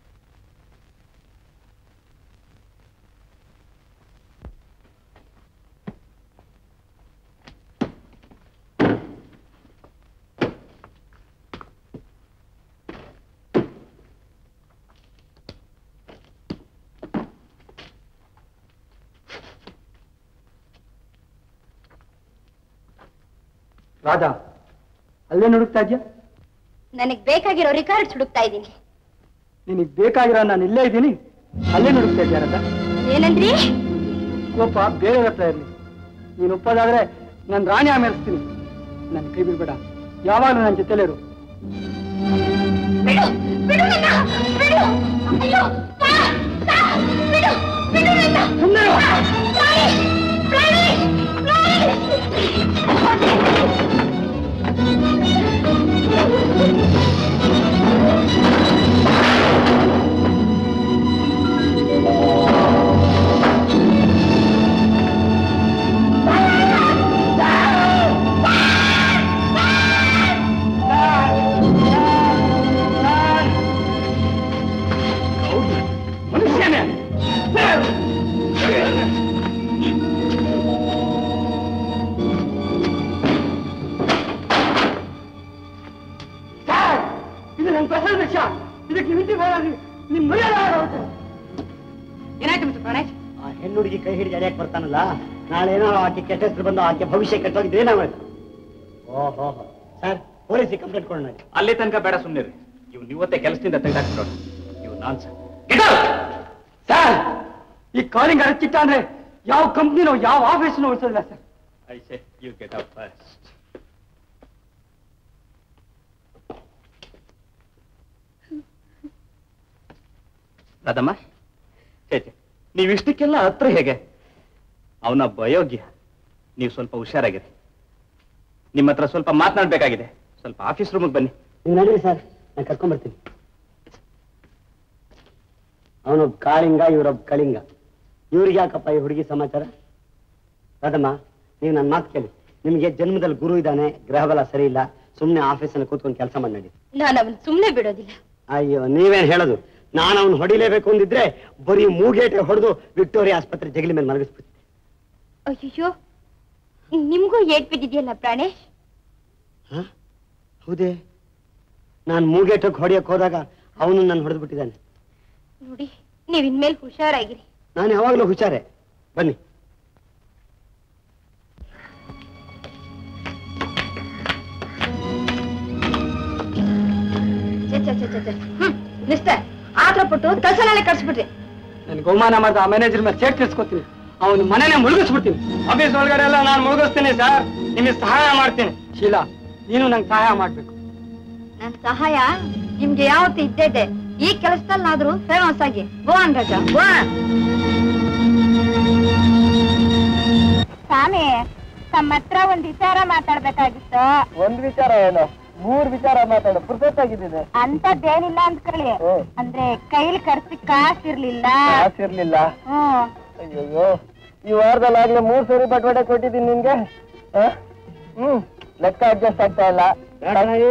ರಾಧಾ ಅಲ್ಲೇ ಹುಡುಕ್ತಾ ಇದ್ಯಾ ನನಗ್ ಬೇಕಾಗಿರೋ ರಿಕಾರ್ಡ್ಸ್ ಹುಡುಕ್ತಾ ಇದ್ದೀನಿ ನಿನಗ್ ಬೇಕಾಗಿರೋ ನಾನು ಇಲ್ಲೇ ಇದ್ದೀನಿ ಅಲ್ಲೇ ಹುಡುಕ್ತಾ ಇದ್ಯಾ ರಾಧಾ ಏನಂದ್ರಿ ಕೋಪ ಬೇರೆ ಹತ್ರ ಇರ್ಲಿ ನೀನು ಒಪ್ಪೋದಾದ್ರೆ ನಾನು ರಾಣಿ ಆಮೇಲಿಸ್ತೀನಿ ನನ್ನ ಕೈ ಬಿಡ್ಬೇಡ ಯಾವಾಗಲೂ ನನ್ನ ಜೊತೆಲಿರು ಬಿಡು ಬಿಡು ನನ್ನ ಬಿಡು ಅಯ್ಯೋ ಸಾ, ಸಾ, ಬಿಡು ಬಿಡು ನನ್ನ ಪ್ರಾಣಿ, ಪ್ರಾಣಿ, ಇದು ನನ್ನ ಪ್ರಸಾದ ವಿಷಯ ಇದಕ್ಕೆ ಮಿತಿ ಬೇಡ ನಿಮ್ ಮರ್ಯಾದೆ ಆಗೋಗುತ್ತೆ. ಏನಾಯ್ತು ಮಿಸ್ಟರ್ ಪ್ರಣಯ್ ಆ ಹೆಣ್ಣು ಹುಡುಗಿ ಕೈ ಹಿಡಿದು ಎಳೆಯಕ್ ಬರ್ತಾನಲ್ಲ ನಾಳೆ ಏನೋ ಆಕೆ ಕೆಟ್ಟ ಹೆಸರು ಬಂದು ಆಕೆ ಭವಿಷ್ಯ ಕೆಟ್ಟೋಗಿದ್ರೆ ಏನಾಗೋಯ್ತು ಓಹೋ ಸರ್ ಪೊಲೀಸಿಗೆ ಕಂಪ್ಲೇಂಟ್ ಕೊಡೋಣ ಅಲ್ಲಿ ತನಕ ಬೇಡ ಸುಮ್ಮನೆ ಇವ್ನು ಇವತ್ತೇ ಕೆಲಸದಿಂದ ತೆಗೆದಾಕ್ಬಿಡೋಣ ಇವ್ ನಾನ್ ಸರ್ ಸರ್ ಈ ಕಾಲಿಂಗ್ ಅರಚಿಟ್ಟ ಅಂದ್ರೆ ಯಾವ ಕಂಪ್ನಿನೋ ಯಾವ ಆಫೀಸ್ನೋ ಉಳಿಸೋದಿಲ್ಲ sir I say you get out first Radhamma ಛೇ ಛೇ ನೀವು ಇಷ್ಟಕ್ಕೆಲ್ಲ ಹತ್ರ ಹೇಗೆ ಅವನ ಬಯೋಗ್ಯ ನೀವು ಸ್ವಲ್ಪ ಹುಷಾರಾಗಿರಿ ನಿಮ್ಮ ಹತ್ರ ಸ್ವಲ್ಪ ಮಾತನಾಡ್ಬೇಕಾಗಿದೆ ಸ್ವಲ್ಪ ಆಫೀಸ್ ರೂಮಿಗೆ ಬನ್ನಿ ನೀವು ನಡೀರಿ ಸರ್ ನಾನು ಕರ್ಕೊಂಡ್ಬರ್ತೀನಿ ಅವನೊಬ್ಬ ಕಾಳಿಂಗ ಇವರೊಬ್ಬ ಕಳಿಂಗ ಇವ್ರಿಗೆ ಯಾಕಪ್ಪ ಈ ಹುಡುಗಿ ಸಮಾಚಾರ ರಾಧಮ್ಮ ನೀವು ನನ್ನ ಮಾತು ಕೇಳಿ ನಿಮಗೆ ಜನ್ಮದಲ್ಲಿ ಗುರು ಇದ್ದಾನೆ ಗ್ರಹಬಲ ಸರಿ ಇಲ್ಲ ಸುಮ್ಮನೆ ಆಫೀಸಲ್ಲಿ ಕೂತ್ಕೊಂಡು ಕೆಲಸ ಮಾಡಿ ನಡಿ ನಾನು ಅವನ್ ಸುಮ್ನೆ ಬಿಡೋದಿಲ್ಲ ಅಯ್ಯೋ ನೀವೇನ್ ಹೇಳೋದು ನಾನು ಅವ್ನು ಹೊಡಿಲೇಬೇಕು ಅಂದಿದ್ರೆ ಬರೀ ಮೂಗೇಟೆ ಹೊಡೆದು ವಿಕ್ಟೋರಿಯಾ ಆಸ್ಪತ್ರೆ ಜಗಲಿ ಮೇಲೆ ಮಲಗಿಸ್ಬಿಡ್ತೀನಿ ಅಯ್ಯೋ ನಿಮ್ಗೂ ಏಟ್ ಬಿದ್ದಿದೆಯಲ್ಲ ಪ್ರಾಣೇಶ್ ಹೌದೇ ನಾನು ಮೂಗೇಟಕ್ಕೆ ಹೊಡೆಯಕ್ಕೆ ಹೋದಾಗ ಅವನು ನನ್ನ ಹೊಡೆದು ಬಿಟ್ಟಿದ್ದಾನೆ ನೋಡಿ ನೀವ್ ಇನ್ಮೇಲೆ ಹುಷಾರಾಗಿರಿ ನಾನು ಯಾವಾಗಲೂ ಹುಷಾರೆ ಬನ್ನಿ ಮಿಸ್ಟರ್ ಆತರ ಪಟ್ಟು ಕೆಲಸನಾಲೆ ಕಳ್ಸ್ಬಿಟ್ರಿ ನನ್ಗೆ ಅವಮಾನ ಮಾಡಿದ ಆ ಮ್ಯಾನೇಜರ್ ಮೇಲೆ ಸೇಟ್ ತಿರ್ಸ್ಕೊತೀನಿ ಅವನು ಮನೆನೇ ಮುಳುಗಿಸ್ಬಿಡ್ತೀನಿ ಆಫೀಸ್ ಒಳಗಡೆ ಎಲ್ಲ ನಾನು ಮುಳುಗಿಸ್ತೀನಿ ಸರ್ ನಿಮಗೆ ಸಹಾಯ ಮಾಡ್ತೀನಿ ಶೀಲಾ ನೀನು ನಂಗೆ ಸಹಾಯ ಮಾಡ್ಬೇಕು ನನ್ ಸಹಾಯ ನಿಮ್ಗೆ ಯಾವತ್ತು ಇದ್ದೇ ಇದೆ ಈ ಕೆಲಸದಲ್ಲಾದ್ರೂ ಫೇಮಸ್ ಆಗಿ ಗೋವಾನ್ ರಾಜ ಗೋವಾನ್ ಸ್ವಾಮಿ ತಮ್ಮ ಹತ್ರ ಒಂದ್ ವಿಚಾರ ಮಾತಾಡ್ಬೇಕಾಗಿತ್ತು ಒಂದ್ ವಿಚಾರ ಏನು ಮೂರ್ ವಿಚಾರ ಮಾತಾಡು ಪುರ್ಸೊತ್ತಾಗಿದ್ದೀನಿ ಅಂತದ್ದೇನಿಲ್ಲ ಅಂದ್ಕೊಳ್ಳಿ ಅಂದ್ರೆ ಕೈಲಿ ಖರ್ಚು ಕಾಸಿರ್ಲಿಲ್ಲ ಕಾಸಿರ್ಲಿಲ್ಲ ಹ್ಮ್ ಅಯ್ಯೋ ಈ ವಾರದಲ್ಲಾಗ್ಲೇ ಮೂರ್ ಸರಿ ಬಟ್ವಾಡೆ ಕೊಟ್ಟಿದ್ದೀನಿ ನಿನ್ಗೆ ಆ? ಹ್ಮ್ ಲೆಕ್ಕ ಅಡ್ಜಸ್ಟ್ ಆಗ್ತಾ ಇಲ್ಲ ಬೇಡ ನಾಯಿ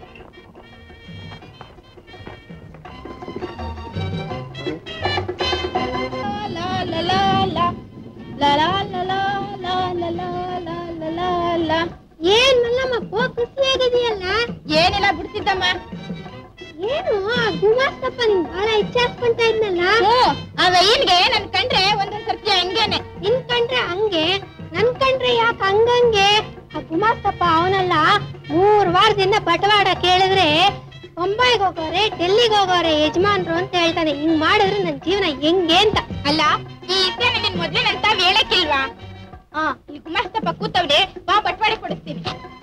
ಏನ್ ಮಲ್ಲಮ್ಮ ಕೋ ಖುಷಿಯಾಗಿದೆಯಲ್ಲ ಏನಿಲ್ಲ ಬಿಡ್ತಿದ್ದಮ್ಮ ಏನು ಆ ಗುಮಾಸ್ತಪ್ಪ ನಿಂಗ್ ಬಹಳ ಇಚ್ಛಾಸ್ಕೊಂತ ಇದ್ನಲ್ಲ ಅವ ಏನ್ಗೆ ನನ್ ಕಂಡ್ರೆ ಒಂದೊಂದ್ ಸರ್ತಿ ಹಂಗೇನೆ ನಿನ್ ಕಂಡ್ರೆ ಹಂಗೆ ನನ್ ಕಂಡ್ರೆ ಯಾಕೆ ಹಂಗಂಗೆ ಆ ಗುಮಾಸ್ತಪ್ಪ ಅವನಲ್ಲ ಮೂರ್ ವಾರದಿಂದ ಬಟವಾಡ ಕೇಳಿದ್ರೆ ಬೊಂಬಾಯಿಗೆ ಹೋಗೋರೆ ಡೆಲ್ಲಿಗೆ ಹೋಗೋರೆ ಯಜಮಾನ್ರು ಅಂತ ಹೇಳ್ತಾನೆ ಹಿಂಗ್ ಮಾಡಿದ್ರೆ ನನ್ ಜೀವನ ಹೆಂಗೆ ಅಂತ ಅಲ್ಲ ಈ ವಿಷಯ ನಿನ್ ಮೊದ್ಲೇ ನನ್ ತಾವ್ ಹೇಳಕ್ಕಿಲ್ವಾ ಆ ಇಲ್ಲಿ ಗುಮಾಸ್ತಪ್ಪ ಕೂತವ್ರೆ ಬಾ ಬಟ್ವಾಡೆ ಕೊಡಿಸ್ತೀನಿ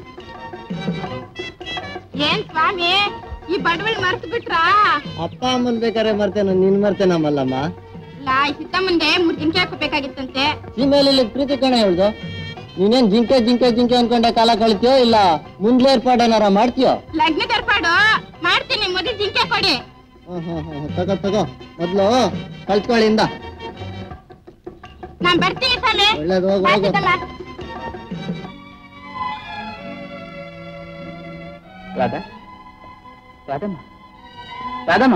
ಏನ್ ಸ್ವಾಮಿ ಈ ಬಡವಳ್ ಮರ್ತು ಬಿಟ್ರಾ ಅಪ್ಪ ಅಮ್ಮನ್ ಬೇಕಾರೆ ಮರ್ತೇನ ನೀನ್ ಮರ್ತೇನ ಮಲ್ಲಮ್ಮ ಲಾ ಈ ಸಿದ್ದಮ್ಮನ್ಗೆ ಮೂರ್ ಜಿಂಕೆ ಹಾಕೋಬೇಕಾಗಿತ್ತಂತೆ ಸೀಮೆಯಲ್ಲಿ ಪ್ರೀತಿ ಕಣ ಹೇಳ್ದು ನೀನೇನ್ ಜಿಂಕೆ ಜಿಂಕೆ ಜಿಂಕೆ ಅನ್ಕೊಂಡೆ ಕಾಲ ಕಳಿತೀಯೋ ಇಲ್ಲ ಮುಂದ್ಲೆ ಏರ್ಪಾಡು ಏನಾರ ಮಾಡ್ತೀಯೋ ಲಗ್ನದ ಏರ್ಪಾಡು ಮಾಡ್ತೀನಿ ಮೊದಲು ಜಿಂಕೆ ಕೊಡಿ ಹ್ಮ್ ಹ್ಮ್ ಹ್ಮ್ ತಗೋ ತಗೋ ಮೊದ್ಲು ಕಳ್ಸ್ಕೊಳ್ಳಿಂದ ನಾನ್ ಬರ್ತೀನಿ ಸ್ವಾಮಿ ಒಳ್ಳೇದು ಹೋಗು ಬಾ ಹೋಗು ಸಿದ್ದಮ್ಮ. ರಾಧಾ ರಾಧಮ್ಮ ರಾಧಮ್ಮ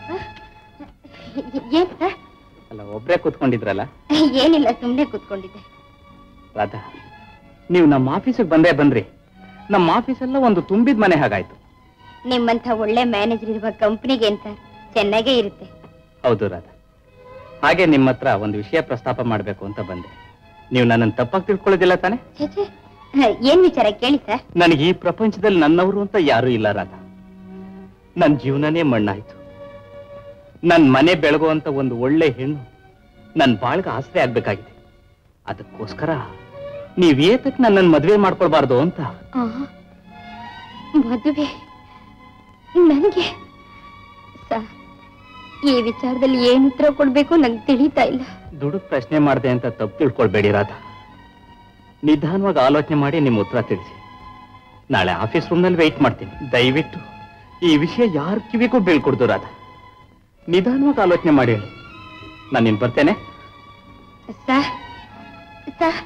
ಏನ್ ಸರ್? ಅಲ್ಲ ಒಬ್ರೇ ಕೂತ್ಕೊಂಡಿದ್ರಲ್ಲ ಏನಿಲ್ಲ ಸುಮ್ನೆ ಕೂತ್ಕೊಂಡಿದ್ದೆ ರಾಧಾ ನೀವು ನಮ್ಮ ಆಫೀಸಿಗೆ ಬಂದೇ ಬಂದ್ರಿ ನಮ್ಮ ಆಫೀಸೆಲ್ಲ ಒಂದು ತುಂಬಿದ ಮನೆ ಹಾಗಾಯ್ತು ನಿಮ್ಮಂತ ಒಳ್ಳೆ ಮ್ಯಾನೇಜರ್ ಇರುವ ಕಂಪ್ನಿಗೆ ಅಂತ ಚೆನ್ನಾಗೇ ಇರುತ್ತೆ ಹೌದು ರಾಧಾ ಹಾಗೆ ನಿಮ್ಮ ಹತ್ರ ಒಂದು ವಿಷಯ ಪ್ರಸ್ತಾಪ ಮಾಡಬೇಕು ಅಂತ ಬಂದೆ ನೀವು ನನ್ನನ್ನು ತಪ್ಪಾಗಿ ತಿಳ್ಕೊಳ್ಳೋದಿಲ್ಲ ತಾನೆ ಛೇ, ಛೇ. ಹ, ಏನ್ ವಿಚಾರ ಕೇಳಿ ಸರ್ ನನಗೆ ಈ ಪ್ರಪಂಚದಲ್ಲಿ ನನ್ನವರು ಅಂತ ಯಾರೂ ಇಲ್ಲ ರಾಧಾ ನನ್ನ ಜೀವನನೇ ಮಣ್ಣಾಯ್ತು ನನ್ನ ಮನೆ ಬೆಳಗುವಂತ ಒಂದು ಒಳ್ಳೆ ಹೆಣ್ಣು ನನ್ನ ಬಾಳ್ಗೆ ಆಸರೆ ಆಗ್ಬೇಕಾಗಿದೆ ಅದಕ್ಕೋಸ್ಕರ ನೀವ್ ಏತಕ್ ನನ್ನನ್ನು ಮದುವೆ ಮಾಡ್ಕೊಳ್ಬಾರ್ದು ಅಂತ ಮದುವೆ ನನಗೆ ಸರ್ ಈ ವಿಚಾರದಲ್ಲಿ ಏನ್ ಉತ್ತರ ಕೊಡ್ಬೇಕು ನಂಗೆ ತಿಳಿತಾ ಇಲ್ಲ ದುಡುಕ್ ಪ್ರಶ್ನೆ ಮಾಡಿದೆ ಅಂತ ತಪ್ಪು ತಿಳ್ಕೊಳ್ಬೇಡಿ ರಾಧಾ ನಿಧಾನವಾಗಿ ಆಲೋಚನೆ ಮಾಡಿ ನಿಮ್ಮ ಉತ್ತರ ತಿಳಿಸಿ ನಾಳೆ ಆಫೀಸ್ ರೂಮ್ನಲ್ಲಿ ವೆಯ್ಟ್ ಮಾಡ್ತೀನಿ ದಯವಿಟ್ಟು ಈ ವಿಷಯ ಯಾರ ಕಿವಿಗೂ ಬೀಳ್ಕೊಡ್ದು ರಾಧಾ ನಿಧಾನವಾಗಿ ಆಲೋಚನೆ ಮಾಡಿ ಹೇಳಿ ನಾನು ಇನ್ ಬರ್ತೇನೆ ಸರ್ ಸರ್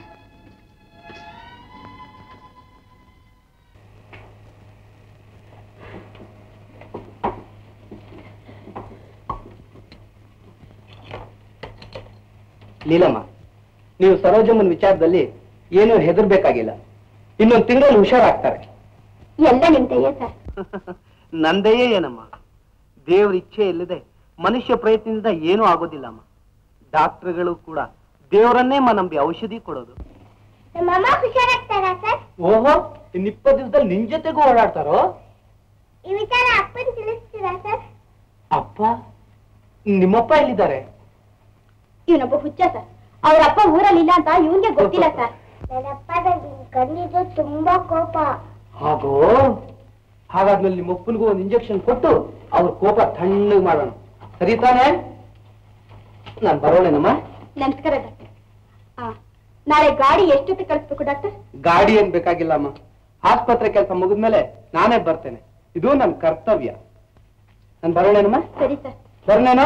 ಲೀಲಮ್ಮ ನೀವು ಸರೋಜಮ್ಮನ ವಿಚಾರದಲ್ಲಿ ಏನು ಹೆದರ್ಬೇಕಾಗಿಲ್ಲ ಇನ್ನೊಂದು ತಿಂಗಳಲ್ಲಿ ಹುಷಾರಾಗ್ತಾರೆ ಎಲ್ಲ ನಿಮ್ ದಯ್ಯ ಸರ್ ನಂದೆಯೇ ಏನಮ್ಮ ದೇವ್ರ ಇಚ್ಛೆ ಇಲ್ಲದೆ ಮನುಷ್ಯ ಪ್ರಯತ್ನದಿಂದ ಏನೂ ಆಗೋದಿಲ್ಲಮ್ಮ ಡಾಕ್ಟರ್ಗಳು ಕೂಡ ದೇವರನ್ನೇ ನಂಬಿ ಔಷಧಿ ಕೊಡೋದು ನಮ್ಮಮ್ಮ ಹುಷಾರಾಗ್ತಾರಾ ಸರ್ ಓಹೋ ಇನ್ ಇಪ್ಪತ್ತು ದಿವಸದಲ್ಲಿ ನಿನ್ ಜೊತೆಗೂ ಓಡಾಡ್ತಾರೋ ಈ ವಿಚಾರ ಅಪ್ಪನ್ ತಿಳಿಸ್ತೀರಾ ಸರ್ ಅಪ್ಪ ನಿಮ್ಮಪ್ಪ ಎಲ್ಲಿದ್ದಾರೆ ಇವನೊಬ್ಬ ಹುಚ್ಚ ಸರ್ ಅವ್ರ ಅಪ್ಪ ಊರಲ್ಲಿಲ್ಲ ಅಂತ ಇವನ್ಗೆ ಗೊತ್ತಿಲ್ಲ ಸರ್ ನನ್ನಪ್ಪ ನಿನ್ ಕಣ್ಣಿಗೆ ತುಂಬಾ ಕೋಪ ಹಾಗೋ ಹಾಗಾದ್ಮೇಲೆ ನಿಮ್ಮ ಅಪ್ಪನಿಗೂ ಒಂದು ಇಂಜೆಕ್ಷನ್ ಕೊಟ್ಟು ಅವ್ರ ಕೋಪ ತಣ್ಣಗೆ ಮಾಡೋಣ ಸರಿ ತಾನೇ ನಾನು ಬರೋಣೇನಮ್ಮ ನಮಸ್ಕಾರ ಡಾಕ್ಟರ್ ಆ, ನಾಳೆ ಗಾಡಿ ಎಷ್ಟೊತ್ತಿಗೆ ಕಳಿಸ್ಬೇಕು ಡಾಕ್ಟರ್ ಗಾಡಿ ಏನ್ ಬೇಕಾಗಿಲ್ಲಮ್ಮ ಆಸ್ಪತ್ರೆ ಕೆಲಸ ಮುಗಿದ್ಮೇಲೆ ನಾನೇ ಬರ್ತೇನೆ ಇದು ನನ್ನ ಕರ್ತವ್ಯ ನಾನು ಬರೋಣೇನಮ್ಮ ಸರಿ ಸರ್ ಬರ್ನೇನೋ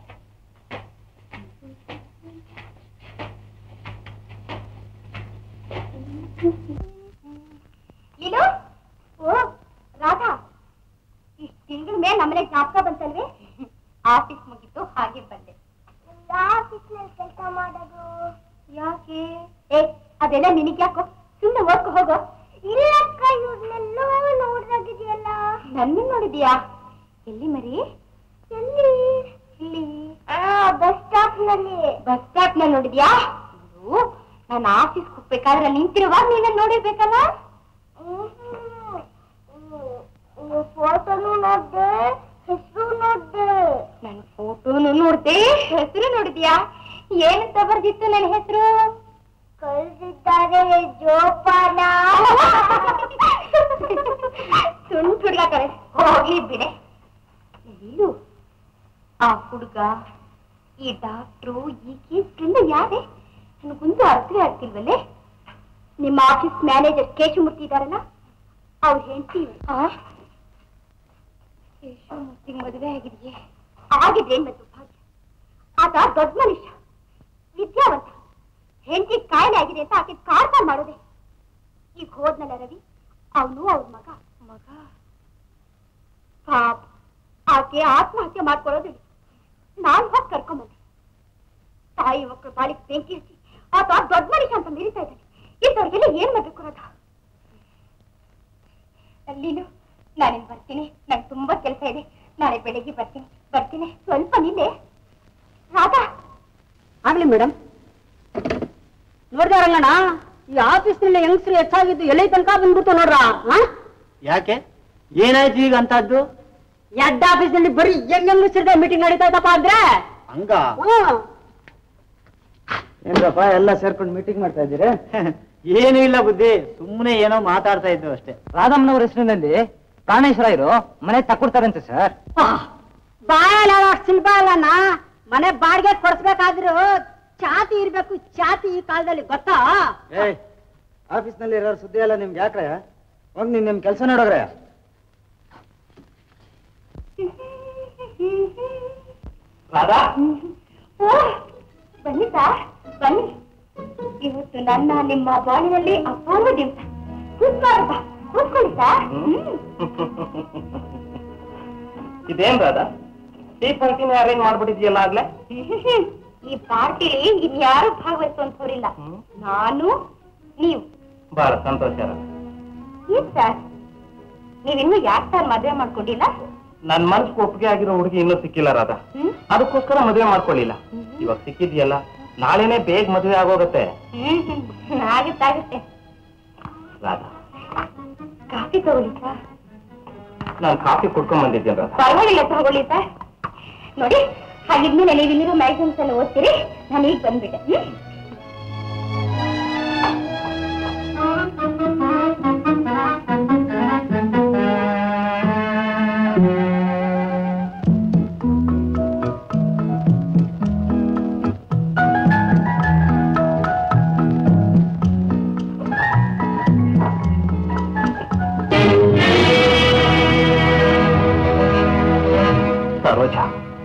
ಇದು ಓ ರಾಧಾ ಇಷ್ಟು ತಿಂಗಳ ಮೇಲೆ ನಮ್ಮನೆ ಜ್ಞಾಪಕ ಬಂತಲ್ವೇ ಆಫೀಸ್ ಮುಗಿತು ಹಾಗೆ ಬಂದೆ ಆಫೀಸ್ನಲ್ಲಿ ಕೆಲಸ ಮಾಡೋದು ಯಾಕೆ ಏ ಅದೆಲ್ಲ ನಿನಗೆ ಯಾಕೋ ಸುಮ್ಮನೆ ಓದ್ಕೊ ಹೋಗೋ ಇಲ್ಲಕ್ಕ ಇವ್ರನ್ನೆಲ್ಲೋ ನೋಡ್ದಾಗಿದೆಯಲ್ಲ ನನ್ನ ನೋಡಿದ್ಯಾ ಎಲ್ಲಿ ಮರಿ ಎಲ್ಲಿ ಇಲ್ಲಿ ಬಸ್ ಸ್ಟಾಪ್ ನಲ್ಲಿ ಬಸ್ ಸ್ಟಾಪ್ ನಲ್ಲಿ ನೋಡಿದ್ಯಾ ಅಯ್ಯೋ, ನಾನು ಆಫೀಸ್ ಹೋಗ್ಬೇಕಾದ್ರೆ ನಿಂತಿರುವಾಗ ನೀನ ನೋಡಿರ್ಬೇಕಲ್ಲ ಫೋಟೋನು ನೋಡ್ದೆ ಹೆಸರು ನೋಡ್ದೆ ನನ್ನ ಫೋಟೋನು ನೋಡ್ದೆ ಹೆಸರು ನೋಡಿದ್ಯಾ ಏನಂತ ಬರ್ದಿತ್ತು ನನ್ನ ಹೆಸರು ಕಳ್ದಿದ್ದಾರೆ ಜೋಪಾನ ತುಂಡು ಹುಡುಗ ಕರೆ ಹೋಗ್ಲಿ ಬಿಡೆ ಇಲ್ಲು ಆ ಹುಡುಗ ಈ ಡಾಕ್ಟ್ರು ಈ ಕೇಸ್ರಿಂದ ಯಾರೇ ನನಗೊಂದು ಅರ್ಥವೇ ಆಗ್ತಿಲ್ವಲ್ಲೇ ನಿಮ್ಮ ಆಫೀಸ್ ಮ್ಯಾನೇಜರ್ ಕೇಶವಮೂರ್ತಿ ಇದಾರಲ್ಲ ಅವ್ರು ಹೆಂಡತಿ ಕೇಶವಮೂರ್ತಿ ಮದುವೆ ಆಗಿದೆಯೇ ಆಗಿದ್ರೆ ಮತ್ತು ಭಾಗ್ಯ ಆತ ದೊಡ್ಡ ಮನುಷ್ಯ ವಿದ್ಯಾವಂತ ಹೆಂಡತಿ ಕಾಯಿಲೆ ಆಗಿದೆ ಅಂತ ಆಕೆ ಕಾರ್ಬಾರ್ ಮಾಡೋದೆ ಈಗ ಹೋದ್ನಲ್ಲ ರವಿ ಅವನು ಅವ್ರ ಮಗ ಮಗ ಪಾಪ ಆಕೆ ಆತ್ಮಹತ್ಯೆ ಮಾಡ್ಕೊಳ್ಳೋದು ನಾನ್ ಹೋಗಿ ಕರ್ಕೊಂಬಂದೆ ತಾಯಿ ಮಕ್ಕಳು ಬಾಳಿಗೆ ಬೆಂಕಿ ಹಚ್ಚಿ ಆತ ದೊಡ್ಡ ಮನುಷ್ಯ ಅಂತ ಮೆರಿತಾ ಇದ್ದಾನೆ ಇಂಥವ್ರಿಗೆಲ್ಲ ಏನ್ ಮಾಡ್ಬೇಕು ಅನ್ನೋದ ಅಲ್ಲಿನು ನಾನಿನ್ ಬರ್ತೀನಿ ನಂಗೆ ತುಂಬಾ ಕೆಲಸ ಇದೆ ನಾಳೆ ಬೆಳಿಗ್ಗೆ ಬರ್ತೀನಿ ಬರ್ತೀನಿ ಸ್ವಲ್ಪ ನಿನ್ನೆ ರಾಧಾ ಆಗ್ಲಿ ಮೇಡಮ್ ನೋಡ್ದ ರಂಗಣ್ಣ ಈ ಆಫೀಸ್ನಲ್ಲಿ ಹೆಂಗಸರು ಹೆಚ್ಚಾಗಿದ್ದು ಎಲ್ಲಿ ತನಕ ಬಂದ್ಬಿಡ್ತು ನೋಡ್ರ ಯಾಕೆ ಏನಾಯ್ತು ಈಗ ಅಂತದ್ದು ಎಡ್ ಆಫೀಸ್ನಲ್ಲಿ ಬರೀ ಹೆಂಗ್ ಹೆಂಗಸರದ ಮೀಟಿಂಗ್ ನಡೀತಾ ಇದ್ದಪ್ಪ ಅಂದ್ರೆ ಹಂಗ ಹ್ಮ್ ಏನ್ರಪ್ಪ ಎಲ್ಲ ಸೇರ್ಕೊಂಡು ಮೀಟಿಂಗ್ ಮಾಡ್ತಾ ಇದ್ದೀರಾ ಏನೂ ಇಲ್ಲ ಬುದ್ಧಿ ಸುಮ್ಮನೆ ಏನೋ ಮಾತಾಡ್ತಾ ಇದ್ದು ಅಷ್ಟೇ ರಾಧಮ್ಮನವ್ರ ಹೆಸರಿನಲ್ಲಿ ಪ್ರಾಣೇಶ್ವರ ಮನೆ ತಕ್ಕೊಡ್ತಾರಂತೆ ಸರ್ ಬಾಯಲ್ಲ ಶಿಲ್ಪ ಅಲ್ಲಣ್ಣ ಮನೆ ಬಾಡಿಗೆ ಕೊಡ್ಸ್ಬೇಕಾದ್ರು ಚಾತಿ ಇರ್ಬೇಕು ಚಾತಿ ಈ ಕಾಲದಲ್ಲಿ ಗೊತ್ತಾ ಏಯ್ ಆಫೀಸ್ನಲ್ಲಿ ಇರೋ ಸುದ್ದಿ ಎಲ್ಲ ನಿಮ್ಗೆ ಯಾಕ್ರೆ ಹೋಗಿ ನೀನ್ ನಿಮ್ ಕೆಲಸ ನೋಡೋಗ್ರೆ ರಾಧಾ ಓ, ಬನ್ನಿ ಸರ್ ಬನ್ನಿ ಇವತ್ತು ನನ್ನ ನಿಮ್ಮ ಬಾಳಿನಲ್ಲಿ ಅಪೂರ್ವ ದಿವಸ ಕೂತ್ಕೊಳ್ಳಪ್ಪ ಕೂತ್ಕೊಳ್ಳಿ ಸರ್ ಇದೇನ್ ರಾಧಾ ಈ ಪಾರ್ಟಿನ ಅರೇಂಜ್ ಮಾಡ್ಬಿಟ್ಟಿದ್ಯಲ್ಲ ಆಗ್ಲೇ ಈ ಪಾರ್ಟಿಲಿ ಇನ್ಯಾರು ಭಾಗವಹಿಸುವಂತವ್ರಿಲ್ಲ ನಾನು ನೀವು ಬಹಳ ಸಂತೋಷ ರಾಧಾ ಏನ್ ಸರ್ ನೀವಿನ್ನೂ ಯಾಕೆ ಸರ್ ಮದುವೆ ಮಾಡ್ಕೊಂಡಿಲ್ಲ ನನ್ ಮನ್ಸ್ಗೆ ಒಪ್ಪಿಗೆ ಆಗಿರೋ ಹುಡುಗಿ ಇನ್ನೂ ಸಿಕ್ಕಿಲ್ಲ ರಾಧಾ ಹ್ಮ್ ಅದಕ್ಕೋಸ್ಕರ ಮದುವೆ ಮಾಡ್ಕೊಳ್ಳಿಲ್ಲ ಇವಾಗ ಸಿಕ್ಕಿದ್ಯಲ್ಲ ನಾಳೆನೆ ಬೇಗ ಮದುವೆ ಆಗೋಗತ್ತೆ ಹ್ಮ್ ಹ್ಮ್ ಆಗುತ್ತಾಗುತ್ತೆ ರಾಧಾ ಕಾಫಿ ತಗೊಳ್ಳಿ ಸರ್ ನಾನ್ ಕಾಫಿ ಕುಡ್ಕೊಂಡ್ ಬಂದಿದ್ದೇನೆ ರಾಧಾ ಪರವಾಗಿಲ್ಲ ತಗೊಳ್ಳಿ ಸರ್ ನೋಡಿ ಹಾಗಿದ್ಮೇಲೆ ನೀವು ಇಲ್ಲಿರೋ ಮ್ಯಾಗಝಿನ್ಸ್ ಎಲ್ಲ ಓದ್ತೀರಿ ನಾನು ಈಗ ಬಂದ್ಬಿಟ್ಟೆ ಹ್ಮ್ ಸರೋಜ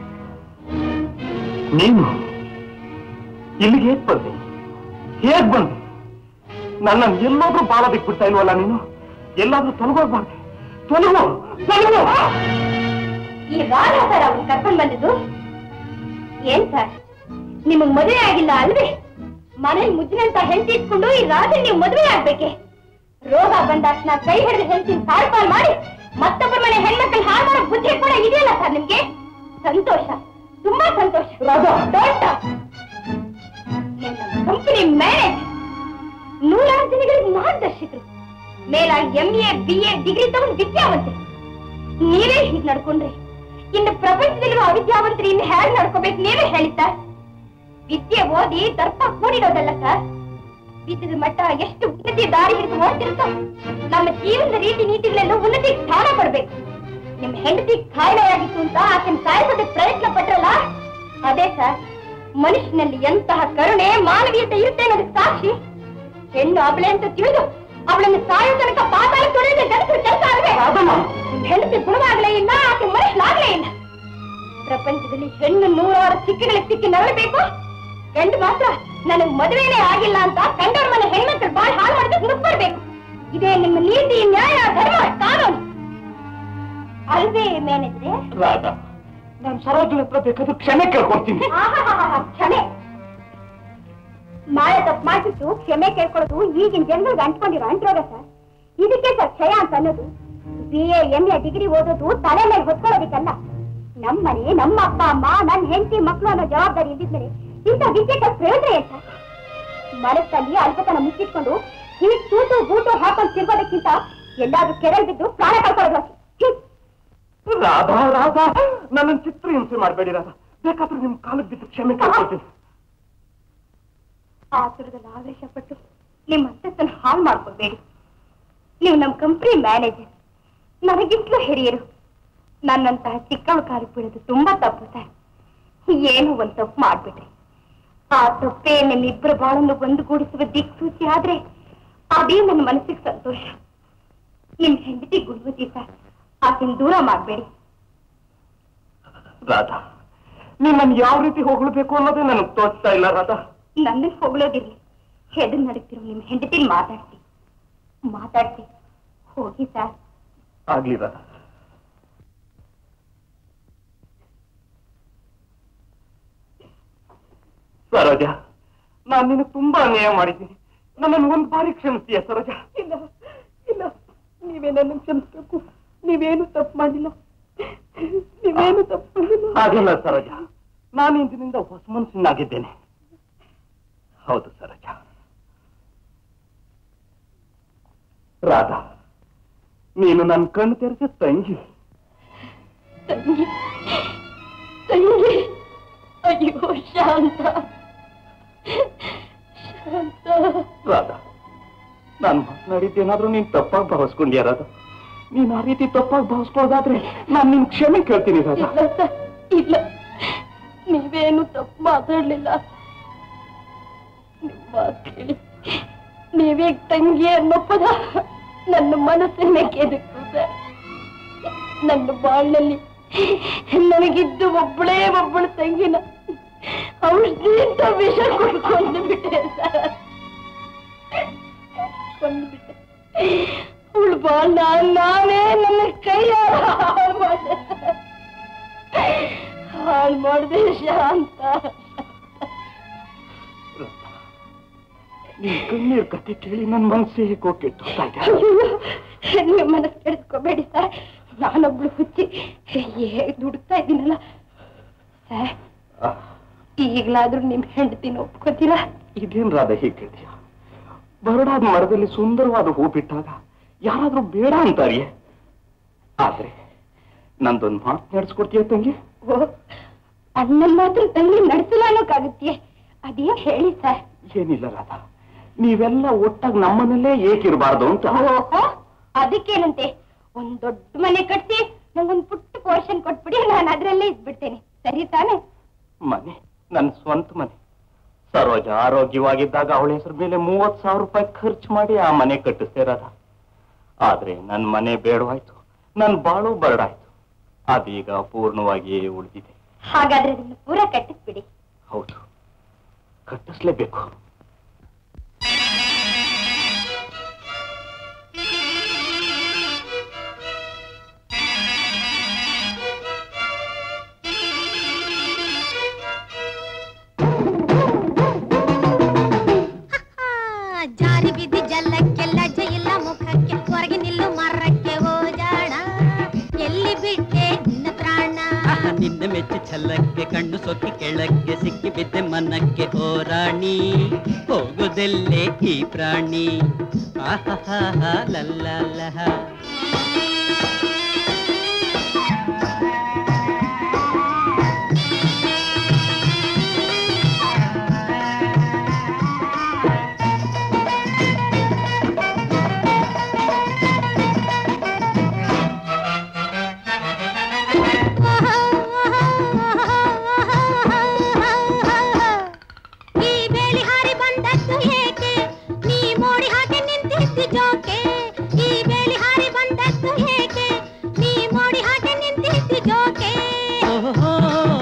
ನೀನು ಇಲ್ಲಿಗೆ ಹೇಗ್ ಬಂದೆ ಹೇಗ್ ಬಂದೆ ನನ್ನ ಎಲ್ಲಾದ್ರೂ ಬಾಳ ಬಿಟ್ಬಿಡ್ತಾ ಇಲ್ವಲ್ಲ ನೀನು ಎಲ್ಲಾದ್ರೂ ತೊಲಗೋಗ್ಬಾರ್ದೆ ತೊಲಗು ತೊಲಗು ಈ ರಾಧ ಸರ್ ಅವ್ರು ಕರ್ಕೊಂಡ್ ಬಂದಿದ್ದು ಏನ್ ಸರ್ ನಿಮಗ್ ಮದುವೆ ಆಗಿಲ್ಲ ಅಲ್ವೇ ಮನೇಲಿ ಮುದ್ದಿನಂತ ಹೆಂಡತಿ ಇಟ್ಕೊಂಡು ಈ ರಾತ್ರಿ ನೀವು ಮದುವೆ ಆಗ್ಬೇಕೆ ರೋಗ ಬಂದಾಕ್ಷಣ ಕೈ ಹಿಡಿದು ಹೆಂಡತಿನ ಸಾರ್ಪಾಲ್ ಮಾಡಿ ಮತ್ತೊಬ್ಬರ ಮನೆ ಹೆಣ್ಮಕ್ಳು ಹಾಳು ಮಾಡೋ ಬುದ್ಧಿ ಕೂಡ ಇದೆಯಲ್ಲ ಸರ್ ನಿಮ್ಗೆ ಸಂತೋಷ ತುಂಬಾ ಸಂತೋಷ ದೊಡ್ಡ ಕಂಪನಿ ಮ್ಯಾನೇಜ್ ನೂರಾರು ಜನಗಳಿಗೆ ಮಾರ್ಗದರ್ಶಕರು ಮೇಲ M A B A degree ತಗೊಂಡು ವಿದ್ಯಾವಂತರು ನೀವೇ ಹೀಗ್ ನಡ್ಕೊಂಡ್ರಿ ಇನ್ನು ಪ್ರಪಂಚದಲ್ಲಿರುವ ಅವಿದ್ಯಾವಂತರು ಇನ್ನು ಹೇಗೆ ನಡ್ಕೋಬೇಕು ನೀವೇ ಹೇಳಿ ಸರ್ ವಿದ್ಯೆ ಓದಿ ದರ್ಪ ಕೂಡಿರೋದಲ್ಲ ಸರ್ ವಿದ್ಯದ ಮಟ್ಟ ಎಷ್ಟು ಉನ್ನತಿ ದಾರಿ ಹಿಡಿದು ಓದ್ತಿರುತ್ತೋ ನಮ್ಮ ಜೀವನದ ರೀತಿ ನೀತಿಗಳೆಲ್ಲ ಉನ್ನತಿ ಸ್ಥಾನ ಕೊಡ್ಬೇಕು ನಿಮ್ ಹೆಂಡತಿ ಕಾಯಿಲೆಯಾಗಿತ್ತು ಅಂತ ಆಕೆನ ಸಾಯಿಸೋದಕ್ಕೆ ಪ್ರಯತ್ನ ಪಟ್ರಲ್ಲ ಅದೇ ಸರ್ ಮನುಷ್ಯನಲ್ಲಿ ಎಂತಹ ಕರುಣೆ ಮಾನವೀಯತೆ ಇರುತ್ತೆ ಅನ್ನೋದಕ್ಕೆ ಸಾಕ್ಷಿ ಹೆಣ್ಣು ಅವಳೆ ಅಂತ ತಿಳಿದು ಅವಳನ್ನು ಸಾಯೋ ತನಕ ಪಾತಾಳ ತೊಳೆದ ಗಂಡಸರ ಕೆಲಸ ಅಲ್ವೇ ನಿಮ್ ಹೆಂಡತಿ ಗುಣವಾಗ್ಲೇ ಇಲ್ಲ ಆಕೆ ಮನುಷ್ಯನಾಗ್ಲೇ ಇಲ್ಲ ಪ್ರಪಂಚದಲ್ಲಿ ಹೆಣ್ಣು ನೂರಾರು ಸಿಕ್ಕಿಗಳಿಗೆ ಸಿಕ್ಕಿ ನರಳಬೇಕು ಗಂಡು ಮಾತ್ರ ನನಗ್ ಮದುವೆನೇ ಆಗಿಲ್ಲ ಅಂತ ಕಂಡವ್ರ ಮನೆ ಹೆಣ್ಮಕ್ಳು ಬಾಳ್ ಹಾಳು ಮಾಡೋದಕ್ಕೆ ಮುಗ್ಬರ್ಬೇಕು ಇದೇ ನಿಮ್ಮ ನೀತಿ ನ್ಯಾಯ ಧರ್ಮ ಕಾನೂನು ಅಲ್ವೇ ಮೇನಿದ್ರೆ ರಾಧಾ ನಾನು ಸರೋಜನ ಹತ್ರ ಬೇಕಾದ್ರೆ ಕ್ಷಮೆ ಕೇಳ್ಕೊಡ್ತೀನಿ ಆಹಾಹಾಹಾ, ಕ್ಷಮೆ ಮಾಯ ತಪ್ಪು ಮಾಡ್ಬಿಟ್ಟು ಕ್ಷಮೆ ಕೇಳ್ಕೊಳ್ಳೋದು ಈಗಿನ ಜನಗಳಿಗೆ ಅಂಟ್ಕೊಂಡಿರೋ ಅಂಟ್ರೋಗ ಸರ್ ಇದಕ್ಕೆ ಸರ್ ಕ್ಷಯ ಅಂತ ಅನ್ನೋದು B A M A degree ಓದೋದು ತಲೆ ಮೇಲೆ ಹೊತ್ಕೊಳ್ಳೋದಿಕ್ಕಲ್ಲ ನಮ್ಮ ಮನೆ ನಮ್ಮ ಅಪ್ಪ ಅಮ್ಮ ನನ್ನ ಹೆಂಡತಿ ಮಕ್ಕಳು ಅನ್ನೋ ಜವಾಬ್ದಾರಿ ಇದ್ದಿದ್ಮೇಲೆ ಇಂಥ ವಿದ್ಯೆಗೆ ಪ್ರಯೋಜನ ಏನ್ ಸರ್ ಮನಸ್ಸಲ್ಲಿ ಅಲ್ಪತನ ಮುಚ್ಚಿಟ್ಕೊಂಡು ಈ ತೂತು ಬೂಟು ಹಾಕೊಂಡು ತಿರ್ಗೋದಕ್ಕಿಂತ ಎಲ್ಲಾದ್ರೂ ಕೆರೆ ಬಿದ್ದು ಪ್ರಾಣ ಕಳ್ಕೊಳ್ಳೋದು ವಾಸಿ. ಹ್ಮ್. ರಾಧಾ ರಾಧಾ ನನ್ನ ಚಿತ್ರ ಹಿಂಸೆ ಮಾಡಬೇಡಿ ರಾಧಾ ಬೇಕಾದ್ರೆ ನಿಮ್ ಕಾಲಕ್ಕೆ ಬಿದ್ದು ಕ್ಷಮೆ ಕೇಳ್ಕೊಳ್ತೀನಿ ಆತುರದಲ್ಲಿ ಆವೇಶ ಪಟ್ಟು ನಿಮ್ಮ ಅಂತಸ್ತನ್ನು ಹಾಳು ಮಾಡ್ಕೊಬೇಡಿ ನೀವು ನಮ್ಮ ಕಂಪ್ನಿ ಮ್ಯಾನೇಜರ್ ನನಗಿಂತಲೂ ಹಿರಿಯರು ನನ್ನಂತಹ ಚಿಕ್ಕವಳ ಕಾಲಿಗೆ ಬೀಳೋದು ತುಂಬಾ ತಪ್ಪು ಸರ್ ಏನೋ ಒಂದು ತಪ್ಪು ಮಾಡ್ಬಿಟ್ರಿ ಆ ತಪ್ಪೇ ನಿಮ್ಮಿಬ್ಬರ ಬಾಳನ್ನು ಒಂದುಗೂಡಿಸುವ ದಿಕ್ಸೂಚಿ ಆದ್ರೆ ಅದೇ ನನ್ನ ಮನಸ್ಸಿಗೆ ಸಂತೋಷ ನಿಮ್ ಹೆಂಡತಿ ಗುಣವತಿ ಸರ್ ಆಕೆನ್ ದೂರ ಮಾಡ್ಬೇಡಿ ರಾಧಾ ನಿಮ್ಮನ್ನು ಯಾವ ರೀತಿ ಹೊಗಳಬೇಕು ಅನ್ನೋದೇ ನನಗೆ ತೋಚ್ತಾ ಇಲ್ಲ ರಾಧಾ ನನ್ನನ್ನು ಹೊಗಳೋದಿರ್ಲಿ ಹೆದರ್ ನಡಕ್ತಿರೋ ನಿಮ್ ಹೆಂಡತಿನ ಮಾತಾಡ್ತಿ ಮಾತಾಡ್ತಿ ಹೋಗಿ ಸರ್ ಆಗ್ಲಿ ರಾಧಾ ಸರೋಜ ನಾನು ನಿನಗೆ ತುಂಬಾ ಅನ್ಯಾಯ ಮಾಡಿದ್ದೀನಿ ನನ್ನನ್ನು ಒಂದು ಬಾರಿ ಕ್ಷಮಿಸ್ತೀಯ ಸರೋಜ ಇಲ್ಲ ಇಲ್ಲ ನೀವೇ ನನ್ನ ಕ್ಷಮಿಸ್ಬೇಕು ನೀವೇನು ತಪ್ಪು ಮಾಡಿಲ್ಲ ನೀವೇನು ತಪ್ಪು ಮಾಡಿಲ್ಲ ಹಾಗಲ್ಲ ಸರೋಜ ನಾನು ಇಂದಿನಿಂದ ಹೊಸ ಮನಸ್ಸಿನಾಗಿದ್ದೇನೆ ಹೌದು ಸರೋಜ ರಾಧಾ ನೀನು ನನ್ನ ಕಣ್ಣು ತೆರೆದ ತಂಗಿ ತಂಗಿ ತಂಗಿ ಅಯ್ಯೋ ಶಾಂತ ಶಾಂತ ರಾಧಾ ನಾನು ಮಾತನಾಡಿದ್ದೇನಾದ್ರೂ ನೀನ್ ತಪ್ಪಾಗಿ ಭಾವಿಸ್ಕೊಂಡ್ಯಾ ರಾಧಾ ನೀನ್ ಆ ರೀತಿ ತಪ್ಪಾಗಿ ಭಾವಿಸ್ಕೊಳ್ಳೋದಾದ್ರೆ ನಾನು ನಿನ್ ಕ್ಷಮೆ ಕೇಳ್ತೀನಿ ರಾಧಾ ಇಲ್ಲ ಸರ್ ಇಲ್ಲ ನೀವೇನು ತಪ್ಪು ಮಾತಾಡ್ಲಿಲ್ಲ ನಿಮ್ಮ ಮಾತ್ ಕೇಳಿ ನೀವೇ ತಂಗಿ ಅನ್ನೋ ಪದ ನನ್ನ ಮನಸ್ಸನ್ನೇ ಕೆದಕ್ತು ಸರ್ ನನ್ನ ಬಾಳ್ನಲ್ಲಿ ನನಗಿದ್ದು ಒಬ್ಬಳೇ ಒಬ್ಬಳು ತಂಗಿನ ಔಷಧಿ ಅಂತ ವಿಷ ಕೊಡ್ಕೊಂಡು ಬಿಟ್ಟೆ ಸರ್ ಕೊಂದ್ಬಿಟ್ಟೆ ಅವಳು ಬಾಳ್ ನಾನೇ ನನ್ನ ಕೈಯಾರ ಹಾಳು ಮಾಡಿದೆ ಹಾಳು ಮಾಡಿದೆ ಶಾಂತ ನಿನ್ ಕಣ್ಣೀರ್ ಕತೆ ಕೇಳಿ ನನ್ನ ಮನಸ್ಸೇ ಹೇಗೋ ಕೆಟ್ಟು ಹೋಗ್ತಾ ಇದೆ ನೀವು ಮನಸ್ಸು ಕೆಡಿಸ್ಕೋಬೇಡಿ ಸರ್ ನಾನೊಬ್ಳು ಹುಚ್ಚಿ ಹೇಗೆ ದುಡ್ತಾ ಇದ್ದೀನಲ್ಲ ಸರ್ ಈಗಲಾದ್ರೂ ನಿಮ್ ಹೆಂಡತಿನ ಒಪ್ಕೋತೀರಾ ಇದೇನ್ ರಾಧಾ ಹೀಗೆ ಕೇಳ್ತೀಯ ಬರಡಾದ ಮರದಲ್ಲಿ ಸುಂದರವಾದ ಹೂ ಬಿಟ್ಟಾಗ ಯಾರಾದ್ರೂ ಬೇಡ ಅಂತಾರಿಯೇ ಆದ್ರೆ ನಂದೊಂದು ಮಾತು ನಡೆಸ್ಕೊಡ್ತೀಯ ತಂಗಿ ಓ ಅಣ್ಣನ್ ಮಾತ್ರ ತಂಗಿ ನಡೆಸಲ್ಲ ಅನ್ನೋಕ್ಕಾಗತ್ತೀಯ ಅದೇನ್ ಹೇಳಿ ಸರ್ ಏನಿಲ್ಲ ರಾಧಾ ನೀವೆಲ್ಲ ಒಟ್ಟಾಗಿ ನಮ್ಮನಲ್ಲೇ ಏಕಿರಬಾರ್ದು ಅಂತ ಓಹೋ ಅದಕ್ಕೇನಂತೆ ಒಂದ್ ದೊಡ್ಡ ಮನೆ ಕಟ್ಸಿ ನಂಗೊಂದ್ ಪುಟ್ಟ ಪೋರ್ಷನ್ ಕೊಟ್ಬಿಡಿ ನಾನು ಅದ್ರಲ್ಲೇ ಇದ್ಬಿಡ್ತೇನೆ ಸರಿ ತಾನೆ ಮನೆ ನನ್ನ ಸ್ವಂತ ಮನೆ ಸರೋಜ ಆರೋಗ್ಯವಾಗಿದ್ದಾಗ ಅವಳ ಹೆಸರು ಮೇಲೆ ಮೂವತ್ ಸಾವಿರ ರೂಪಾಯಿ ಖರ್ಚು ಮಾಡಿ ಆ ಮನೆ ಕಟ್ಟಿಸ್ತೇ ರಾಧಾ ಆದ್ರೆ ನನ್ನ ಮನೆ ಬೇಡವಾಯ್ತು ನನ್ ಬಾಳು ಬರಡಾಯ್ತು ಅದೀಗ ಪೂರ್ಣವಾಗಿಯೇ ಉಳಿದಿದೆ ಹಾಗಾದ್ರೆ ಅದನ್ನ ಪೂರ ಕಟ್ಟಿಸ್ಬಿಡಿ ಹೌದು ಕಟ್ಟಿಸ್ಲೇಬೇಕು ಜಾರಿ ಬಿದ್ದಿ ಜಲ್ಲಕ್ಕೆ ಲಜ್ಜೆ ಇಲ್ಲ ಮುಖಕ್ಕೆ ಹೊರಗೆ ನಿಲ್ಲು ಮರಕ್ಕೆ ಓ ಜಾಣ ಎಲ್ಲಿ ಬಿಟ್ಟೆ ನಿನ್ನ ಪ್ರಾಣ ಆಹ, ನಿನ್ನ ಮೆಚ್ಚಿ ಛಲಕ್ಕೆ ಕಣ್ಣು ಸೊಕ್ಕಿ ಕೆಳಕ್ಕೆ ಸಿಕ್ಕಿ ಬಿದ್ದೆ ಮನಕ್ಕೆ ಓ ರಾಣಿ ಹೋಗುದೆಲ್ಲೇ ಈ ಪ್ರಾಣಿ ಆಹಾ ಲಲ್ಲಹ ಈ ಬೇಲಿ ಹಾರಿ ಬಂದದ್ದು ಏಕೆ ನೀ ಮೋಡಿ ಹಾಕಿ ನಿಂತಿದ್ದು ಜೋಕೆ ಈ ಬೇಲಿ ಹಾರಿ ಬಂದದ್ದು ಏಕೆ ನೀ ಮೋಡಿ ಹಾಕಿ ನಿಂತಿದ್ದು ಜೋಕೆ ಓಹೋ,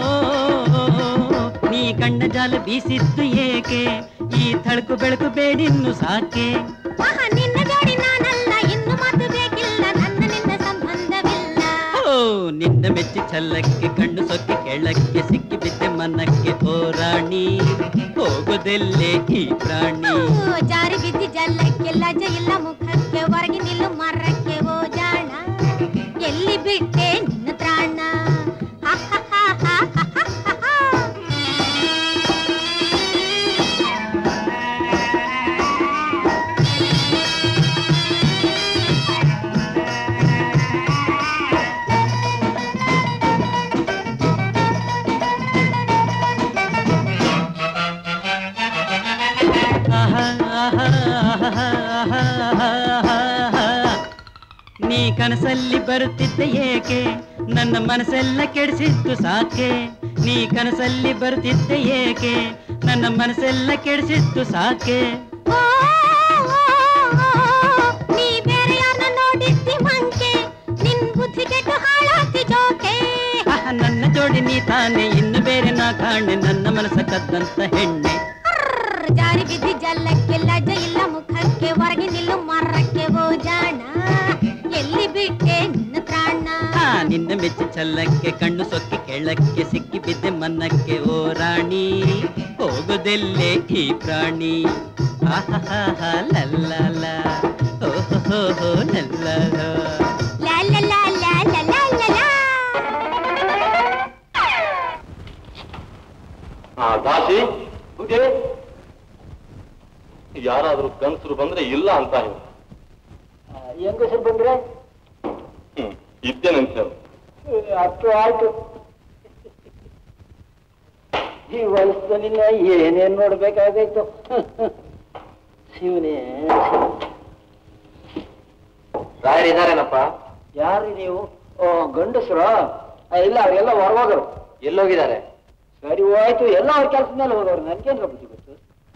ನೀ ಕಣ್ಣ ಜಾಲ ಬೀಸಿದ್ದು ಏಕೆ ಈ ಥಳಕು ಬೆಳಕು ಬೇಡಿನ್ನು ಸಾಕೆ ಆಹಾ ನಿನ್ನ ಜೋಡಿ ನಾನಲ್ಲ ಇನ್ನು ಮಾತು ಬೇಕಿಲ್ಲ ನನ್ನ ನಿನ್ನ ಸಂಬಂಧವಿಲ್ಲ ಓ ನಿನ್ನ ಮೆಚ್ಚಿ ಛಲಕ್ಕೆ ಕಣ್ಣು ಸೊಕ್ಕಿ ಕೆಳಕ್ಕೆ ಸಿಕ್ಕಿ ಬಿದ್ದೆ ಮನಕ್ಕೆ ಓ ರಾಣಿ ಹೋಗೋದೆಲ್ಲೇ ಈ ಪ್ರಾಣಿ ಓ, ಜಾರಿ ಬಿದ್ದಿ ಜಲ್ಲಕ್ಕೆ ಲಜ್ಜೆ ಇಲ್ಲ ಮುಖಕ್ಕೆ ಹೊರಗೆ ನಿಲ್ಲು ಮರಕ್ಕೆ ಓ ಜಾಣ ಆಹಾ, ಆಹಾ, ಆಹಾ, ಆಹಾ. ನೀ ಕನಸಲ್ಲಿ ಬರುತ್ತಿದ್ದ ಏಕೆ ನನ್ನ ಮನಸ್ಸೆಲ್ಲ ಕೆಡಿಸಿದ್ದು ಸಾಕೆ ನೀ ಕನಸಲ್ಲಿ ಬರುತ್ತಿದ್ದ ಏಕೆ ನನ್ನ ಮನಸ್ಸೆಲ್ಲ ಕೆಡಿಸಿದ್ದು ಸಾಕೆ ನೀ ಬೇರೆ ಯಾರನ್ನ ನೋಡಿದ್ದಿ ಮಂಕೆ ನಿನ್ ಬುದ್ಧಿ ಕೆಟ್ಟು ಹಾಳಾಗ್ತಿ ಜೋಕೆ ಆಹ, ನನ್ನ ಜೋಡಿ ನೀ ತಾನೆ ಇನ್ನು ಬೇರೆ ನಾ ಕಾಣೆ ನನ್ನ ಮನಸ್ಸ ಕದ್ದಂತ ಹೆಣ್ಣೆ ಅರ್ರ್, ಜಾರಿ ಬಿದ್ದಿ ಜಲ್ಲಕ್ಕೆ ಲಜ್ಜ ಇಲ್ಲ ಮುಖಕ್ಕೆ ಹೊರಗೆ ನಿಲ್ಲು ಮರಕ್ಕೆ ಓ ಜಾಣ ಎಲ್ಲಿ ಬಿಟ್ಟೆ ನಿನ್ನ ತ್ರಾಣ ಆ, ನಿನ್ನ ಮೆಚ್ಚಿ ಚಲ್ಲಕ್ಕೆ ಕಣ್ಣು ಸೊಕ್ಕಿ ಕೆಳಕ್ಕೆ ಸಿಕ್ಕಿ ಬಿದ್ದೆ ಮನ್ನಕ್ಕೆ ಓ ರಾಣಿ ಹೋಗೋದೆಲ್ಲೇ ಈ ಪ್ರಾಣಿ ಆಹಾಹಾಹ, ಲಲ್ಲಲ, ಓಹೋಹೋ, ಲಲ್ಲಲ. ಲಾ ಲಾ ಲಾ ಲಾ ಲಾ ಲಾ ಲಾ ಲಾ. ಆ ದಾಸಿ ಹುಡುಗಿ ಯಾರಾದ್ರೂ ಗಂಡಸರು ಬಂದ್ರೆ ಇಲ್ಲ ಅಂತ ಹೇಳಿ ಹೆಂಗಸರು ಬಂದ್ರೆ ಹ್ಮ್ ಇದ್ದೇನಂತ ಅಷ್ಟು ಆಯ್ತು ಈ ವಯಸ್ಸಲ್ಲಿ ನಾ ಏನೇನ್ ನೋಡ್ಬೇಕಾಗಾಯ್ತು ಶಿವನೇ ರಾಯರಿದಾರೇನಪ್ಪ ಯಾರು ನೀವು ಓ ಗಂಡಸ್ರ ಇಲ್ಲ ಅವರೆಲ್ಲ ಹೊರಗೋಗರು ಎಲ್ಲೋಗಿದ್ದಾರೆ ಸರಿ ಹೋಯ್ತು ಎಲ್ಲ ಅವ್ರ ಕೆಲಸದ ಮೇಲೆ ಹೋದವ್ರು ನನ್ಗೇನ್ರ ಬುದ್ಧಿ ಗೊತ್ತು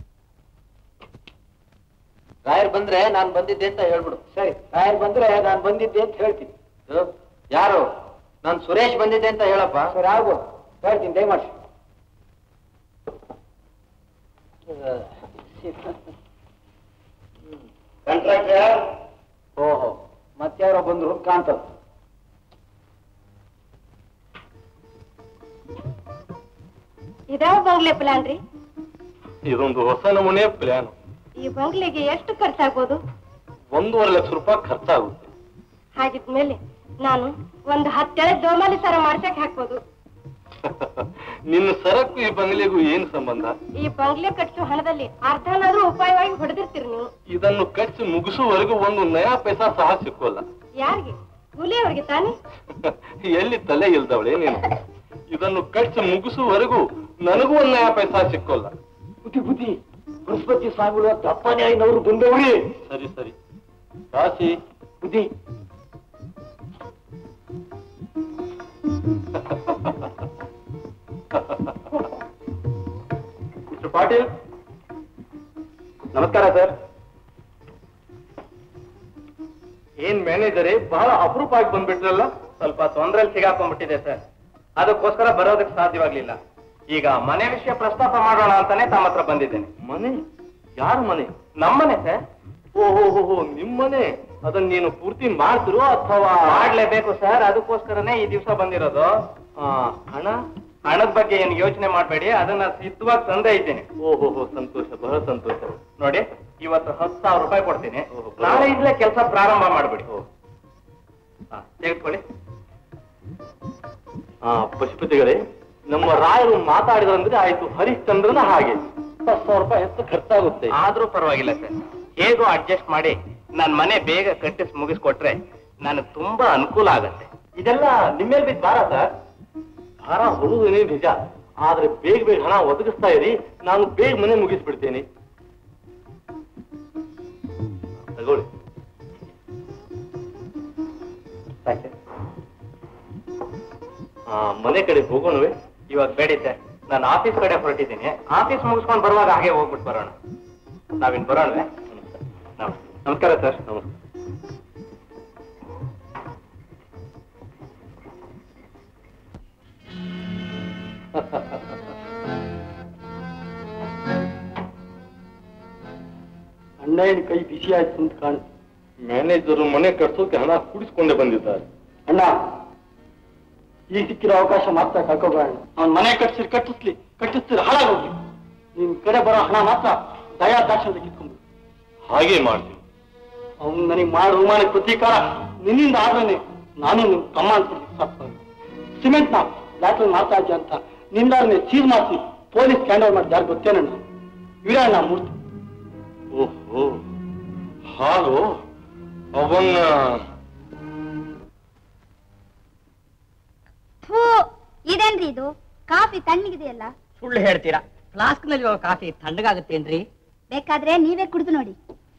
ರಾಯರ್ ಬಂದ್ರೆ ನಾನ್ ಬಂದಿದ್ದೆ ಅಂತ ಹೇಳ್ಬಿಡು ಸರಿ ರಾಯರ್ ಬಂದ್ರೆ ನಾನು ಬಂದಿದ್ದೆ ಅಂತ ಹೇಳ್ತೀನಿ ಇದು, ಯಾರು ನಾನ್ ಸುರೇಶ್ ಬಂದಿದ್ದೆ ಅಂತ ಹೇಳಪ್ಪ ಸರಿ ಆಗ್ಬೋದು ಹೇಳ್ತೀನಿ ದಯಮಾಡಿ ಕಾಂಟ್ರಾಕ್ಟರ್ ಓಹೋ ಮತ್ತಾರೋ ಬಂದ್ರು ಅಂತ ಕಾಣ್ತದ ಇದಾವ ಬಂಗ್ಲೆ ಪ್ಲಾನ್ ರೀ ಇದೊಂದು ಹೊಸ ನಮೂನೆ ಪ್ಲಾನ್ ಈ ಬಂಗ್ಲೆಗೆ ಎಷ್ಟು ಖರ್ಚಾಗ್ಬೋದು ಒಂದೂವರೆ ಲಕ್ಷ ರೂಪಾಯಿ ಖರ್ಚಾಗುತ್ತೆ ಹಾಗಿದ್ಮೇಲೆ ನಾನು ಒಂದು ಹತ್ತೆಳೆ ದೋಮಾಲಿ ಸರ ಮಾಡ್ಸಕ್ ಹಾಕ್ಬೋದು ನಿನ್ನ ಸರಕು ಈ ಬಂಗ್ಲೆಗೂ ಏನ್ ಸಂಬಂಧ ಈ ಬಂಗ್ಲೆ ಕಟ್ಸೋ ಹಣದಲ್ಲಿ ಅರ್ಧನಾದ್ರೂ ಉಪಾಯವಾಗಿ ಹೊಡೆದಿರ್ತೀರಿ ನೀವು ಇದನ್ನು ಕಚ್ಚಿ ಮುಗಿಸುವವರೆಗೂ ಒಂದು ನಯಾ ಪೈಸಾ ಸಹ ಸಿಕ್ಕೋಲ್ಲ ಯಾರಿಗೆ ಕೂಲಿಯವ್ರಿಗೆ ತಾನೇ ಎಲ್ಲಿ ತಲೆ ಇಲ್ದವಳೆ ನೀನು ಇದನ್ನು ಕಚ್ಚಿ ಮುಗಿಸುವವರೆಗೂ ನನಗೂ ಒಂದು ನಯಾ ಪೈಸಾ ಸಿಕ್ಕೋಲ್ಲ ಬುದ್ಧಿ ಬುದ್ಧಿ ಬೃಹಸ್ಪತಿ ಸ್ವಾಮಿಗಳು ದಪ್ಪನೇ ಐನವರು ಬಂದವ್ರಿ ಸರಿ ಸರಿ ಕಾಶಿ ಬುದ್ಧಿ ಮಿಸ್ಟರ್ ಪಾಟೀಲ್ ನಮಸ್ಕಾರ ಸರ್ ಏನ್ ಮ್ಯಾನೇಜರೇ ಬಹಳ ಅಪರೂಪ ಆಗಿ ಬಂದ್ಬಿಟ್ರಲ್ಲ ಸ್ವಲ್ಪ ತೊಂದ್ರೆಯಲ್ಲಿ ಸಿಗಾಕೊಂಡ್ಬಿಟ್ಟಿದೆ ಸರ್ ಅದಕ್ಕೋಸ್ಕರ ಬರೋದಕ್ಕೆ ಸಾಧ್ಯವಾಗ್ಲಿಲ್ಲ ಈಗ ಮನೆ ವಿಷಯ ಪ್ರಸ್ತಾಪ ಮಾಡೋಣ ಅಂತಾನೆ ತಮ್ಮ ಹತ್ರ ಬಂದಿದ್ದೇನೆ ಮನೆ ಯಾರ ಮನೆ ನಮ್ಮನೆ ಸರ್ ಓಹೋ ನಿಮ್ಮನೆ ಅದನ್ನ ನೀನು ಪೂರ್ತಿ ಮಾಡ್ತಿರೋ ಅಥವಾ ಮಾಡ್ಲೇಬೇಕು ಸರ್ ಅದಕ್ಕೋಸ್ಕರನೇ ಈ ದಿವಸ ಬಂದಿರೋದು ಆ, ಹಣ ಹಣದ ಬಗ್ಗೆ ಏನು ಯೋಚನೆ ಮಾಡಬೇಡಿ ಅದನ್ನ ಸಿದ್ಧವಾಗಿ ತಂದೆ ಇದ್ದೀನಿ ಓಹೋ ಸಂತೋಷ ಬಹಳ ಸಂತೋಷ ನೋಡಿ ಇವತ್ತು ಹತ್ತು ಸಾವಿರ ರೂಪಾಯಿ ಕೊಡ್ತೀನಿ ಓಹೋ. ನಾಳೆಯಿಂದಲೇ ಕೆಲಸ ಪ್ರಾರಂಭ ಮಾಡ್ಬಿಡಿ ಹಾ, ತೆಗೆದುಕೊಳ್ಳಿ ಆ ಪಶುಪತಿಗಳೇ ನಮ್ಮ ರಾಯರು ಮಾತಾಡಿದ್ರಂದ್ರೆ ಆಯ್ತು ಹರಿಶ್ಚಂದ್ರನ ಹಾಗೆ ಹತ್ತು ಸಾವಿರ ರೂಪಾಯಿ ಹೆಚ್ಚು ಖರ್ಚಾಗುತ್ತೆ ಆದ್ರೂ ಪರವಾಗಿಲ್ಲ ಸರ್ ಹೇಗೋ ಅಡ್ಜಸ್ಟ್ ಮಾಡಿ ನನ್ ಮನೆ ಬೇಗ ಕಟ್ಟಿಸಿ ಮುಗಿಸ್ಕೊಟ್ರೆ ನನಗೆ ತುಂಬಾ ಅನುಕೂಲ ಆಗತ್ತೆ ಇದೆಲ್ಲ ನಿಮ್ಮೇಲೆ ಬಿದ್ದ ಭಾರ ಸರ್ ಭಾರ ಹೊರುವುದೇನೇ ನಿಜ ಆದ್ರೆ ಬೇಗ ಬೇಗ ಹಣ ಒದಗಿಸ್ತಾ ಇರಿ ನಾನು ಬೇಗ ಮನೆ ಮುಗಿಸ್ಬಿಡ್ತೇನೆ ತಗೊಳ್ಳಿ ಆ, ಮನೆ ಕಡೆ ಹೋಗೋಣವೇ ಇವಾಗ ಬೇಡಿ ಸರ್ ನಾನು ಆಫೀಸ್ ಕಡೆ ಹೊರಟಿದ್ದೀನಿ ಆಫೀಸ್ ಮುಗಿಸ್ಕೊಂಡು ಬರುವಾಗ ಹಾಗೆ ಹೋಗ್ಬಿಟ್ಟು ಬರೋಣ ನಾವಿನ್ ಬರೋಣವೇ ನಮಸ್ಕಾರ ನಮಸ್ಕಾರ ಸರ್ ನಮಸ್ಕಾರ ಅಣ್ಣಯ್ಯನ ಕೈ ಬಿಸಿ ಆಯ್ತು ಅಂತ ಕಾಣುತ್ತೆ ಮ್ಯಾನೇಜರು ಮನೆ ಕಟ್ಸೋಕೆ ಹಣ ಕೂಡಿಸ್ಕೊಂಡೇ ಬಂದಿದ್ದಾರೆ ಅಣ್ಣ ಈ ಸಿಕ್ಕಿರೋ ಅವಕಾಶ ಮಾತ್ರ ಕಳ್ಕೋಬೇಡ ಅವ್ನ ಮನೆ ಕಟ್ಸಿರ್ ಕಟ್ಟಿಸ್ಲಿ ಕಟ್ಟಿಸ್ತಿರ ಹಾಳಾಗೋಗ್ಲಿ ನಿನ್ ಕಡೆ ಬರೋ ಹಣ ಮಾತ್ರ ದಯಾ ದಾಕ್ಷಿಣ್ಯ ಕಿತ್ಕೊಂಡು ಹಾಗೆ ಮಾಡ್ತೀನಿ ಅವ್ನು ನನಗೆ ಮಾಡೋ ಅವಮಾನಕ್ಕೆ ಪ್ರತೀಕಾರ ನಿನ್ನಿಂದ ಆದ್ರೆ ನಾನು ನಿಮ್ ತಮ್ಮ ಅನ್ಸ್ಬಿಡ್ತೀನಿ ಸಾಕು ಸಿಮೆಂಟ್ನ ಬ್ಲಾಕ್ ಮಾಡ್ತಾ ಇದ್ದೆ ಅಂತ ನಿಂದಾರನೆ ಸೀಲ್ ಮಾಡಿಸಿ ಪೊಲೀಸ್ ಹ್ಯಾಂಡ್ ಓವರ್ ಮಾಡಿದ್ದು ಯಾರು ಗೊತ್ತೇನಣ್ಣ ವೀರಣ್ಣ ಮೂರ್ತಿ ಓಹೋ ಹಾಲು ಅವನ್ನ ಥೂ ಇದೇನ್ರಿ ಇದು ಕಾಫಿ ತಣ್ಣಗಿದೆಯಲ್ಲ ಸುಳ್ಳು ಹೇಳ್ತೀರಾ ಫ್ಲಾಸ್ಕ್ ನಲ್ಲಿ ಕಾಫಿ ತಣ್ಣಗಾಗುತ್ತೇನ್ರಿ ಬೇಕಾದ್ರೆ ನೀವೇ ಕುಡಿದು ನೋಡಿ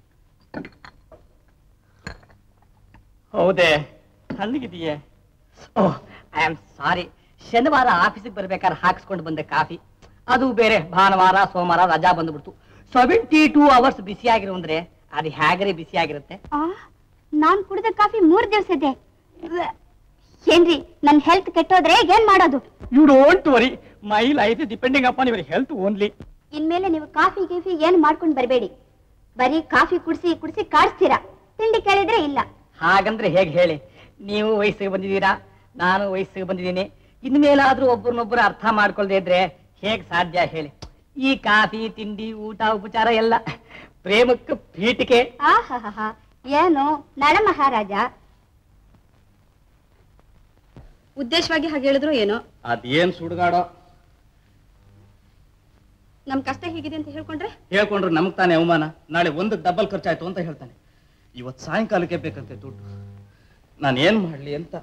ಹೌದೇ ತಣ್ಣಗಿದೆಯೇ ಓಹ್ ಐ ಆಮ್ ಸಾರಿ ಶನಿವಾರ ಆಫೀಸಿಗೆ ಬರ್ಬೇಕಾದ್ರೆ ಹಾಕ್ಸ್ಕೊಂಡು ಬಂದೆ ಕಾಫಿ ಅದು ಬೇರೆ ಭಾನುವಾರ ಸೋಮವಾರ ರಜಾ ಬಂದ್ಬಿಡ್ತು ಸೆವೆಂಟಿ ಟೂ ಅವರ್ಸ್ ಬಿಸಿಯಾಗಿರು ಅಂದ್ರೆ ಅದು ಹೇಗ್ರೆ ಬಿಸಿಯಾಗಿರುತ್ತೆ ಆ ನಾನ್ ಕುಡಿದ ಕಾಫಿ ಮೂರ್ ದಿವಸ ಇದೆ ಏನ್ರಿ ನನ್ ಹೆಲ್ತ್ ಕೆಟ್ಟೋದ್ರೆ ಏನ್ ಮಾಡೋದು you don't worry my life is depending upon your health only ಇನ್ಮೇಲೆ ನೀವು ಕಾಫಿ ಗೀಫಿ ಏನ್ ಮಾಡ್ಕೊಂಡ್ ಬರಬೇಡಿ ಬರೀ ಕಾಫಿ ಕುಡಿಸಿ ಕುಡಿಸಿ ಕಾಡಿಸ್ತೀರಾ ತಿಂಡಿ ಕೇಳಿದ್ರೆ ಇಲ್ಲ ಹಾಗಂದ್ರೆ ಹೇಗೆ ಹೇಳಿ ನೀವು ವಯಸ್ಸಿಗೆ ಬಂದಿದ್ದೀರಾ ನಾನು ವಯಸ್ಸಿಗೆ ಬಂದಿದ್ದೀನಿ ಇನ್ಮೇಲಾದ್ರೂ ಒಬ್ಬರನ್ನೊಬ್ಬರು ಅರ್ಥ ಮಾಡ್ಕೊಳ್ದೇ ಇದ್ರೆ ಹೇಗ್ ಸಾಧ್ಯ ಹೇಳಿ ಈ ಕಾಫಿ ತಿಂಡಿ ಊಟ ಉಪಚಾರ ಎಲ್ಲ ಪ್ರೇಮಕ್ಕೆ ಪೀಠಿಕೆ ಆಹಾಹಾ ಏನು ನಳ ಮಹಾರಾಜ ಉದ್ದೇಶವಾಗಿ ಹಾಗೆ ಹೇಳಿದ್ರು ಏನೋ ಅದೇನ್ ಸುಡುಗಾಡೋ ನಮ್ ಕಷ್ಟ ಹೇಗಿದೆ ಅಂತ ಹೇಳ್ಕೊಂಡ್ರೆ ಹೇಳ್ಕೊಂಡ್ರೆ ನಮಗ್ ತಾನೇ ಅವಮಾನ ನಾಳೆ ಒಂದು ಡಬಲ್ ಖರ್ಚಾಯ್ತು ಅಂತ ಹೇಳ್ತಾನೆ ಇವತ್ ಸಾಯಂಕಾಲಕ್ಕೆ ಬೇಕಂತೆ ದುಡ್ಡು ನಾನು ಏನ್ ಮಾಡ್ಲಿ ಅಂತ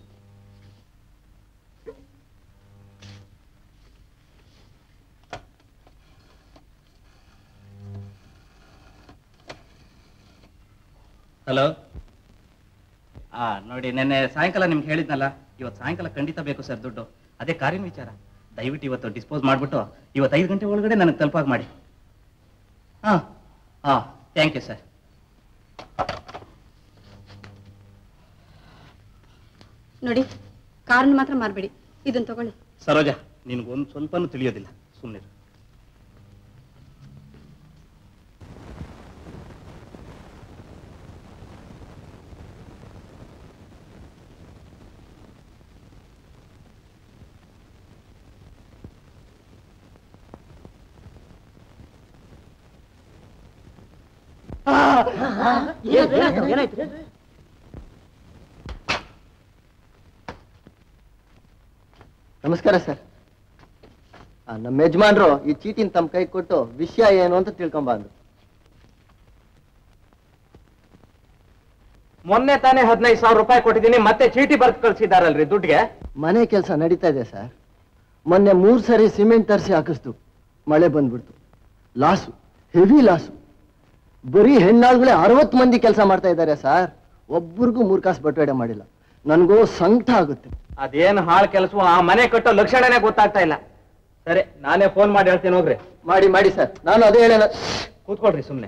ಹಲೋ ಆ ನೋಡಿ ನೆನ್ನೆ ಸಾಯಂಕಾಲ ನಿಮ್ಗೆ ಹೇಳಿದ್ನಲ್ಲ ಇವತ್ತು ಸಾಯಂಕಾಲ ಖಂಡಿತ ಬೇಕು ಸರ್ ದುಡ್ಡು ಅದೇ ಕಾರಿನ ವಿಚಾರ ದಯವಿಟ್ಟು ಇವತ್ತು ಡಿಸ್ಪೋಸ್ ಮಾಡ್ಬಿಟ್ಟು ಇವತ್ತು ಐದು ಗಂಟೆ ಒಳಗಡೆ ನನಗೆ ತಲುಪಾಗಿ ಮಾಡಿ ಹಾ ಹಾ ಥ್ಯಾಂಕ್ ಯು ಸರ್ ನೋಡಿ ಕಾರನ್ನ ಮಾತ್ರ ಮಾರ್ಬೇಡಿ ಇದನ್ನ ತಗೊಳ್ಳಿ ಸರೋಜ ನಿನ್ಗೊಂದು ಸ್ವಲ್ಪನೂ ತಿಳಿಯೋದಿಲ್ಲ ಸುಮ್ಮನೆ ನಮಸ್ಕಾರ ಸರ್ ಆ, ನಮ್ಮ ಯಜಮಾನ್ರು ಈ ಚೀಟಿನ ತಮ್ಮ ಕೈ ಕೊಟ್ಟು ವಿಷಯ ಏನು ಅಂತ ತಿಳ್ಕೊಂಬಂದ್ರು ಮೊನ್ನೆ ತಾನೇ ಹದಿನೈದು ಸಾವಿರ ರೂಪಾಯಿ ಕೊಟ್ಟಿದ್ದೀನಿ ಮತ್ತೆ ಚೀಟಿ ಬರ್ದು ಕಳ್ಸಿದಾರಲ್ರಿ ದುಡ್ಡಿಗೆ ಮನೆ ಕೆಲಸ ನಡೀತಾ ಇದೆ ಸರ್ ಮೊನ್ನೆ ಮೂರ್ ಸರಿ ಸಿಮೆಂಟ್ ತರಿಸಿ ಹಾಕಿಸ್ತು ಮಳೆ ಬಂದ್ಬಿಡ್ತು ಲಾಸು ಹೆವಿ ಲಾಸು ಬರೀ ಹೆಣ್ಣಾಳುಗಳೇ ಅರವತ್ತು ಮಂದಿ ಕೆಲಸ ಮಾಡ್ತಾ ಇದ್ದಾರೆ ಸರ್ ಒಬ್ಬರಿಗೂ ಮೂರ್ ಕಾಸು ಬಟವಾಡೆ ಮಾಡಿಲ್ಲ ನನಗೂ ಸಂಕಟ ಆಗುತ್ತೆ ಅದೇನು ಹಾಳು ಕೆಲಸ ಆ ಮನೆ ಕಟ್ಟೋ ಲಕ್ಷಣನೇ ಗೊತ್ತಾಗ್ತಾ ಇಲ್ಲ ಸರಿ ನಾನೇ ಫೋನ್ ಮಾಡಿ ಹೇಳ್ತೀನಿ ಹೋಗ್ರಿ ಮಾಡಿ ಮಾಡಿ ಸರ್ ನಾನು ಅದೇ ಹೇಳೋಣ ಕೂತ್ಕೊಳ್ರಿ ಸುಮ್ಮನೆ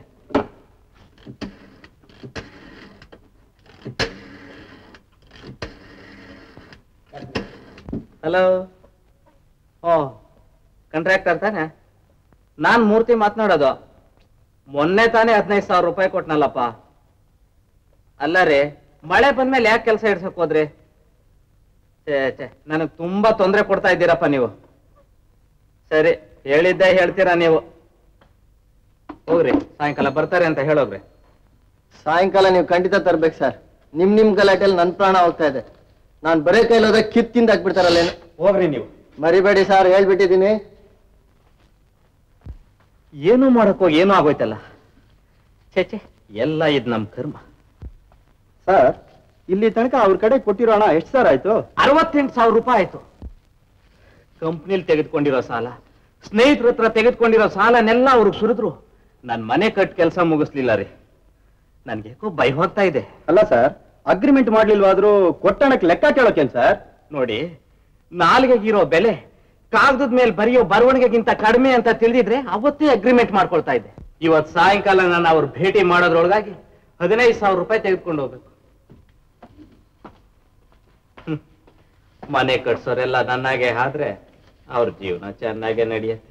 ಹಲೋ ಓ ಕಾಂಟ್ರಾಕ್ಟರ್ ತಾನೆ ನಾನ್ ಮೂರ್ತಿ ಮಾತನಾಡೋದು ಮೊನ್ನೆ ತಾನೇ ಹದಿನೈದು ಸಾವಿರ ರೂಪಾಯಿ ಕೊಟ್ನಲ್ಲಪ್ಪ ಅಲ್ಲ ರೀ ಮಳೆ ಬಂದ್ಮೇಲೆ ಯಾಕೆ ಕೆಲಸ ಇಡ್ಸಕ್ ಹೋದ್ರಿ ಛೇ ಛೇ ನನಗ್ ತುಂಬಾ ತೊಂದರೆ ಕೊಡ್ತಾ ಇದ್ದೀರಪ್ಪ ನೀವು ಸರಿ ಹೇಳಿದ್ದೆ ಹೇಳ್ತೀರಾ ನೀವು ಹೋಗ್ರಿ ಸಾಯಂಕಾಲ ಬರ್ತಾರೆ ಅಂತ ಹೇಳೋಗ್ರಿ ಸಾಯಂಕಾಲ ನೀವು ಖಂಡಿತ ತರ್ಬೇಕು ಸರ್ ನಿಮ್ ನಿಮ್ ಗಲಾಟೆಯಲ್ಲಿ ನನ್ ಪ್ರಾಣ ಹೋಗ್ತಾ ಇದೆ ನಾನ್ ಬರೇ ಕೈಲೋದ್ರೆ ಕಿತ್ತಿಂದ ಹಾಕ್ಬಿಡ್ತಾರಲ್ಲೇನು ಹೋಗ್ರಿ ನೀವು ಮರಿಬೇಡಿ ಸರ್ ಹೇಳ್ಬಿಟ್ಟಿದ್ದೀನಿ ಏನು ಮಾಡಕ್ಕೋ ಏನೂ ಆಗೋಯ್ತಲ್ಲ ಛೇ ಛೇ ಎಲ್ಲ ಇದ್ ನಮ್ ಕರ್ಮ ಸರ್ ಇಲ್ಲಿ ತನಕ ಅವ್ರ ಕಡೆ ಕೊಟ್ಟಿರೋ ಹಣ ಎಷ್ಟು ಸರ್ ಆಯ್ತು ಅರವತ್ತೆಂಟು ಸಾವಿರ ರೂಪಾಯಿ ಆಯ್ತು ಕಂಪ್ನಿಲಿ ತೆಗೆದುಕೊಂಡಿರೋ ಸಾಲ ಸ್ನೇಹಿತರ ಹತ್ರ ತೆಗೆದುಕೊಂಡಿರೋ ಸಾಲನೆಲ್ಲ ಅವ್ರಿಗೆ ಸುರಿದ್ರು ನನ್ ಮನೆ ಕಟ್ ಕೆಲಸ ಮುಗಿಸ್ಲಿಲ್ಲ ರೀ ನನ್ಗೆ ಯಾಕೋ ಭಯ ಹೋಗ್ತಾ ಇದೆ ಅಲ್ಲ ಸರ್ ಅಗ್ರಿಮೆಂಟ್ ಮಾಡ್ಲಿಲ್ವಾದ್ರೂ ಕೊಟ್ಟಣಕ್ಕೆ ಲೆಕ್ಕ ಕೇಳೋಕೇನ್ ಸರ್ ನೋಡಿ ನಾಲ್ಗೆಗಿರೋ ಬೆಲೆ ಕಾಗದದ ಮೇಲೆ ಬರೆಯೋ ಬರವಣಿಗೆಗಿಂತ ಕಡಿಮೆ ಅಂತ ತಿಳಿದಿದ್ರೆ ಅವತ್ತೇ ಅಗ್ರಿಮೆಂಟ್ ಮಾಡ್ಕೊಳ್ತಾ ಇದ್ದೆ ಇವತ್ ಸಾಯಂಕಾಲ ನಾನು ಅವ್ರ ಭೇಟಿ ಮಾಡೋದ್ರೊಳಗಾಗಿ ಹದಿನೈದು ಸಾವಿರ ರೂಪಾಯಿ ತೆಗೆದುಕೊಂಡು ಹೋಗ್ಬೇಕು ಹ್ಮ್. ಮನೆ ಕಟ್ಸೋರೆಲ್ಲ ನನ್ನಾಗೆ ಆದ್ರೆ ಅವ್ರ ಜೀವನ ಚೆನ್ನಾಗೆ ನಡೆಯುತ್ತೆ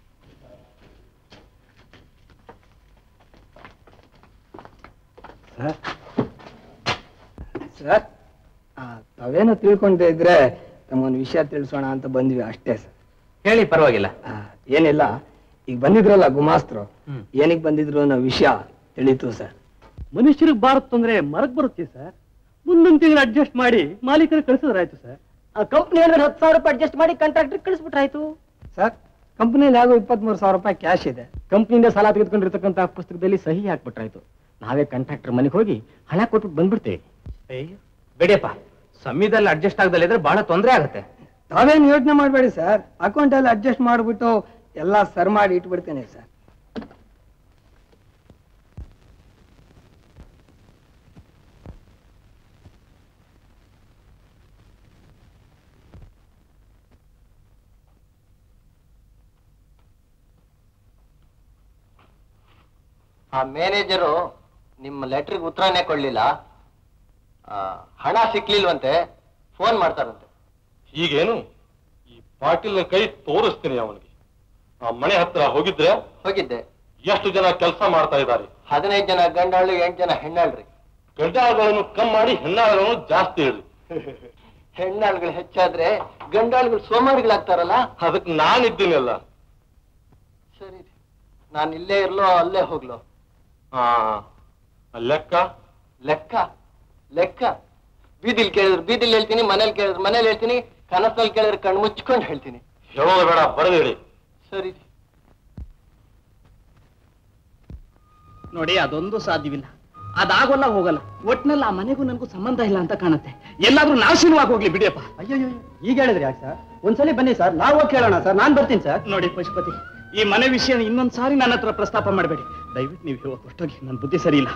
ಸರ್ ತಾವೇನೋ ತಿಳ್ಕೊಂಡೆ ಇದ್ರೆ ತಮ್ಮೊಂದು ವಿಷಯ ತಿಳಿಸೋಣ ಅಂತ ಬಂದ್ವಿ ಅಷ್ಟೇ ಸರ್ ಹೇಳಿ ಪರವಾಗಿಲ್ಲ ಆ, ಏನಿಲ್ಲ ಈಗ ಬಂದಿದ್ರಲ್ಲ ಗುಮಾಸ್ತರು ಹ್ಮ್. ಏನಿಗೆ ಬಂದಿದ್ರು ಅನ್ನೋ ವಿಷಯ ತಿಳಿತು ಸರ್ ಮನುಷ್ಯರಿಗೆ ಬಾರತ್ ತೊಂದ್ರೆ ಮರಕ್ ಬರುತ್ತೆ ಸರ್ ಮುಂದೊಂದು ತಿಂಗಳು ಅಡ್ಜಸ್ಟ್ ಮಾಡಿ ಮಾಲೀಕರಿಗೆ ಕಳಿಸಿದ್ರಾಯ್ತು ಸರ್ ಆ ಕಂಪ್ನಿ ಹೇಳಿದ್ರೆ ಹತ್ತು ಸಾವಿರ ರೂಪಾಯಿ ಅಡ್ಜಸ್ಟ್ ಮಾಡಿ ಕಾಂಟ್ರಾಕ್ಟರ್ ಕಳಿಸ್ಬಿಟ್ರಾಯ್ತು ಸರ್ ಕಂಪ್ನಿಯಲ್ಲಿ ಆಗೋ ಇಪ್ಪತ್ಮೂರು ಸಾವಿರ ರೂಪಾಯಿ ಕ್ಯಾಶ್ ಇದೆ ಕಂಪ್ನಿಯಿಂದ ಸಾಲ ತೆಗೆದುಕೊಂಡಿರ್ತಕ್ಕಂಥ ಪುಸ್ತಕದಲ್ಲಿ ಸಹಿ ಹಾಕ್ಬಿಟ್ರಾಯ್ತು ನಾವೇ ಕಾಂಟ್ರಾಕ್ಟರ್ ಮನೆಗೆ ಹೋಗಿ ಹಣ ಕೊಟ್ಬಿಟ್ಟು ಬಂದ್ಬಿಡ್ತೇವೆ ಅಯ್ಯೋ, ಬೇಡಿಯಪ್ಪ ಸಮಯದಲ್ಲಿ ಅಡ್ಜಸ್ಟ್ ಆಗದಲ್ಲಿದ್ರೆ ಬಹಳ ತೊಂದರೆ ಆಗುತ್ತೆ ತಾವೇನು ಯೋಚನೆ ಮಾಡಬೇಡಿ ಸರ್ ಅಕೌಂಟಲ್ಲಿ ಅಡ್ಜಸ್ಟ್ ಮಾಡಿಬಿಟ್ಟು ಎಲ್ಲ ಸರ್ ಮಾಡಿ ಇಟ್ಬಿಡ್ತೇನೆ ಸರ್ ಆ ಮ್ಯಾನೇಜರು ನಿಮ್ಮ ಲೆಟರ್ಗೆ ಉತ್ತರನೇ ಕೊಡ್ಲಿಲ್ಲ ಆ, ಹಣ ಸಿಕ್ಲಿಲ್ವಂತೆ ಫೋನ್ ಮಾಡ್ತಾರಂತೆ ಹೀಗೇನು ಈ ಪಾಟೀಲ್ನ ಕೈ ತೋರಿಸ್ತೀನಿ ಅವನಿಗೆ ಆ ಮನೆ ಹತ್ರ ಹೋಗಿದ್ರೆ ಹೋಗಿದ್ದೆ ಎಷ್ಟು ಜನ ಕೆಲಸ ಮಾಡ್ತಾ ಇದ್ದಾರೆ ಹದಿನೈದು ಜನ ಗಂಡಾಳು ಎಂಟು ಜನ ಹೆಣ್ಣಾಳ್ರಿ ಗಂಡಾಳುಗಳನ್ನು ಕಮ್ಮಿ ಮಾಡಿ ಹೆಣ್ಣಾಳುಗಳನ್ನು ಜಾಸ್ತಿ ಇರಲಿ ಹೆಣ್ಣಾಳುಗಳು ಹೆಚ್ಚಾದ್ರೆ ಗಂಡಾಳುಗಳು ಸೋಮಾರಿಗಳಾಗ್ತಾರಲ್ಲ ಅದಕ್ಕೆ ನಾನಿದ್ದೀನಲ್ಲ ಸರಿ ನಾನು ಇಲ್ಲೇ ಇರ್ಲೋ ಅಲ್ಲೇ ಹೋಗ್ಲೋ ಹಾ ಲೆಕ್ಕ ಲೆಕ್ಕ ಲೆಕ್ಕ ಬೀದಿಲ್ ಕೇಳಿದ್ರೆ ಬೀದಿಲ್ ಹೇಳ್ತೀನಿ ಮನೇಲಿ ಕೇಳಿದ್ರೆ ಮನೇಲಿ ಹೇಳ್ತೀನಿ ಕನಸಲ್ಲಿ ಕೇಳಿದ್ರೆ ಕಣ್ಣು ಮುಚ್ಕೊಂಡು ಹೇಳ್ತೀನಿ ಹೇಳೋದು ಬೇಡ ಬರೆದೇಳಿ ಸರಿ ನೋಡಿ ಅದೊಂದು ಸಾಧ್ಯವಿಲ್ಲ ಅದಾಗೋಲ್ಲ ಹೋಗಲ್ಲ ಒಟ್ನಲ್ಲಿ ಆ ಮನೆಗೂ ನನಗೂ ಸಂಬಂಧ ಇಲ್ಲ ಅಂತ ಕಾಣುತ್ತೆ ಎಲ್ಲಾದ್ರೂ ನಾಶನವಾಗಿ ಹೋಗ್ಲಿ ಬಿಡಿಯಪ್ಪ ಅಯ್ಯೋ ಈಗ ಹೇಳಿದ್ರಿ ಯಾಕೆ ಸರ್ ಒಂದ್ಸಲಿ ಬನ್ನಿ ಸರ್ ನಾವು ಹೋಗಿ ಕೇಳೋಣ ಸರ್ ನಾನ್ ಬರ್ತೀನಿ ಸರ್ ನೋಡಿ ಪಶುಪತಿ ಈ ಮನೆ ವಿಷಯ ಇನ್ನೊಂದ್ ಸಾರಿ ನನ್ನ ಹತ್ರ ಪ್ರಸ್ತಾಪ ಮಾಡಬೇಡಿ ದಯವಿಟ್ಟು ನೀವು ಹೇಳೋ ಹೊರಟೋಗಿ ನನ್ನ ಬುದ್ಧಿ ಸರಿ ಇಲ್ಲ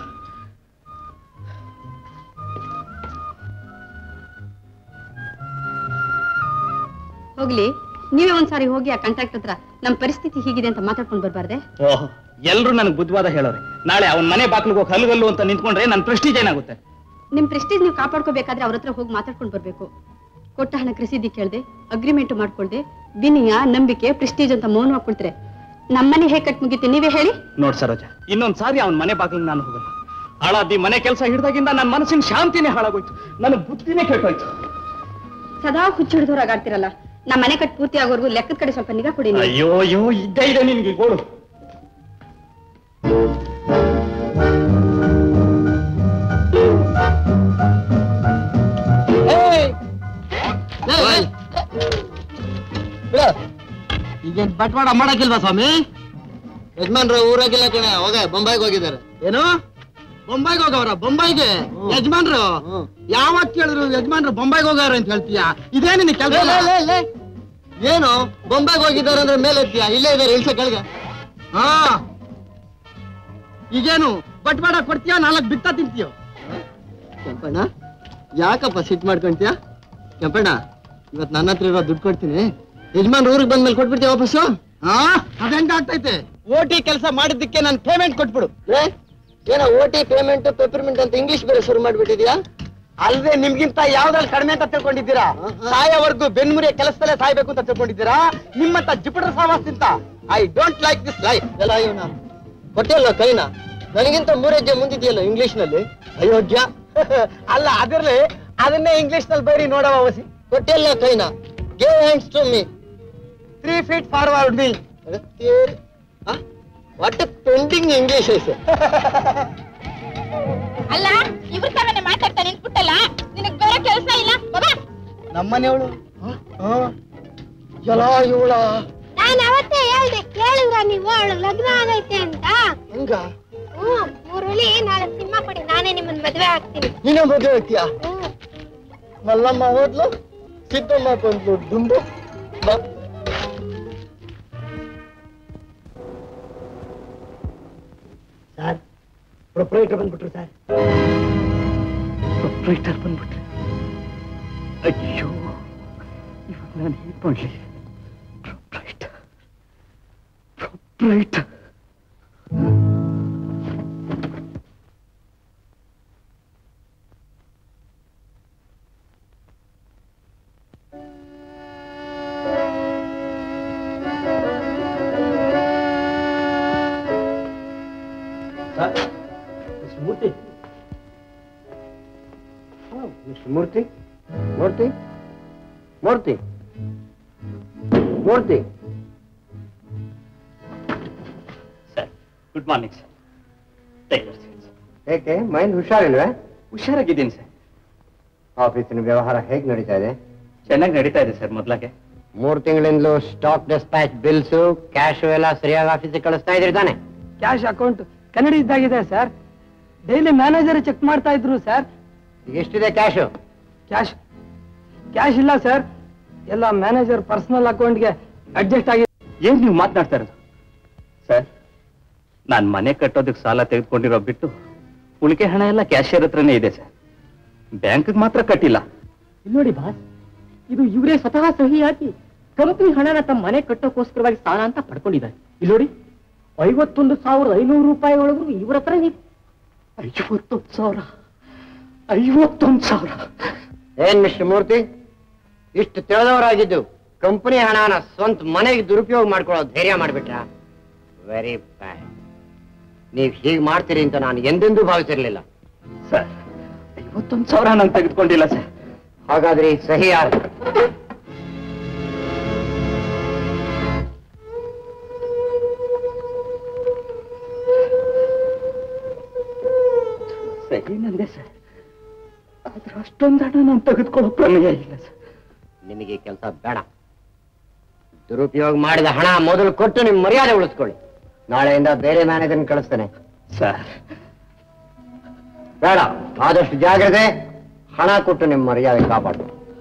ಹೋಗ್ಲಿ ನೀವೇ ಒಂದ್ಸಾರಿ ಹೋಗಿ ಆ ಕಾಂಟ್ರಾಕ್ಟ್ ಹತ್ರ ನಮ್ ಪರಿಸ್ಥಿತಿ ಹೀಗಿದೆ ಅಂತ ಮಾತಾಡ್ಕೊಂಡ್ ಬರ್ಬಾರ್ದೆ ಓಹ್ ಎಲ್ರು ನನಗೆ ಬುದ್ಧವಾದ ಹೇಳೋರೆ ನಾಳೆ ಅವನ ಮನೆ ಬಾಗಿಲಿಗೆ ಹೋಗಿ ಹಲ್ಗಲ್ಲು ಅಂತ ನಿಂತ್ಕೊಂಡ್ರೆ ನನ್ನ ಪ್ರೆಸ್ಟೀಜ್ ಏನಾಗುತ್ತೆ ನಿಮ್ ಪ್ರೆಸ್ಟೀಜ್ ನೀವು ಕಾಪಾಡ್ಕೋಬೇಕಾದ್ರೆ ಅವ್ರ ಹತ್ರ ಹೋಗಿ ಮಾತಾಡ್ಕೊಂಡ್ ಬರ್ಬೇಕು ಕೊಟ್ಟ ಹಣ ರಸೀದಿ ಕೇಳ್ದೆ ಅಗ್ರಿಮೆಂಟ್ ಮಾಡ್ಕೊಳ್ದೆ ವಿನಯ ನಂಬಿಕೆ ಪ್ರೆಸ್ಟೀಜ್ ಅಂತ ಮೌನ ಹಾಕೊಳ್ತಾರೆ ನಮ್ಮನೆ ಹೇಗೆ ಕಟ್ ಮುಗಿತು ನೀವೇ ಹೇಳಿ ನೋಡ್ ಸರೋಜ ಇನ್ನೊಂದ್ ಸಾರಿ ಅವನ ಮನೆ ಬಾಗಿಲಿಗೆ ನಾನು ಹೋಗಲ್ಲ ಹಾಳಾದಿ ಮನೆ ಕೆಲಸ ಹಿಡ್ದಾಗಿಂದ ನನ್ನ ಮನಸ್ಸಿನ ಶಾಂತಿನೇ ಹಾಳಾಗೋಯ್ತು ನನ್ನ ಬುದ್ಧಿನೇ ಕೆಟ್ಟೋಯ್ತು ಸದಾ ಹುಚ್ಚು ಹಿಡಿದವ್ರಾಗಾಡ್ತಿರಲ್ಲ ನಮ್ಮ ಮನೆ ಕಟ್ ಪೂರ್ತಿ ಆಗೋರ್ಗು ಲೆಕ್ಕದ ಕಡೆ ಸ್ವಲ್ಪ ನಿಗಾ ಕೊಡಿ ನೀವು. ಅಯ್ಯೋ ಅಯ್ಯೋ ಇದ್ದೇ ಇದೆ ನಿನ್ಗೆ ಗೋಳು ಈಗೇನ್ ಬಟ್ವಾಡ ಮಾಡಕ್ಕಿಲ್ವಾ ಸ್ವಾಮಿ ಯಜಮಾನ್ರು ಊರಾಗಿಲ್ಲ ಕಣೆ ಹೋಗ ಬೊಂಬಾಯಿಗೆ ಹೋಗಿದ್ದಾರೆ ಏನು ಬೊಂಬಾಯಿಗೆ ಹೋಗವ್ರ ಬೊಂಬಾಯಿಗೆ ಯಜಮಾನ್ರು ಯಾವತ್ ಕೇಳಿದ್ರು ಯಜಮಾನ್ರು ಬೊಂಬಾಯಿಗೆ ಹೋಗವ್ರ ಅಂತ ಹೇಳ್ತೀಯ ಇದೇ ನಿನ್ನ ಕೆಲಸ ಏನು ಬೊಂಬಾಯಿಗೆ ಹೋಗಿದ್ದಾರೆ ಅಂದ್ರೆ ಮೇಲೆ ಎತ್ತೀಯ ಇಲ್ಲೇ ಇದಾರೆ ಇಳ್ಸ ಕೆಳಗೆ ಹಾ ಈಗೇನು ಬಟ್ವಾಡ ಕೊಡ್ತೀಯ ನಾಲ್ಕು ಬಿತ್ತ ತಿಂತೀಯೋ ಕೆಂಪಣ್ಣ ಯಾಕಪ್ಪ ಸಿಟ್ ಮಾಡ್ಕೊಂತೀಯ ಕೆಂಪಣ್ಣ ಇವತ್ ನನ್ನ ಹತ್ರ ಇರೋ ದುಡ್ಡು ಕೊಡ್ತೀನಿ ಯಜಮಾನ್ ಊರಿಗೆ ಬಂದ್ಮೇಲೆ ಕೊಟ್ಬಿಡ್ತೀಯ ವಾಪಸ್ಸು ಹಾ ಅದೆಂಗ ಆಗ್ತೈತೆ ಓಟಿ ಕೆಲಸ ಮಾಡಿದ್ದಕ್ಕೆ ನಾನು ಪೇಮೆಂಟ್ ಕೊಟ್ಬಿಡು ಏನೋ ಓಟಿ ಪೇಮೆಂಟ್ ಪೇಪರ್ಮೆಂಟ್ ಅಂತ ಇಂಗ್ಲಿಷ್ ಬೇರೆ ಶುರು ಮಾಡ್ಬಿಟ್ಟಿದ್ಯಾ ಅಲ್ವೇ ನಿಮ್ಗಿಂತ ಯಾವ್ದ್ರಲ್ಲಿ ಕಡಿಮೆ ಅಂತ ತಿಳ್ಕೊಂಡಿದ್ದೀರಾ ಸಾಯೋವರೆಗೂ ಬೆನ್ಮುರಿಯ ಕೆಲಸದಲ್ಲೇ ಸಾಯ್ಬೇಕು ಅಂತ ತಿಳ್ಕೊಂಡಿದ್ದೀರಾ ನಿಮ್ಮಂತ ಜಿಪುಟರ ಸಾವಾಸ್ತಿಂತ I don't like this life ಎಲ್ಲ ಇವನ ಕೊಟ್ಟಿಲ್ಲ ಕೈನ ನನಗಿಂತ ಮೂರಜ್ಜೆ ಮುಂದಿದೆಯಲ್ಲ ಇಂಗ್ಲಿಷ್ ನಲ್ಲಿ ಅಯೋಗ್ಯ ಅಲ್ಲ ಅದಿರ್ಲಿ ಅದನ್ನೇ ಇಂಗ್ಲಿಷ್ ನಲ್ಲಿ ಬೈರಿ ನೋಡವ ವಸಿ ಕೊಟ್ಟಿಲ್ಲ ಕೈನ ಗೇ hands to me three feet forward me what pending English ಐತೆ ಅಲ್ಲ ಇವ್ರ ತರನೇ ಮಾತಾಡ್ತಾ ನಿಂತ್ಬಿಟ್ಟಲ್ಲ ನಿನಗ್ ಬೇರೆ ಕೆಲಸ ಇಲ್ಲ ಹೋಗ ನಮ್ಮನೆಯವಳು ಎಲ್ಲ ಇವಳ ನಾನು ಅವತ್ತೇ ಹೇಳ್ದೆ ಕೇಳಿದ್ರ ನೀವು ಅವಳು ಲಗ್ನ ಆಗೈತೆ ಅಂತ ಹಂಗ ಹ್ಮ್ ಮೂರುಳಿ ನಾಳೆ ಸಿನಿಮಾ ಕೊಡಿ ನಾನೇ ನಿಮ್ಮನ್ ಮದ್ವೆ ಆಗ್ತೀನಿ ನೀನೇ ಮದುವೆ ಆಗ್ತೀಯ ಮಲ್ಲಮ್ಮ ಹೋದ್ಲು ಸಿದ್ದಮ್ಮ ಬಂದ್ಲು ದುಂಡು ಬಾ. ಸರ್ ಪ್ರೊಪ್ರೈಟರ್ ಬಂದ್ಬಿಟ್ರು ಸರ್ ಪ್ರೊಪ್ರೈಟರ್ ಬಂದ್ಬಿಟ್ರೆ ಅಯ್ಯೋ ಇವಾಗ ನಾನು ಹೇಗ್ ಮಾಡ್ಲಿ proprietor proprietor Murthy Murthy Murthy Murthy Murthy sir good morning sir take ಏಕೆ ಮೈಂಡ್ ಹುಷಾರಿಲ್ವೇ ಹುಷಾರಾಗಿದ್ದೀನಿ ಸರ್ ಆಫೀಸಿನ ವ್ಯವಹಾರ ಹೇಗೆ ನಡೀತಾ ಇದೆ ಚೆನ್ನಾಗಿ ನಡೀತಾ ಇದೆ ಸರ್ ಮೊದ್ಲಾಗೆ ಮೂರು ತಿಂಗಳಿಂದಲೂ ಸ್ಟಾಕ್ ಡಿಸ್ಪ್ಯಾಚ್ ಬಿಲ್ಸ್ ಕ್ಯಾಶ್ ಎಲ್ಲ ಸರಿಯಾಗಿ ಆಫೀಸಿಗೆ ಕಳಿಸ್ತಾ ಇದ್ರಿ ತಾನೆ ಕ್ಯಾಶ್ ಅಕೌಂಟ್ ಕನ್ನಡ ಇದ್ದಾಗಿದೆ ಸರ್ ಡೈಲಿ ಮ್ಯಾನೇಜರ್ ಚೆಕ್ ಮಾಡ್ತಾ ಇದ್ರು ಸರ್ ಎಷ್ಟಿದೆ ಕ್ಯಾಶು ಕ್ಯಾಶ್ ಕ್ಯಾಶ್ ಇಲ್ಲ ಸರ್ ಎಲ್ಲ ಮ್ಯಾನೇಜರ್ ಪರ್ಸನಲ್ ಅಕೌಂಟ್ಗೆ ಅಡ್ಜಸ್ಟ್ ಆಗಿದೆ ಏನ್ ನೀವು ಮಾತನಾಡ್ತಾ ಇರೋದು ಸರ್ ನಾನ್ ಮನೆ ಕಟ್ಟೋದಕ್ಕೆ ಸಾಲ ತೆಗೆದುಕೊಂಡಿರೋ ಬಿಟ್ಟು ಉಳಿಕೆ ಹಣ ಎಲ್ಲ ಕ್ಯಾಶಿಯರ್ ಹತ್ರನೇ ಇದೆ ಸರ್ ಬ್ಯಾಂಕ್ಗೆ ಮಾತ್ರ ಕಟ್ಟಿಲ್ಲ ನೋಡಿ ಬಾಸ್ ಇದು ಇವರೇ ಸ್ವತಃ ಸಹಿ ಹಾಕಿ ಕಂಪನಿ ಹಣನ ತಮ್ಮ ಮನೆ ಕಟ್ಟೋಕೋಸ್ಕರವಾಗಿ ಸಾಲ ಅಂತ ಪಡ್ಕೊಂಡಿದ್ದಾರೆ ಇಲ್ಲಿ ನೋಡಿ ಐವತ್ತೊಂದು ಸಾವಿರದ ಐನೂರು ರೂಪಾಯಿ ಒಳಗೂ ಇವ್ರ ಹತ್ರ ನೀವು ಐವತ್ತೊಂದು ಸಾವಿರ ಐವತ್ತೊಂದು ಸಾವಿರ ಏನ್ ಮಿಸ್ಟರ್ ಮೂರ್ತಿ ಇಷ್ಟು ತಿಳಿದವರಾಗಿದ್ದು ಕಂಪನಿ ಹಣನ ಸ್ವಂತ ಮನೆಗೆ ದುರುಪಯೋಗ ಮಾಡ್ಕೊಳ್ಳೋ ಧೈರ್ಯ ಮಾಡ್ಬಿಟ್ರ ವೆರಿ ಬ್ಯಾಡ್ ನೀವ್ ಹೀಗೆ ಮಾಡ್ತೀರಿ ಅಂತ ನಾನು ಎಂದೆಂದೂ ಭಾವಿಸಿರ್ಲಿಲ್ಲ ಸರ್ ಐವತ್ತೊಂದು ಸಾವಿರ ನಾನು ತೆಗೆದುಕೊಂಡಿಲ್ಲ ಸರ್ ಹಾಗಾದ್ರೆ ಈ ಸಹಿ ಯಾರು ಸಹಿ ನಂದೆ ಸರ್ ಆದ್ರೆ ಅಷ್ಟೊಂದು ಹಣ ನಾನು ತೆಗೆದುಕೊಳ್ಳೋ ಪ್ರಮೇಯ ಇಲ್ಲ ಸರ್ ನಿಮಗೆ ಕೆಲಸ ಬೇಡ ದುರುಪಯೋಗ ಮಾಡಿದ ಹಣ ಮೊದಲು ಕೊಟ್ಟು ನಿಮ್ ಮರ್ಯಾದೆ ಉಳಿಸ್ಕೊಳ್ಳಿ ನಾಳೆಯಿಂದ ಬೇರೆ ಮ್ಯಾನೇಜರ್ನ ಕಳಿಸ್ತೇನೆ ಸರ್ ಬೇಡ ಆದಷ್ಟು ಜಾಗ್ರತೆ ಹಣ ಕೊಟ್ಟು ನಿಮ್ಮ ಮರ್ಯಾದೆ ಕಾಪಾಡು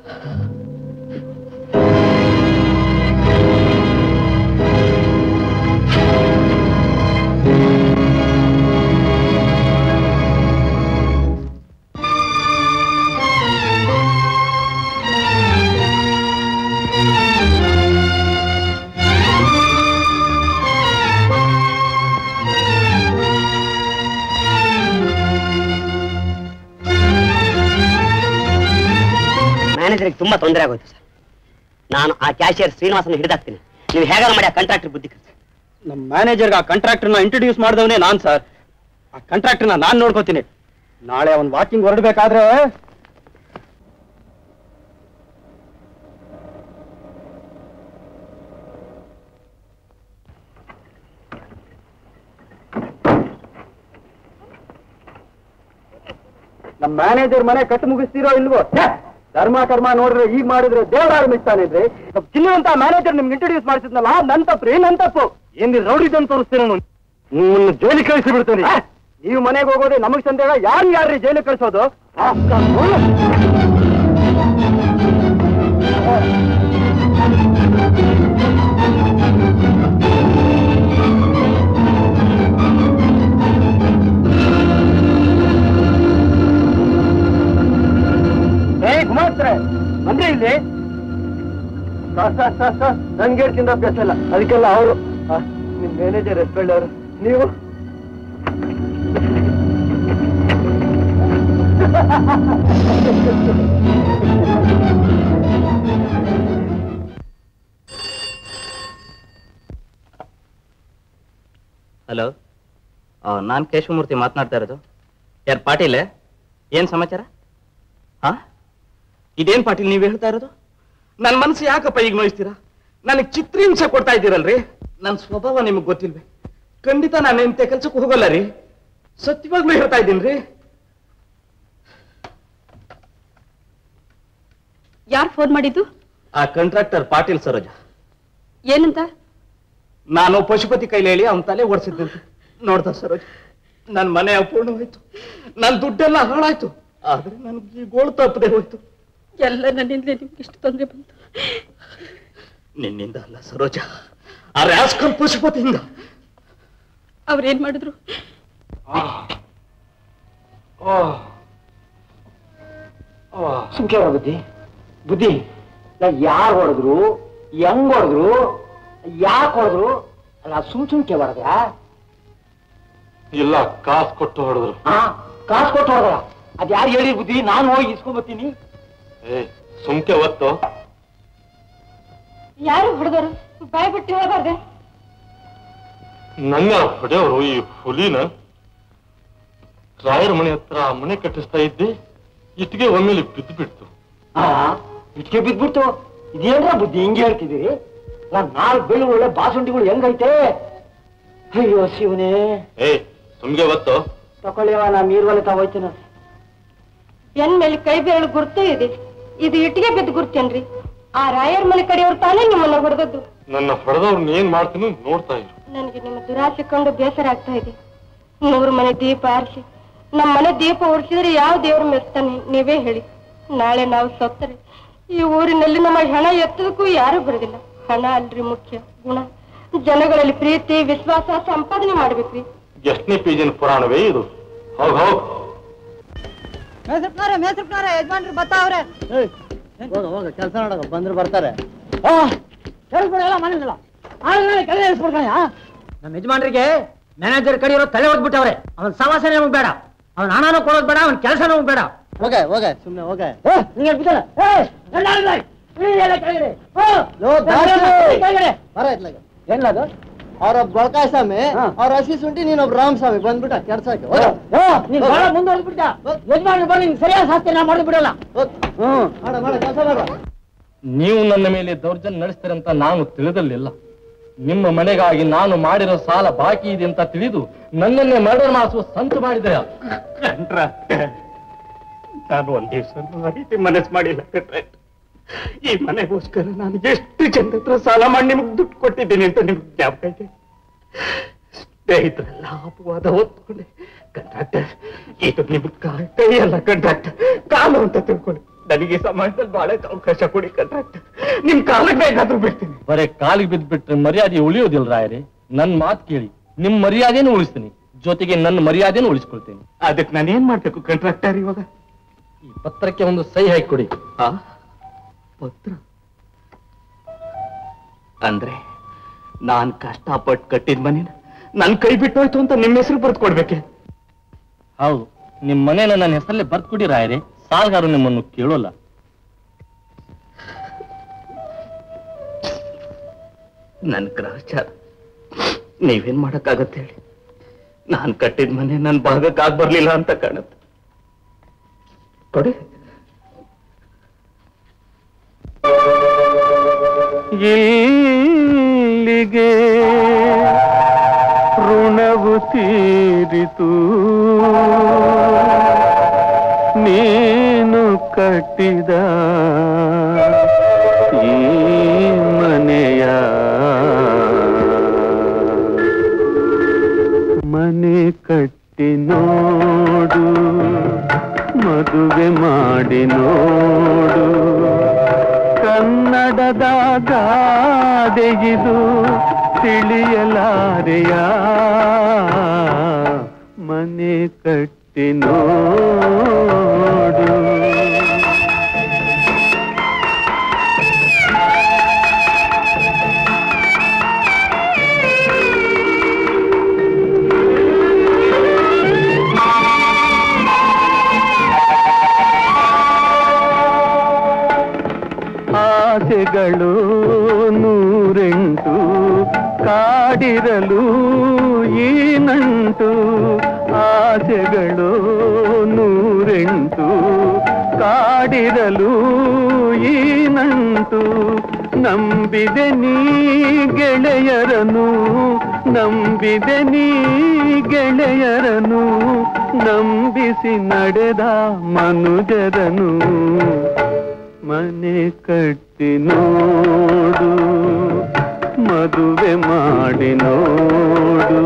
ಮ್ಯಾನೇಜರ್ಗೆ ತುಂಬಾ ತೊಂದರೆ ಆಗೋಯ್ತು ಸರ್ ನಾನು ಆ ಕ್ಯಾಶಿಯರ್ ಶ್ರೀನಿವಾಸನ ಹಿಡಿದಾಕ್ತೀನಿ ನೀವು ಹೇಗಾರ ಮಾಡಿ ಆ ಕಾಂಟ್ರಾಕ್ಟರ್ ಬುದ್ಧಿ ಕಲಿಸಿ ನಮ್ಮ ಮ್ಯಾನೇಜರ್ಗೆ ಆ ಕಾಂಟ್ರಾಕ್ಟರ್ನ ಇಂಟ್ರೊಡ್ಯೂಸ್ ಮಾಡಿದವನೇ ನಾನ್ ಸರ್ ಆ ಕಾಂಟ್ರಾಕ್ಟರ್ನ ನಾನ್ ನೋಡ್ಕೋತೀನಿ ನಾಳೆ ಅವನ್ ವಾಕಿಂಗ್ ಹೊರಡ್ಬೇಕಾದ್ರೆ ನಮ್ಮ ಮ್ಯಾನೇಜರ್ ಮನೆ ಕಟ್ಟು ಮುಗಿಸ್ತೀರೋ ಇಲ್ವೋ ಛೆ! ಧರ್ಮ ಕರ್ಮ ನೋಡಿದ್ರೆ ಈಗ ಮಾಡಿದ್ರೆ ದೇವರ ಆರಂಭಿಸ್ತಾನಿದ್ರಿ ಚಿನ್ನವಂತ ಮ್ಯಾನೇಜರ್ ನಿಮ್ಗೆ ಇಂಟ್ರೊಡ್ಯೂಸ್ ಮಾಡಿಸಿದ್ನಲ್ಲ ನನ್ ತಪ್ಪು ರೀ ನನ್ ತಪ್ಪು ಏನ್ ರೌಡಿದನ್ ತೋರಿಸ್ತೀನಿ ನಾನು ನಿಮ್ಮನ್ನ ಜೈಲಿಗೆ ಕಳಿಸಿ ಬಿಡ್ತೀನಿ ನೀವು ಮನೆಗೆ ಹೋಗೋದೇ ನಮಗ್ ಸಂದೇಹ ಯಾರು ಯಾರ್ರಿ ಜೈಲಿಗೆ ಕಳಿಸೋದು ಏ ಕುಮಾರ್ಸ್ರೆ ಬಂದ್ರೆ ಇಲ್ಲಿ ಸರ್ ಸರ್ ಸರ್ ಸರ್ ನನ್ಗೆ ತಿಂದ ಅಭ್ಯಾಸ ಇಲ್ಲ ಅದಕ್ಕೆಲ್ಲ ಅವರು ನಿಮ್ ಮ್ಯಾನೇಜರ್ ಎಷ್ಟು ಅವರು ನೀವು ಹಲೋ ನಾನು ಕೇಶವಮೂರ್ತಿ ಮಾತನಾಡ್ತಾ ಇರೋದು ಯಾರು ಪಾಟೀಲ್ ಏನ್ ಸಮಾಚಾರ ಹಾ ಇದೇನ್ ಪಾಟೀಲ್ ನೀವು ಹೇಳ್ತಾ ಇರೋದು ನನ್ನ ಮನಸ್ಸು ಯಾಕಪ್ಪ ಈಗ ನೋಯಿಸ್ತೀರಾ ನನಗೆ ಚಿತ್ರಹಿಂಸೆ ಕೊಡ್ತಾ ಇದ್ದೀರಲ್ರಿ ನನ್ನ ಸ್ವಭಾವ ನಿಮಗೆ ಗೊತ್ತಿಲ್ವೇ ಖಂಡಿತ ನಾನು ಎಂತೆ ಕೆಲ್ಸಕ್ಕೆ ಹೋಗಲ್ಲ ರೀ ಸತ್ಯವಾಗ್ಲೂ ಹೇಳ್ತಾ ಇದ್ದೀನಿ ರೀ ಯಾರು ಫೋನ್ ಮಾಡಿದ್ದು ಆ ಕಾಂಟ್ರಾಕ್ಟರ್ ಪಾಟೀಲ್ ಸರೋಜ ಏನಂತ ನಾನು ಪಶುಪತಿ ಕೈಲಿ ಹೇಳಿ ಅವನ ತಲೆ ಓಡಿಸಿದ್ದಂತೆ ನೋಡ್ದ ಸರೋಜ ನನ್ನ ಮನೆ ಅಪೂರ್ಣ ಹೋಯ್ತು ನನ್ನ ದುಡ್ಡೆಲ್ಲ ಹಾಳಾಯ್ತು ಆದ್ರೆ ನನ್ಗೆ ಈ ಗೋಳು ತಪ್ಪದೆ ಹೋಯ್ತು ಎಲ್ಲ ನನ್ನಿಂದಲೇ ನಿಮ್ಗೆ ಇಷ್ಟು ತೊಂದರೆ ಬಂತು ನಿನ್ನಿಂದ ಅಲ್ಲ ಸರೋಜ ಆ ರಾಸ್ಕಲ್ ಪಶುಪತಿಯಿಂದ ಅವ್ರೇನ್ ಮಾಡಿದ್ರು ಸುಮ್ಕೆ ಬುದ್ಧಿ ಬುದ್ಧಿ ನಾ ಯಾರು ಹೊಡೆದ್ರು ಹೆಂಗ್ ಹೊಡೆದ್ರು ಯಾಕೆ ಹೊಡೆದ್ರು ಅಲ್ಲ ಸುಮ್ ಸುಮ್ಕೆ ಹೊಡೆದ್ರ ಇಲ್ಲ ಕಾಸು ಕೊಟ್ಟು ಹೊಡೆದ್ರು ಹಾ ಕಾಸು ಕೊಟ್ಟು ಹೊಡೆದ್ರ ಅದ್ ಯಾರು ಹೇಳಿ ಬುದ್ಧಿ ನಾನು ಹೋಗಿ ಇಸ್ಕೊಂಡ್ ಬರ್ತೀನಿ ಏ ಸುಮ್ಕೆ ಒತ್ತು ಯಾರು ಹೊಡೆದರು ಬಾಯ್ ಬಿಟ್ಟು ಹೇಳ್ಬಾರ್ದೆ ನನ್ನ ಹೊಡೆಯವರು ಈ ಹುಲಿನ ರಾಯರ ಮನೆ ಹತ್ರ ಮನೆ ಕಟ್ಟಿಸ್ತಾ ಇದ್ದೆ ಇಟ್ಟಿಗೆ ಒಮ್ಮೆಲೆ ಬಿದ್ದು ಬಿಡ್ತು ಹಾ ಇಟ್ಕೆ ಬಿದ್ಬಿಟ್ಟು ಇದೇನ್ರ ಬುದ್ಧಿ ಹಿಂಗೆ ಹೇಳ್ತಿದ್ದೀರಿ ನಾನ್ ನಾಲ್ಕು ಬೆಳ್ಳು ಒಳ್ಳೆ ಬಾಸುಂಡಿಗಳು ಹೆಂಗೈತೆ ಅಯ್ಯೋ ಶಿವನೇ ಏ ಸುಮ್ಗೆ ಒತ್ತು ತಕೊಳ್ಳಿವ ನಾ ಮೀರ್ವಲೆ ತಗೋಯ್ತೇನೆ ಎನ್ ಮೇಲೆ ಕೈ ಬೆರಳು ಗುರ್ತೇ ಇದೆ ಇದು ಇಟ್ಟಿಗೆ ಬಿದ್ದು ಗುರ್ತೇನ್ರಿ ಆ ರಾಯರ್ ಮನೆ ಕಡೆಯವ್ರು ತಾನೇ ನಿಮ್ಮನ್ನ ಹೊಡೆದದ್ದು ನನ್ನ ಹೊಡೆದವ್ರನ್ನ ಏನ್ ಮಾಡ್ತೀನಿ ನೋಡ್ತಾ ಇರು ನನಗೆ ನಿಮ್ಮ ದುರಾಸೆ ಕಂಡು ಬೇಸರ ಆಗ್ತಾ ಇದೆ ನೂರು ಮನೆ ದೀಪ ಆರಿಸಿ ನಮ್ಮ ಮನೆ ದೀಪ ಉಳಿಸಿದ್ರೆ ಯಾವ ದೇವ್ರು ಮೆಚ್ತಾನೆ ನೀವೇ ಹೇಳಿ ನಾಳೆ ನಾವು ಸತ್ತರೆ ಈ ಊರಿನಲ್ಲಿ ನಮ್ಮ ಹಣ ಎತ್ತದಕ್ಕೂ ಯಾರು ಬರೋದಿಲ್ಲ ಹಣ ಅಲ್ರಿ ಮುಖ್ಯ ಗುಣ ಜನಗಳಲ್ಲಿ ಪ್ರೀತಿ ವಿಶ್ವಾಸ ಸಂಪಾದನೆ ಮಾಡ್ಬೇಕ್ರಿ ಎಷ್ಟನೇ ಪೇಜಿನ ಪುರಾಣವೇ ಇದು ಹೋಗ್ ಹೋಗ್ ಮೇಸಪ್ನಾರೆ ಮೇಸಪ್ನಾರೆ ಯಜಮಾನ್ರು ಬರ್ತಾವ್ರೆ ಹೋಗ ಹೋಗ ಕೆಲಸ ನೋಡೋದು ಬಂದ್ರು ಬರ್ತಾರೆ ಕೆಲಸ ಎಲ್ಲ ಮನೆಯಲ್ಲ ಆಮೇಲೆ ಕೆಲಸ ಇಳಿಸ್ಬಿಡ್ಕಣ ನಮ್ಮ ಯಜಮಾನ್ರಿಗೆ ಮ್ಯಾನೇಜರ್ ಕಡಿಯೋರು ತಲೆ ಹೊಡೆದ್ಬಿಟ್ಟವ್ರೆ ಅವನ ಸವಾಸನೆ ನಮಗ್ ಬೇಡ ಅವನ ಹಣನೂ ಕೊಡೋದು ಬೇಡ ಅವನ ಕೆಲಸ ನಮಗ್ ಬೇಡ ಹೋಗೆ ಹೋಗೆ ಸುಮ್ನೆ ಹೋಗೆ ಬರ ಇತ್ಲಾಗೆ ಏನ್ಲದು ಅವ್ರ ಬೊಳಕಾಯ ಸ್ವಾಮಿ ಅವ್ರ ಹಸಿ ಶುಂಠಿ ನೀನೊಬ್ಬ ರಾಮ್ ಸ್ವಾಮಿ ಬಂದ್ಬಿಟ್ಟ ಕೆಲ್ಸಕ್ಕೆ ಹೋಗೆ. ನೀನ್ ಬಹಳ ಮುಂದುವರೆದ್ಬಿಟ್ಟ ಯಜಮಾನ್ ಬರ್ಲಿ ನಿಂಗೆ ಸರಿಯಾದ ಶಾಸ್ತಿ ನಾ ಮಾಡಿ ಬಿಡಲ್ಲ ಹ್ಮ್ ಮಾಡ ಮಾಡ ಕೆಲಸ ಮಾಡ ನೀವು ನನ್ನ ಮೇಲೆ ದೌರ್ಜನ್ಯ ನಡೆಸ್ತೀರಂತ ನಾನು ತಿಳಿದಲ್ಲಿಲ್ಲ ನಿಮ್ಮ ಮನೆಗಾಗಿ ನಾನು ಮಾಡಿರೋ ಸಾಲ ಬಾಕಿ ಇದೆ ಅಂತ ತಿಳಿದು ನನ್ನನ್ನೇ ಮರ್ಡರ್ ಮಾಡಿಸುವ ಸಂತು ಮಾಡಿದ್ರೆ ನಾನು ಒಂದ್ ದಿವಸ ಆ ರೀತಿ ಮನಸ್ಸು ಮಾಡಿಲ್ಲ ಕಟ್ರೆ ಈ ಮನೆಗೋಸ್ಕರ ನಾನು ಎಷ್ಟು ಜನ ಹತ್ರ ಸಾಲ ಮಾಡಿ ನಿಮ್ಗೆ ದುಡ್ಡು ಕೊಟ್ಟಿದ್ದೀನಿ ಅಂತ ನಿಮ್ಗೆ ಜ್ಞಾಪಕ ಇದೆ ಸ್ನೇಹಿತರೆಲ್ಲ ಅಪವಾದ ಹೊತ್ಕೊಂಡೆ ಕಂಟ್ರಾಕ್ಟರ್ ಇದು ನಿಮ್ ಕೈ- ಕೈಯಲ್ಲ ಕಂಟ್ರಾಕ್ಟರ್ ಕಾಲು ಅಂತ ತಿಳ್ಕೊಳ್ಳಿ ನನಗೆ ಈ ಸಮಾಜದಲ್ಲಿ ಬಾಳಕ್ಕೆ ಅವಕಾಶ ಕೊಡಿ ಕಂಟ್ರಾಕ್ಟರ್ ನಿಮ್ ಕಾಲಕ್ಕೆ ಬೇಕಾದ್ರೂ ಬಿಡ್ತೀನಿ ಬರೇ ಕಾಲಿಗೆ ಬಿದ್ದ್ಬಿಟ್ರೆ ಮರ್ಯಾದೆ ಉಳಿಯೋದಿಲ್ಲ ರಾಯರೇ ನನ್ ಮಾತು ಕೇಳಿ ನಿಮ್ ಮರ್ಯಾದೆನೂ ಉಳಿಸ್ತೀನಿ ಜೊತೆಗೆ ನನ್ನ ಮರ್ಯಾದೆನೂ ಉಳಿಸ್ಕೊಳ್ತೀನಿ ಅದಕ್ಕೆ ನಾನು ಏನ್ ಮಾಡ್ಬೇಕು ಕಂಟ್ರಾಕ್ಟರ್ ಇವಾಗ ಈ ಪತ್ರಕ್ಕೆ ಒಂದು ಸಹಿ ಹಾಕಿ ಕೊಡಿ ಆ ಪತ್ರ ಅಂದ್ರೆ ನಾನ್ ಕಷ್ಟಪಟ್ಟು ಕಟ್ಟಿದ ಮನೇನ ನನ್ ಕೈ ಬಿಟ್ಟೋಯ್ತು ಅಂತ ನಿಮ್ಮ ಹೆಸರು ಬರೆದು ಕೊಡ್ಬೇಕೆ ಹೌದು ನಿಮ್ ಮನೇನ ನನ್ನ ಹೆಸರಲ್ಲೇ ಬರ್ದ್ ಕೊಡಿ ರಾಯರೇ ಸಾಲಗಾರರು ನಿಮ್ಮನ್ನು ಕೇಳೋಲ್ಲ ನನ್ ಗ್ರಹಚಾರ ನೀವೇನ್ ಮಾಡಕ್ಕಾಗತ್ತೆ ಹೇಳಿ ನಾನ್ ಕಟ್ಟಿದ ಮನೆ ನನ್ ಭಾಗಕ್ಕಾಗ್ ಬರ್ಲಿಲ್ಲ ಅಂತ ಕಾಣುತ್ತೆ ಕೊಡಿ ಇಲ್ಲಿಗೆ ಋಣವು ತೀರಿತು ನೀನು ಕಟ್ಟಿದ ಈ ಮನೆಯ ಮನೆ ಕಟ್ಟಿ ನೋಡು ಮದುವೆ ಮಾಡಿ ನೋಡು ಕನ್ನಡದ ಗಾದೆಗಿದು ತಿಳಿಯಲಾರೆಯ ಮನೆ ಕಟ್ಟಿ ನೋಡು ಆಸೆಗಳು ನೂರೆಂಟು ಕಾಡಿರಲು ಈ ನಂಟು ಆಸೆಗಳು ನೂರೆಂಟು ಕಾಡಿರಲು ಈ ನಂಟು ನಂಬಿದೆ ನೀ ಗೆಳೆಯರನು ನಂಬಿದೆ ನೀ ಗೆಳೆಯರನು ನಂಬಿಸಿ ನಡೆದ ಮನುಜರನು ಮನೆ ಕಟ್ಟಿ ನೋಡು ಮದುವೆ ಮಾಡಿ ನೋಡು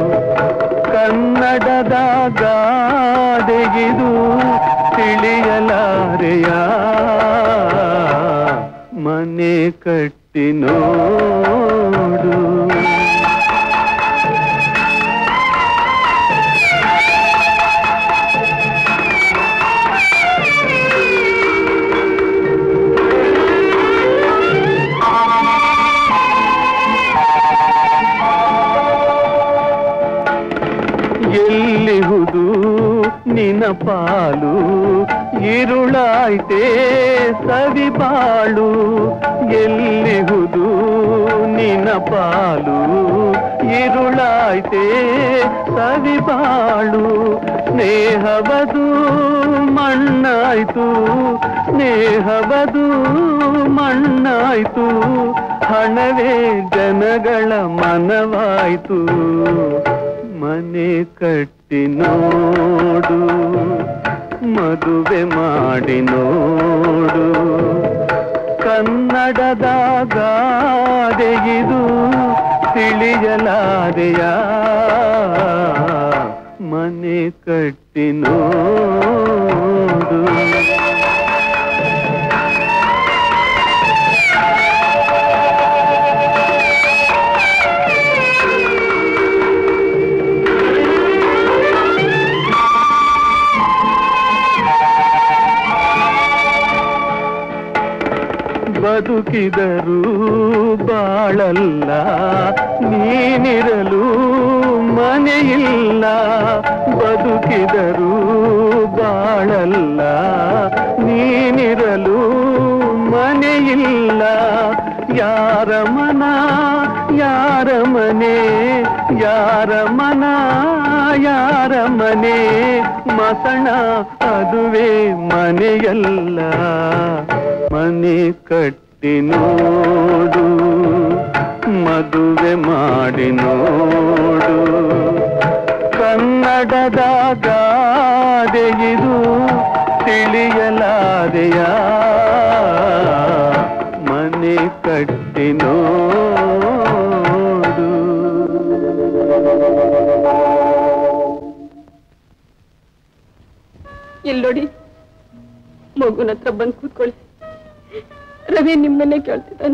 ಕನ್ನಡದ ಗಾದೆಗಿದು ತಿಳಿಯಲಾರೆಯ ಮನೆ ಕಟ್ಟಿ ನೋಡು ಎಲ್ಲಿಹುದು ನಿನ ಪಾಲು ഇരുളായിട്ടേ ಸವಿಬಾಳು ಎಲ್ಲಿಹುದು ನಿನ ಪಾಲು ഇരുಳಾಯ್ತೇ ಸವಿಬಾಳು ಸ್ನೇಹವದು ಮಣ್ಣಾಯ್ತು ಸ್ನೇಹವದು ಮಣ್ಣಾಯ್ತು ಹಣವೇ ಜನಗಳ ಮನವಾಯ್ತು ಮನೆ ಕಟ್ಟಿ ನೋಡು ಮದುವೆ ಮಾಡಿ ನೋಡು ಕನ್ನಡದ ಗಾದೆಗಿದು ತಿಳಿಯಲಾದೆಯ ಮನೆ ಕಟ್ಟಿ ನೋಡು ಬದುಕಿದರು ಬಾಳಲ್ಲ ನೀನಿರಲು ಮನೆಯಿಲ್ಲ ಬದುಕಿದರೂ ಬಾಳಲ್ಲ ನೀನಿರಲು ಮನೆಯಿಲ್ಲ ಯಾರ ಮನ ಯಾರ ಮನೆ ಯಾರ ಮನ ಯಾರ ಮನೆ ಮಸಣ ಅದುವೇ ಮನೆಯಲ್ಲ ಮನೆ ಕಟ್ಟಿ ನೋಡು ಮದುವೆ ಮಾಡಿ ನೋಡು ಕನ್ನಡದ ಗಾದೆ ಇದು ತಿಳಿಯಲಾದೆಯ ಮನೆ ಕಟ್ಟಿ ನೋಡು ಇಲ್ಲೋಡಿ ಮಗುನ ಹತ್ರ ಬಂದು ಕೂತ್ಕೊಳ್ಳಿ ರವಿ ನಿಮ್ಮನ್ನೇ ಕೇಳ್ತಿದ್ದಾನೆ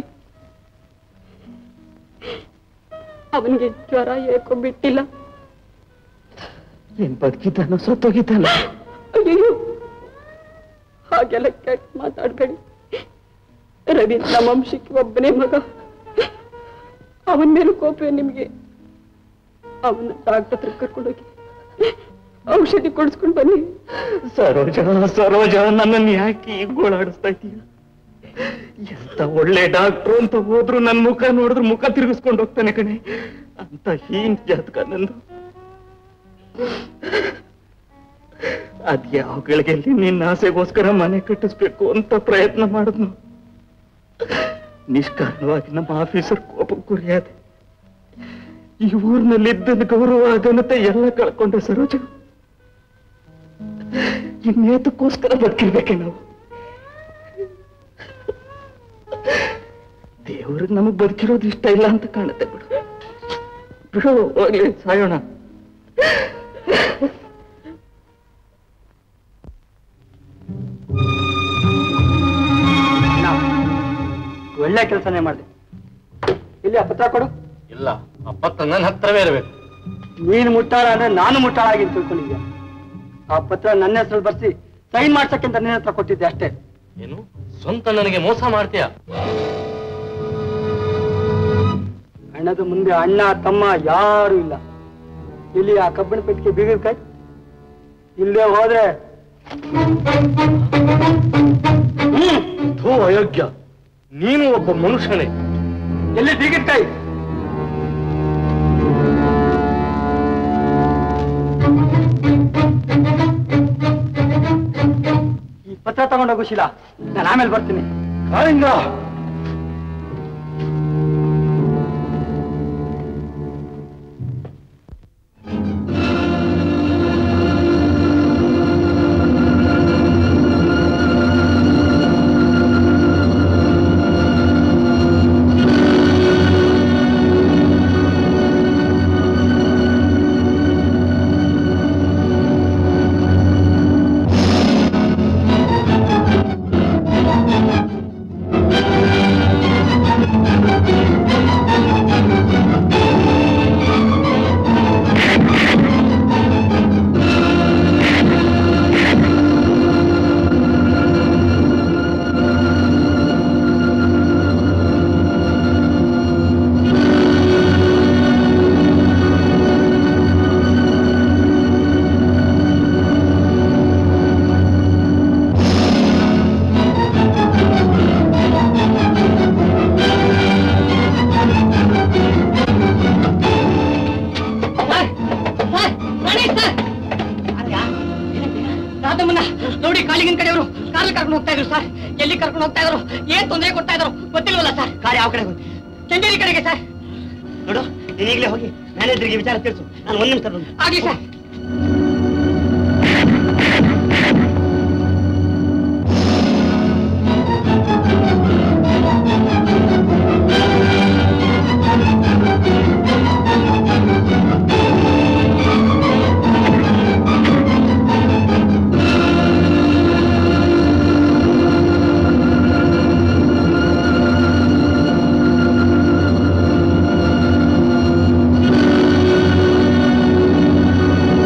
ಅವನಿಗೆ ಜ್ವರ ಏಕೋ ಬಿಟ್ಟಿಲ್ಲ ಏನ್ ಬದುಕಿದ್ದಾನೋ ಸತ್ತೋಗಿದ್ದಾನ ಅಯ್ಯೋ ಹಾಗೆಲ್ಲ ಕೆಟ್ಟ ಮಾತಾಡ್ಬೇಡಿ ರವಿ ನಮ್ಮ ವಂಶಕ್ಕೆ ಒಬ್ಬನೇ ಮಗ ಅವನ ಮೇಲೆ ಕೋಪವೇ ನಿಮ್ಗೆ ಅವನ್ನ ಡಾಕ್ಟರ್ ಹತ್ರ ಕರ್ಕೊಂಡೋಗಿ ಔಷಧಿ ಕೊಡಿಸ್ಕೊಂಡು ಬನ್ನಿ ಸರೋಜ ಸರೋಜ ನನ್ನನ್ನು ಯಾಕೆ ಈಗ ಗೋಳಾಡಿಸ್ತಾ ಇದೀಯ ಎಂತ ಒಳ್ಳೆ ಡಾಕ್ಟ್ರು ಅಂತ ಹೋದ್ರು ನನ್ ಮುಖ ನೋಡಿದ್ರು ಮುಖ ತಿರುಗಿಸ್ಕೊಂಡು ಹೋಗ್ತಾನೆ ಕಣೆ ಅಂತ ಹೀನ್ ಜಾತಕ ನಂದು ಅದ್ಯಾವ ಗಳಿಗೆಯಲ್ಲಿ ನಿನ್ನ ಆಸೆಗೋಸ್ಕರ ಮನೆ ಕಟ್ಟಿಸ್ಬೇಕು ಅಂತ ಪ್ರಯತ್ನ ಮಾಡಿದ್ನು ನಿಷ್ಕಾರಣವಾಗಿ ನಮ್ಮ ಆಫೀಸರ್ ಕೋಪಕ್ಕೆ ಗುರಿಯಾದೆ ಈ ಊರಿನಲ್ಲಿದ್ದ ಗೌರವ ಘನತೆ ಎಲ್ಲ ಕಳ್ಕೊಂಡೆ ಸರೋಜ ಇನ್ನೇತಕ್ಕೋಸ್ಕರ ಬದುಕಿರ್ಬೇಕೆ ನಾವು ದೇವ್ರಿಗೆ ನಮಗ್ ಬದುಕಿರೋದು ಇಷ್ಟ ಇಲ್ಲ ಅಂತ ಕಾಣುತ್ತೆ ಬಿಡು ಬಿಡು ಹೋಗ್ಲಿ ಸಾಯೋಣ ಒಳ್ಳೆ ಕೆಲಸನೇ ಮಾಡಿದೆ ಇಲ್ಲಿ ಆ ಪತ್ರ ಕೊಡು ಇಲ್ಲ ಆ ಪತ್ರ ನನ್ನ ಹತ್ರವೇ ಇರಬೇಕು ನೀನು ಮುಟ್ಟಾಳ ಅಂದ್ರೆ ನಾನು ಮುಟ್ಟಾಳಾಗಿ ತಿಳ್ಕೊಂಡಿದ್ಯಾ ಆ ಪತ್ರ ನನ್ನ ಹೆಸರು ಬರ್ಸಿ ಸೈನ್ ಮಾಡ್ಸಕ್ಕೆ ಅಂತ ನಿನ್ನ ಹತ್ರ ಕೊಟ್ಟಿದ್ದೆ ಅಷ್ಟೇ ಏನು ಸ್ವಂತ ನನಗೆ ಮೋಸ ಮಾಡ್ತೀಯ ಅಣ್ಣದ ಮುಂದೆ ಅಣ್ಣ ತಮ್ಮ ಯಾರು ಇಲ್ಲ ಇಲ್ಲಿ ಆ ಕಬ್ಬಿಣ ಪೆಟ್ಟಿಗೆ ಬೀಗದ ಕೈ ಇಲ್ಲೇ ಹೋದ್ರೆ ಥೂ ಅಯೋಗ್ಯ ನೀನು ಒಬ್ಬ ಮನುಷ್ಯನೇ ಎಲ್ಲಿ ಬೀಗದ ಕೈ ಈ ಪತ್ರ ತಗೊಂಡೋಗು ಶೀಲಾ ನಾನು ಆಮೇಲೆ ಬರ್ತೀನಿ ಕಾಳಿಂಗ ರಾಧಮ್ಮನ್ನ ನೋಡಿ ಕಾಳಿಗಿನ ಕಡೆಯವರು ಕಾರಲ್ಲಿ ಕರ್ಕೊಂಡು ಹೋಗ್ತಾ ಇದ್ರು ಸರ್ ಎಲ್ಲಿ ಕರ್ಕೊಂಡು ಹೋಗ್ತಾ ಇದ್ರು ಏನ್ ತೊಂದರೆ ಕೊಡ್ತಾ ಇದ್ರು ಗೊತ್ತಿಲ್ವಲ್ಲ ಸರ್ ಕಾರ್ ಯಾವ ಕಡೆ ಕೆಂಗೇರಿ ಕಡೆಗೆ ಸರ್ ನೋಡು ನೀನ್ ಈಗಲೇ ಹೋಗಿ ಮ್ಯಾನೇಜರ್ಗೆ ವಿಚಾರ ತಿಳಿಸು ನಾನು ಒಂದ್ ನಿಮಿಷ ಬಂದು ಆಗ್ಲಿ ಸರ್ ಆ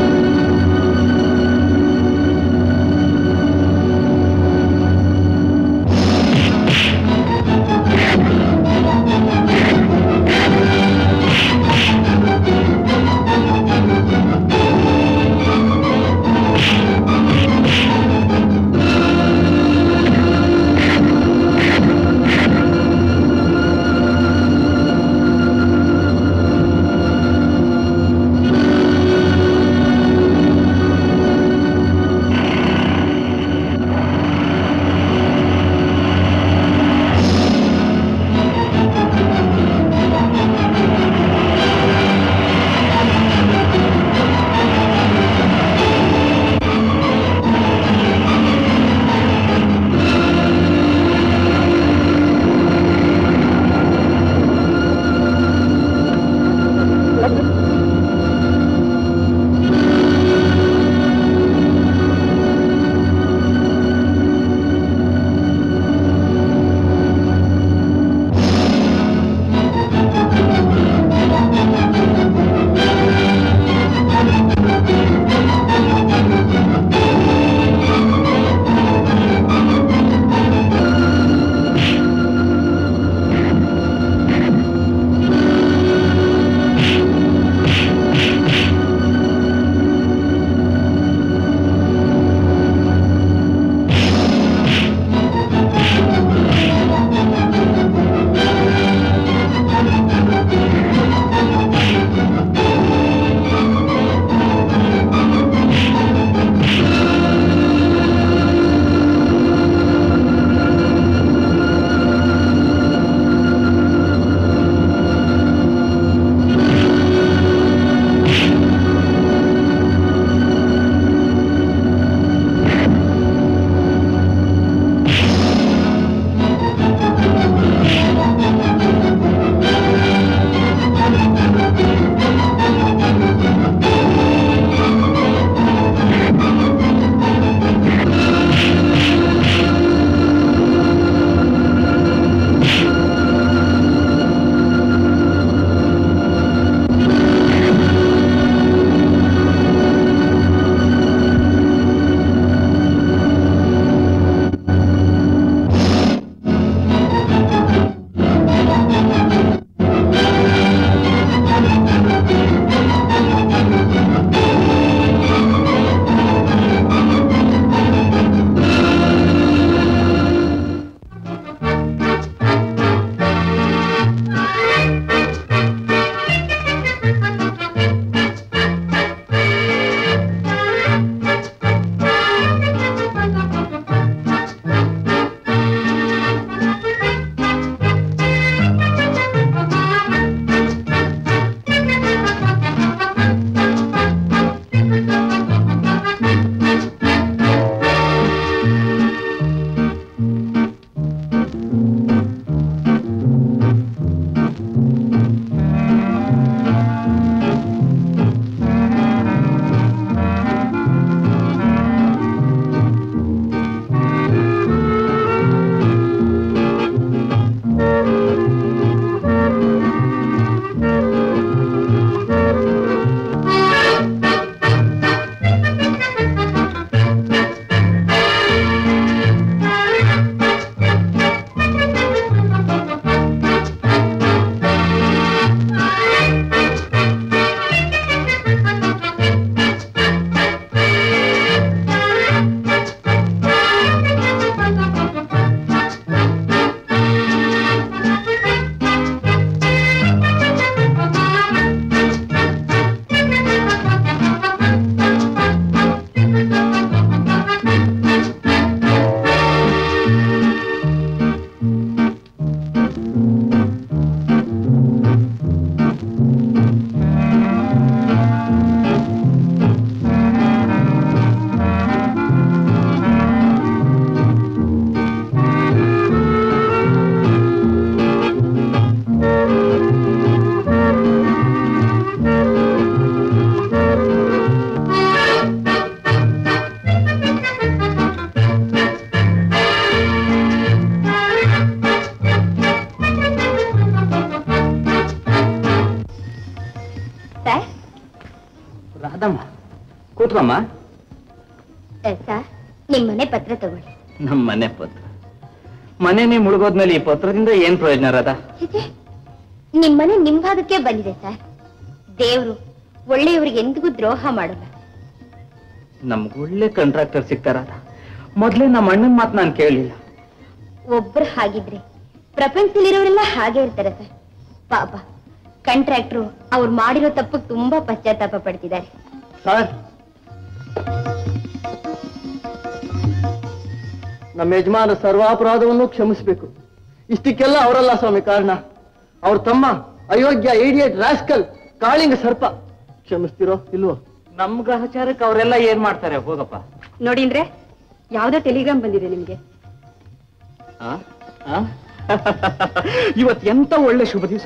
ಕೂತ್ಕಮ್ಮ ಸರ್ ನಿಮ್ ಮನೆ ಪತ್ರ ತಗೊಳ್ಳಿ ನಮ್ಮ ಮನೆ ಪತ್ರ ಮನೆನೇ ಮುಳುಗೋದ್ಮೇಲೆ ಈ ಪತ್ರದಿಂದ ಏನ್ ಪ್ರಯೋಜನ ರಾಧಾ ಛೀ, ನಿಮ್ ಮನೆ ನಿಮ್ ಭಾಗಕ್ಕೆ ಬಂದಿದೆ ಸರ್ ದೇವ್ರು ಒಳ್ಳೆಯವರಿಗೆ ಎಂದಿಗೂ ದ್ರೋಹ ಮಾಡಲ್ಲ ನಮ್ಗೆ ಒಳ್ಳೆ ಕಾಂಟ್ರಾಕ್ಟರ್ ಸಿಗ್ತಾರ ಮೊದ್ಲೇ ನಮ್ಮ ಅಣ್ಣನ ಮಾತು ನಾನು ಕೇಳಲಿಲ್ಲ ಒಬ್ರು ಹಾಗಿದ್ರೆ ಪ್ರಪಂಚದಲ್ಲಿರೋರೆಲ್ಲ ಹಾಗೆ ಇರ್ತಾರೆ ಸರ್ ಪಾಪ ಕಾಂಟ್ರಾಕ್ಟ್ರು ಅವ್ರು ಮಾಡಿರೋ ತಪ್ಪು ತುಂಬಾ ಪಶ್ಚಾತ್ತಾಪ ಪಡ್ತಿದ್ದಾರೆ ಸರ್ ನಮ್ಮ ಯಜಮಾನ ಸರ್ವಾಪರಾಧವನ್ನು ಕ್ಷಮಿಸಬೇಕು ಇಷ್ಟಕ್ಕೆಲ್ಲ ಅವರಲ್ಲ ಸ್ವಾಮಿ ಕಾರಣ ಅವ್ರ ತಮ್ಮ ಅಯೋಗ್ಯ ಇಡಿಯಟ್ ರಾಸ್ಕಲ್ ಕಾಳಿಂಗ ಸರ್ಪ ಕ್ಷಮಿಸ್ತಿರೋ ಇಲ್ವೋ ನಮ್ ಗ್ರಹಚಾರಕ್ಕೆ ಅವರೆಲ್ಲ ಏನ್ ಮಾಡ್ತಾರೆ ಹೋಗಪ್ಪ ನೋಡಿ ಅಂದ್ರೆ ಯಾವ್ದೋ ಟೆಲಿಗ್ರಾಮ್ ಬಂದಿದೆ ನಿಮ್ಗೆ ಆ? ಆ? ಇವತ್ ಎಂತ ಒಳ್ಳೆ ಶುಭ ದಿವಸ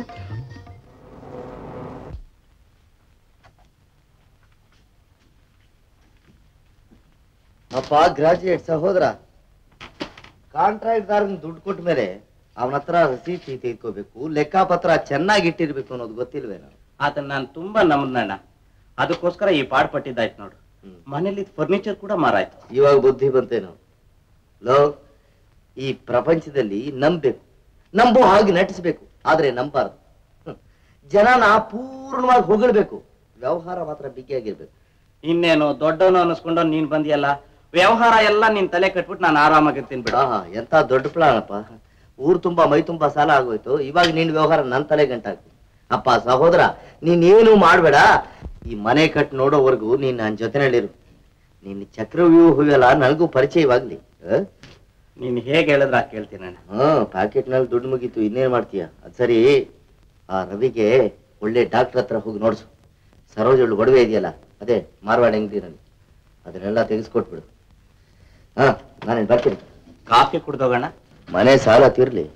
ಅಪ್ಪ ಗ್ರಾಜುಯೇಟ್ ಸಹೋದರ ಕಾಂಟ್ರಾಕ್ಟ್ದಾರನ್ ದುಡ್ಡು ಕೊಟ್ಟ ಮೇಲೆ ಅವನ ಹತ್ರ ರಸೀತಿ ತೆಗೆದುಕೋಬೇಕು ಲೆಕ್ಕಪತ್ರ ಚೆನ್ನಾಗಿ ಇಟ್ಟಿರ್ಬೇಕು ಅನ್ನೋದು ಗೊತ್ತಿಲ್ವೇನೋ ಆತನ ನಾನು ತುಂಬಾ ನಮ್ದಣ್ಣ ಅದಕ್ಕೋಸ್ಕರ ಈ ಪಾಡ್ ಪಟ್ಟಿದ್ದಾಯ್ತು ನೋಡು ಮನೇಲಿ ಫರ್ನಿಚರ್ ಕೂಡ ಮಾರಾಯ್ತು ಇವಾಗ ಬುದ್ಧಿ ಬಂತೇನು ಲೋ ಈ ಪ್ರಪಂಚದಲ್ಲಿ ನಂಬಬೇಕು ನಂಬೋ ಹಾಗೆ ನಟಿಸ್ಬೇಕು ಆದ್ರೆ ನಂಬಾರ್ದು ಹ್ಮ್. ಜನನ ಪೂರ್ಣವಾಗಿ ಹೊಗಳ್ಬೇಕು ವ್ಯವಹಾರ ಮಾತ್ರ ಬಿಗಿಯಾಗಿರ್ಬೇಕು ಇನ್ನೇನು ದೊಡ್ಡವನು ಅನ್ನಿಸ್ಕೊಂಡು ನೀನ್ ಬಂದಿಯಲ್ಲ ವ್ಯವಹಾರ ಎಲ್ಲ ನಿನ್ ತಲೆ ಕಟ್ಬಿಟ್ಟು ನಾನು ಆರಾಮಾಗಿರ್ತೀನಿ ಬಿಡ ಆಹಾ ಎಂತ ದೊಡ್ಡ ಪ್ಲಾನ್ ಅಪ್ಪ ಊರ್ ತುಂಬಾ ಮೈ ತುಂಬಾ ಸಾಲ ಆಗೋಯ್ತು ಇವಾಗ ನಿನ್ ವ್ಯವಹಾರ ನನ್ ತಲೆ ಗಂಟಾಗ್ತಿ ಅಪ್ಪ ಸಹೋದರ ನೀನ್ ಏನು ಮಾಡ್ಬೇಡ ಈ ಮನೆ ಕಟ್ ನೋಡೋವರೆಗೂ ನೀನ್ ನನ್ ಜೊತೆನಲ್ಲಿರು ನಿನ್ ಚಕ್ರವ್ಯೂಹ ಹೂವೆಲ್ಲ ನನಗೂ ಪರಿಚಯವಾಗ್ಲಿ ಆ? ನೀನ್ ಹೇಗೆ ಹೇಳಿದ್ರ ಕೇಳ್ತೀನಿ ಅಣ್ಣ ಹ್ಮ್ ಪ್ಯಾಕೆಟ್ ನಲ್ಲಿ ದುಡ್ಡು ಮುಗೀತು ಇನ್ನೇನ್ ಮಾಡ್ತೀಯ ಅದ್ ಸರಿ ಆ ರವಿಗೆ ಒಳ್ಳೆ ಡಾಕ್ಟರ್ ಹತ್ರ ಹೋಗಿ ನೋಡ್ಸು ಸರೋಜಳು ಒಡವೆ ಇದೆಯಲ್ಲ ಅದೇ ಮಾರ್ವಾಡಿ ಅಂಗಡಿನಲ್ಲಿ ಅದನ್ನೆಲ್ಲ ತೆಗೆಸ್ಕೊಟ್ಬಿಡು ಹಾ ನಾನೇನ್ ಬರ್ತೀನಿ ಕಾಫಿ ಕುಡ್ದೋಗೋಣ ಮನೆ ಸಾಲ ತೀರ್ಲಿ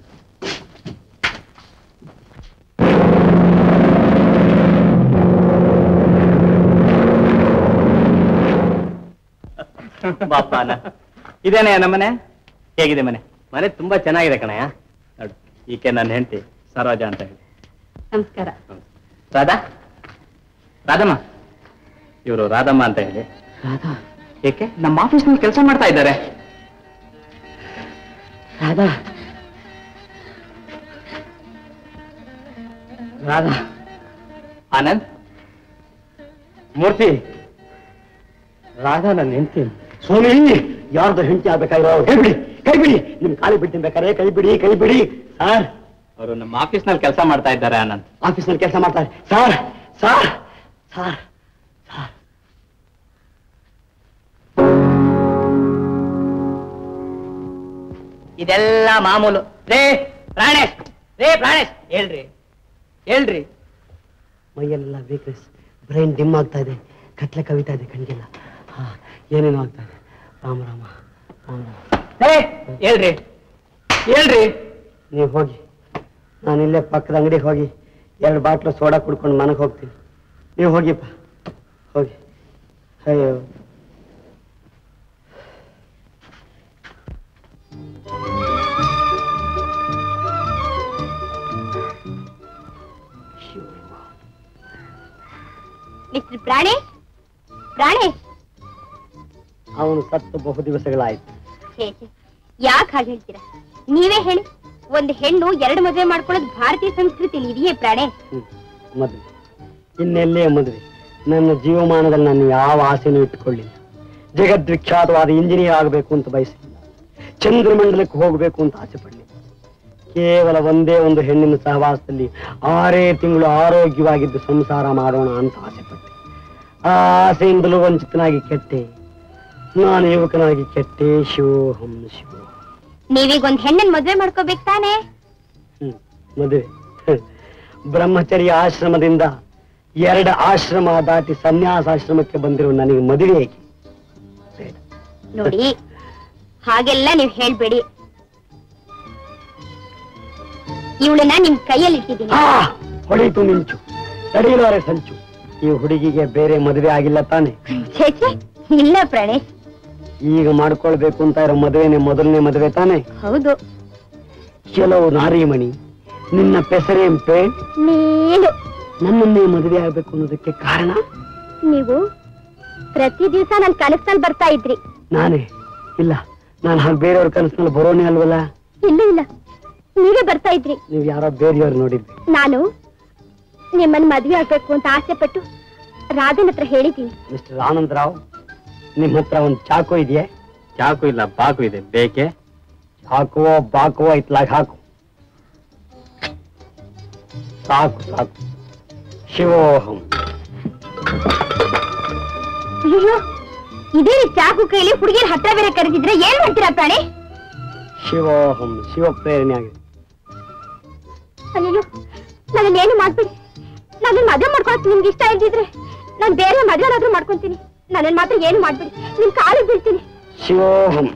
ಬಾಪಾನ ಇದೇನೆ ನಮ್ಮನೆ ಹೇಗಿದೆ ಮನೆ ಮನೆ ತುಂಬಾ ಚೆನ್ನಾಗಿದೆ ಕಣಯ್ಯ ನೋಡು ಈಕೆ ನನ್ನ ಹೆಂಡತಿ ಸರೋಜ ಅಂತ ಹೇಳಿ ನಮಸ್ಕಾರ ರಾಧಾ ರಾಧಮ್ಮ ಇವರು ರಾಧಮ್ಮ ಅಂತ ಹೇಳಿ ರಾಧಾ ಏಕೆ ನಮ್ಮ ಆಫೀಸ್ನಲ್ಲಿ ಕೆಲಸ ಮಾಡ್ತಾ ಇದ್ದಾರೆ ರಾಧಾ ರಾಧಾ ಆನಂದ್ ಮೂರ್ತಿ ರಾಧಾ ನನ್ನ ಹೆಂಡತಿ ಸ್ವಾಮಿ ಯಾರ್ದು ಹೆಂಡತಿ ಆಗ್ಬೇಕಾಗಿರೋ ಕೈ ಬಿಡಿ ಕೈ ಬಿಡಿ ನಿಮ್ ಕಾಲಿ ಬಿಡ್ತೀನಿ ಬೇಕಾರೆ ಕೈ ಬಿಡಿ ಕೈ ಬಿಡಿ ಸರ್ ಅವರು ನಮ್ಮ ಆಫೀಸ್ನಲ್ಲಿ ಕೆಲಸ ಮಾಡ್ತಾ ಇದ್ದಾರೆ ಆನಂದ್ ಆಫೀಸ್ನಲ್ಲಿ ಕೆಲಸ ಮಾಡ್ತಾರೆ ಸರ್ ಸರ್ ಸರ್ ಇದೆಲ್ಲ ಮಾಮೂಲು ರೇ ಪ್ರಾಣೇಶ್ ರೇ ಪ್ರಾಣೇಶ್ ಹೇಳ್ರಿ ಹೇಳ್ರಿ ಮೈಯೆಲ್ಲ ವೀಕ್ನೆಸ್ ಬ್ರೈನ್ ಡಿಮ್ ಆಗ್ತಾ ಇದೆ ಕತ್ಲೆ ಕವಿತಾ ಇದೆ ಕಣ್ಗೆಲ್ಲ ಹಾ ಏನೇನೋ ಆಗ್ತಾ ಇದೆ ರಾಮ ರಾಮ ರಾಮ ರಾಮ ರೇ ಹೇಳ್ರಿ ಹೇಳ್ರಿ ನೀವು ಹೋಗಿ ನಾನು ಇಲ್ಲೇ ಪಕ್ಕದ ಅಂಗಡಿಗೆ ಹೋಗಿ ಎರಡು ಬಾಟ್ಲು ಸೋಡಾ ಕುಡ್ಕೊಂಡು ಮನೆಗೆ ಹೋಗ್ತೀನಿ ನೀವು ಹೋಗಿಪ್ಪ ಹೋಗಿ ಅಯ್ಯೋ ಮಿಸ್ಟರ್ ಪ್ರಾಣೇಶ್ ಪ್ರಾಣೇಶ್ ಅವನು ಸತ್ತು ಬಹು ದಿವಸಗಳಾಯ್ತು ಛೇ ಛೇ ಯಾಕೆ ಹಾಗೆ ಹೇಳ್ತೀರಾ ನೀವೇ ಹೇಳಿ ಒಂದು ಹೆಣ್ಣು ಎರಡು ಮದುವೆ ಮಾಡ್ಕೊಳ್ಳೋದು ಭಾರತೀಯ ಸಂಸ್ಕೃತಿಲಿ ಇದೆಯೇ ಪ್ರಾಣೇಶ್ ಮದುವೆ ಇನ್ನೆಲ್ಲೇ ಮದುವೆ ನನ್ನ ಜೀವಮಾನದಲ್ಲಿ ನಾನು ಯಾವ ಆಸೆನೂ ಇಟ್ಟುಕೊಳ್ಳಿಲ್ಲ ಜಗದ್ವಿಖ್ಯಾತವಾದ ಇಂಜಿನಿಯರ್ ಆಗಬೇಕು ಅಂತ ಬಯಸಿಲ್ಲ ಚಂದ್ರಮಂಡಲಕ್ಕೆ ಹೋಗಬೇಕು ಅಂತ ಆಸೆ ಪಡಲಿಲ್ಲ ಕೇವಲ ಒಂದೇ ಒಂದು ಹೆಣ್ಣಿನ ಸಹವಾಸದಲ್ಲಿ ಆರೇ ತಿಂಗಳು ಆರೋಗ್ಯವಾಗಿದ್ದು ಸಂಸಾರ ಮಾಡೋಣ ಅಂತ ಆಸೆ ಪಟ್ಟೆ ಆ ಆಸೆಯಿಂದಲೂ ವಂಚಿತನಾಗಿ ಕೆಟ್ಟೆ ನಾನು ಯುವಕನಾಗಿ ಕೆಟ್ಟೆ ಶಿವೋಹಂ ಶಿವ ನೀವೀಗ ಒಂದ್ ಹೆಣ್ಣನ್ ಮದ್ವೆ ಮಾಡ್ಕೋಬೇಕು ತಾನೇ ಮದುವೆ ಬ್ರಹ್ಮಚರ್ಯ ಆಶ್ರಮದಿಂದ ಎರಡು ಆಶ್ರಮ ದಾಟಿ ಸನ್ಯಾಸಾಶ್ರಮಕ್ಕೆ ಬಂದಿರುವ ನನಗೆ ಮದುವೆ ಏಕೆ ನೋಡಿ ಹಾಗೆಲ್ಲ ನೀವ್ ಹೇಳ್ಬೇಡಿ ಇವಳನ್ನ ನಿಮ್ ಕೈಯಲ್ಲಿ ಇಟ್ಟಿದ್ದೀನಿ ಆ, ಹೊಡೀತು ಮಿಂಚು ತಡೆಯಲಾರೆ ಸಂಚು ಈ ಹುಡುಗಿಗೆ ಬೇರೆ ಮದುವೆ ಆಗಿಲ್ಲ ತಾನೆ ಛೇ ಛೇ ಇಲ್ಲ ಪ್ರಾಣೇಶ್ ಈಗ ಮಾಡ್ಕೊಳ್ಬೇಕು ಅಂತ ಇರೋ ಮದುವೆನೆ ಮೊದಲನೇ ಮದುವೆ ತಾನೆ ಹೌದು ಕೆಲವು ನಾರಿಮಣಿ ನಿನ್ನ ಪೆಸರೆಂಪೆ ನೀನು ನನ್ನನ್ನೇ ಮದುವೆ ಆಗ್ಬೇಕು ಅನ್ನೋದಕ್ಕೆ ಕಾರಣ ನೀವು ಪ್ರತಿ ದಿವಸ ನನ್ ಕನಸಲ್ಲಿ ಬರ್ತಾ ಇದ್ರಿ ನಾನೇ ಇಲ್ಲ ನಾನು ಹಾಗೆ ಬೇರೆಯವ್ರ ಕನಸಿನಲ್ಲಿ ಬರೋನೇ ಅಲ್ವಲ್ಲ ಇಲ್ಲ ಇಲ್ಲ ನೀವೇ ಬರ್ತಾ ಇದ್ರಿ ನೀವು ಯಾರೋ ಬೇರೆಯವ್ರು ನೋಡಿದ್ರಿ ನಾನು ನಿಮ್ಮನ್ನ ಮದ್ವೆ ಆಗ್ಬೇಕು ಅಂತ ಆಸೆ ಪಟ್ಟು ರಾಧನ್ ಹತ್ರ ಹೇಳಿದ್ದೀನಿ ಮಿಸ್ಟರ್ ಆನಂದರಾವ್ ನಿಮ್ಮ ಹತ್ರ ಒಂದು ಚಾಕು ಇದೆಯೇ ಚಾಕು ಇಲ್ಲ ಬಾಕು ಇದೆ ಬೇಕೆ ಚಾಕುವೋ ಬಾಕುವೋ ಇತ್ಲಾಗ ಹಾಕು ಸಾಕು ಸಾಕು ಶಿವೋಹಂ ಅಯ್ಯೋ ಇದೇ ಚಾಕು ಕೈಲಿ ಹುಡುಗಿಯರ ಹತ್ರ ಬೇರೆ ಕರೆದಿದ್ರೆ ಏನ್ ಮಾಡ್ತೀರಾ ಪ್ರಾಣಿ ಶಿವೋಹಂ ಶಿವ ಪ್ರೇರಣೆ ಆಗಿದೆ ಅಯ್ಯೋ ನನ್ನನ್ನೇನು ಮಾಡ್ಬೇಡಿ ನನ್ನ ಮದುವೆ ಮಾಡ್ಕೊಳಕ್ ನಿಮ್ಗೆ ಇಷ್ಟ ಇಲ್ದಿದ್ರೆ ನಾನು ಬೇರೆ ಮದುವೆನಾದ್ರೂ ಮಾಡ್ಕೊಂತೀನಿ ನನ್ನ ಮಾತ್ರ ಏನು ಮಾಡ್ಬೇಡಿ ನಿಮ್ ಕಾಲಿಗೆ ಬೀಳ್ತೀನಿ ಶಿವೋಹಂ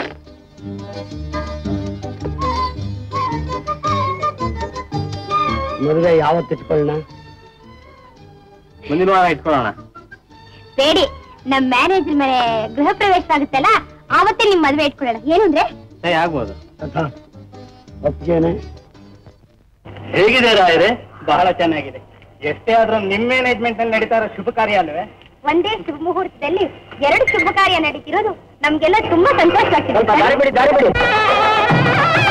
ಮದುವೆ ಯಾವತ್ತು ಇಟ್ಕೊಳ್ಳೋಣ ಮುಂದಿನ ವಾರ ಇಟ್ಕೊಳ್ಳೋಣ ಬೇಡಿ ನಮ್ ಮ್ಯಾನೇಜರ್ ಮನೆ ಗೃಹ ಪ್ರವೇಶ ಆಗುತ್ತಲ್ಲ ಆವತ್ತೇ ನಿಮ್ ಮದುವೆ ಇಟ್ಕೊಳ್ಳೋಣ ಏನು ಅಂದ್ರೆ ಸರಿ ಆಗ್ಬೋದು ಒಪ್ಪಿಗೆನೆ ಹೇಗಿದೆ ರಾಯರೇ ಬಹಳ ಚೆನ್ನಾಗಿದೆ ಎಷ್ಟೇ ಆದ್ರೂ ನಿಮ್ ಮ್ಯಾನೇಜ್ಮೆಂಟ್ ನಲ್ಲಿ ನಡೀತಾ ಇರೋ ಶುಭ ಕಾರ್ಯ ಅಲ್ವೇ ಒಂದೇ ಶುಭ ಮುಹೂರ್ತದಲ್ಲಿ ಎರಡು ಶುಭ ಕಾರ್ಯ ನಡೀತಿರೋದು ನಮ್ಗೆಲ್ಲ ತುಂಬಾ ಸಂತೋಷ ಆಗ್ತಿದೆ ದಾರಿ ಬಿಡಿ ದಾರಿ ಬಿಡಿ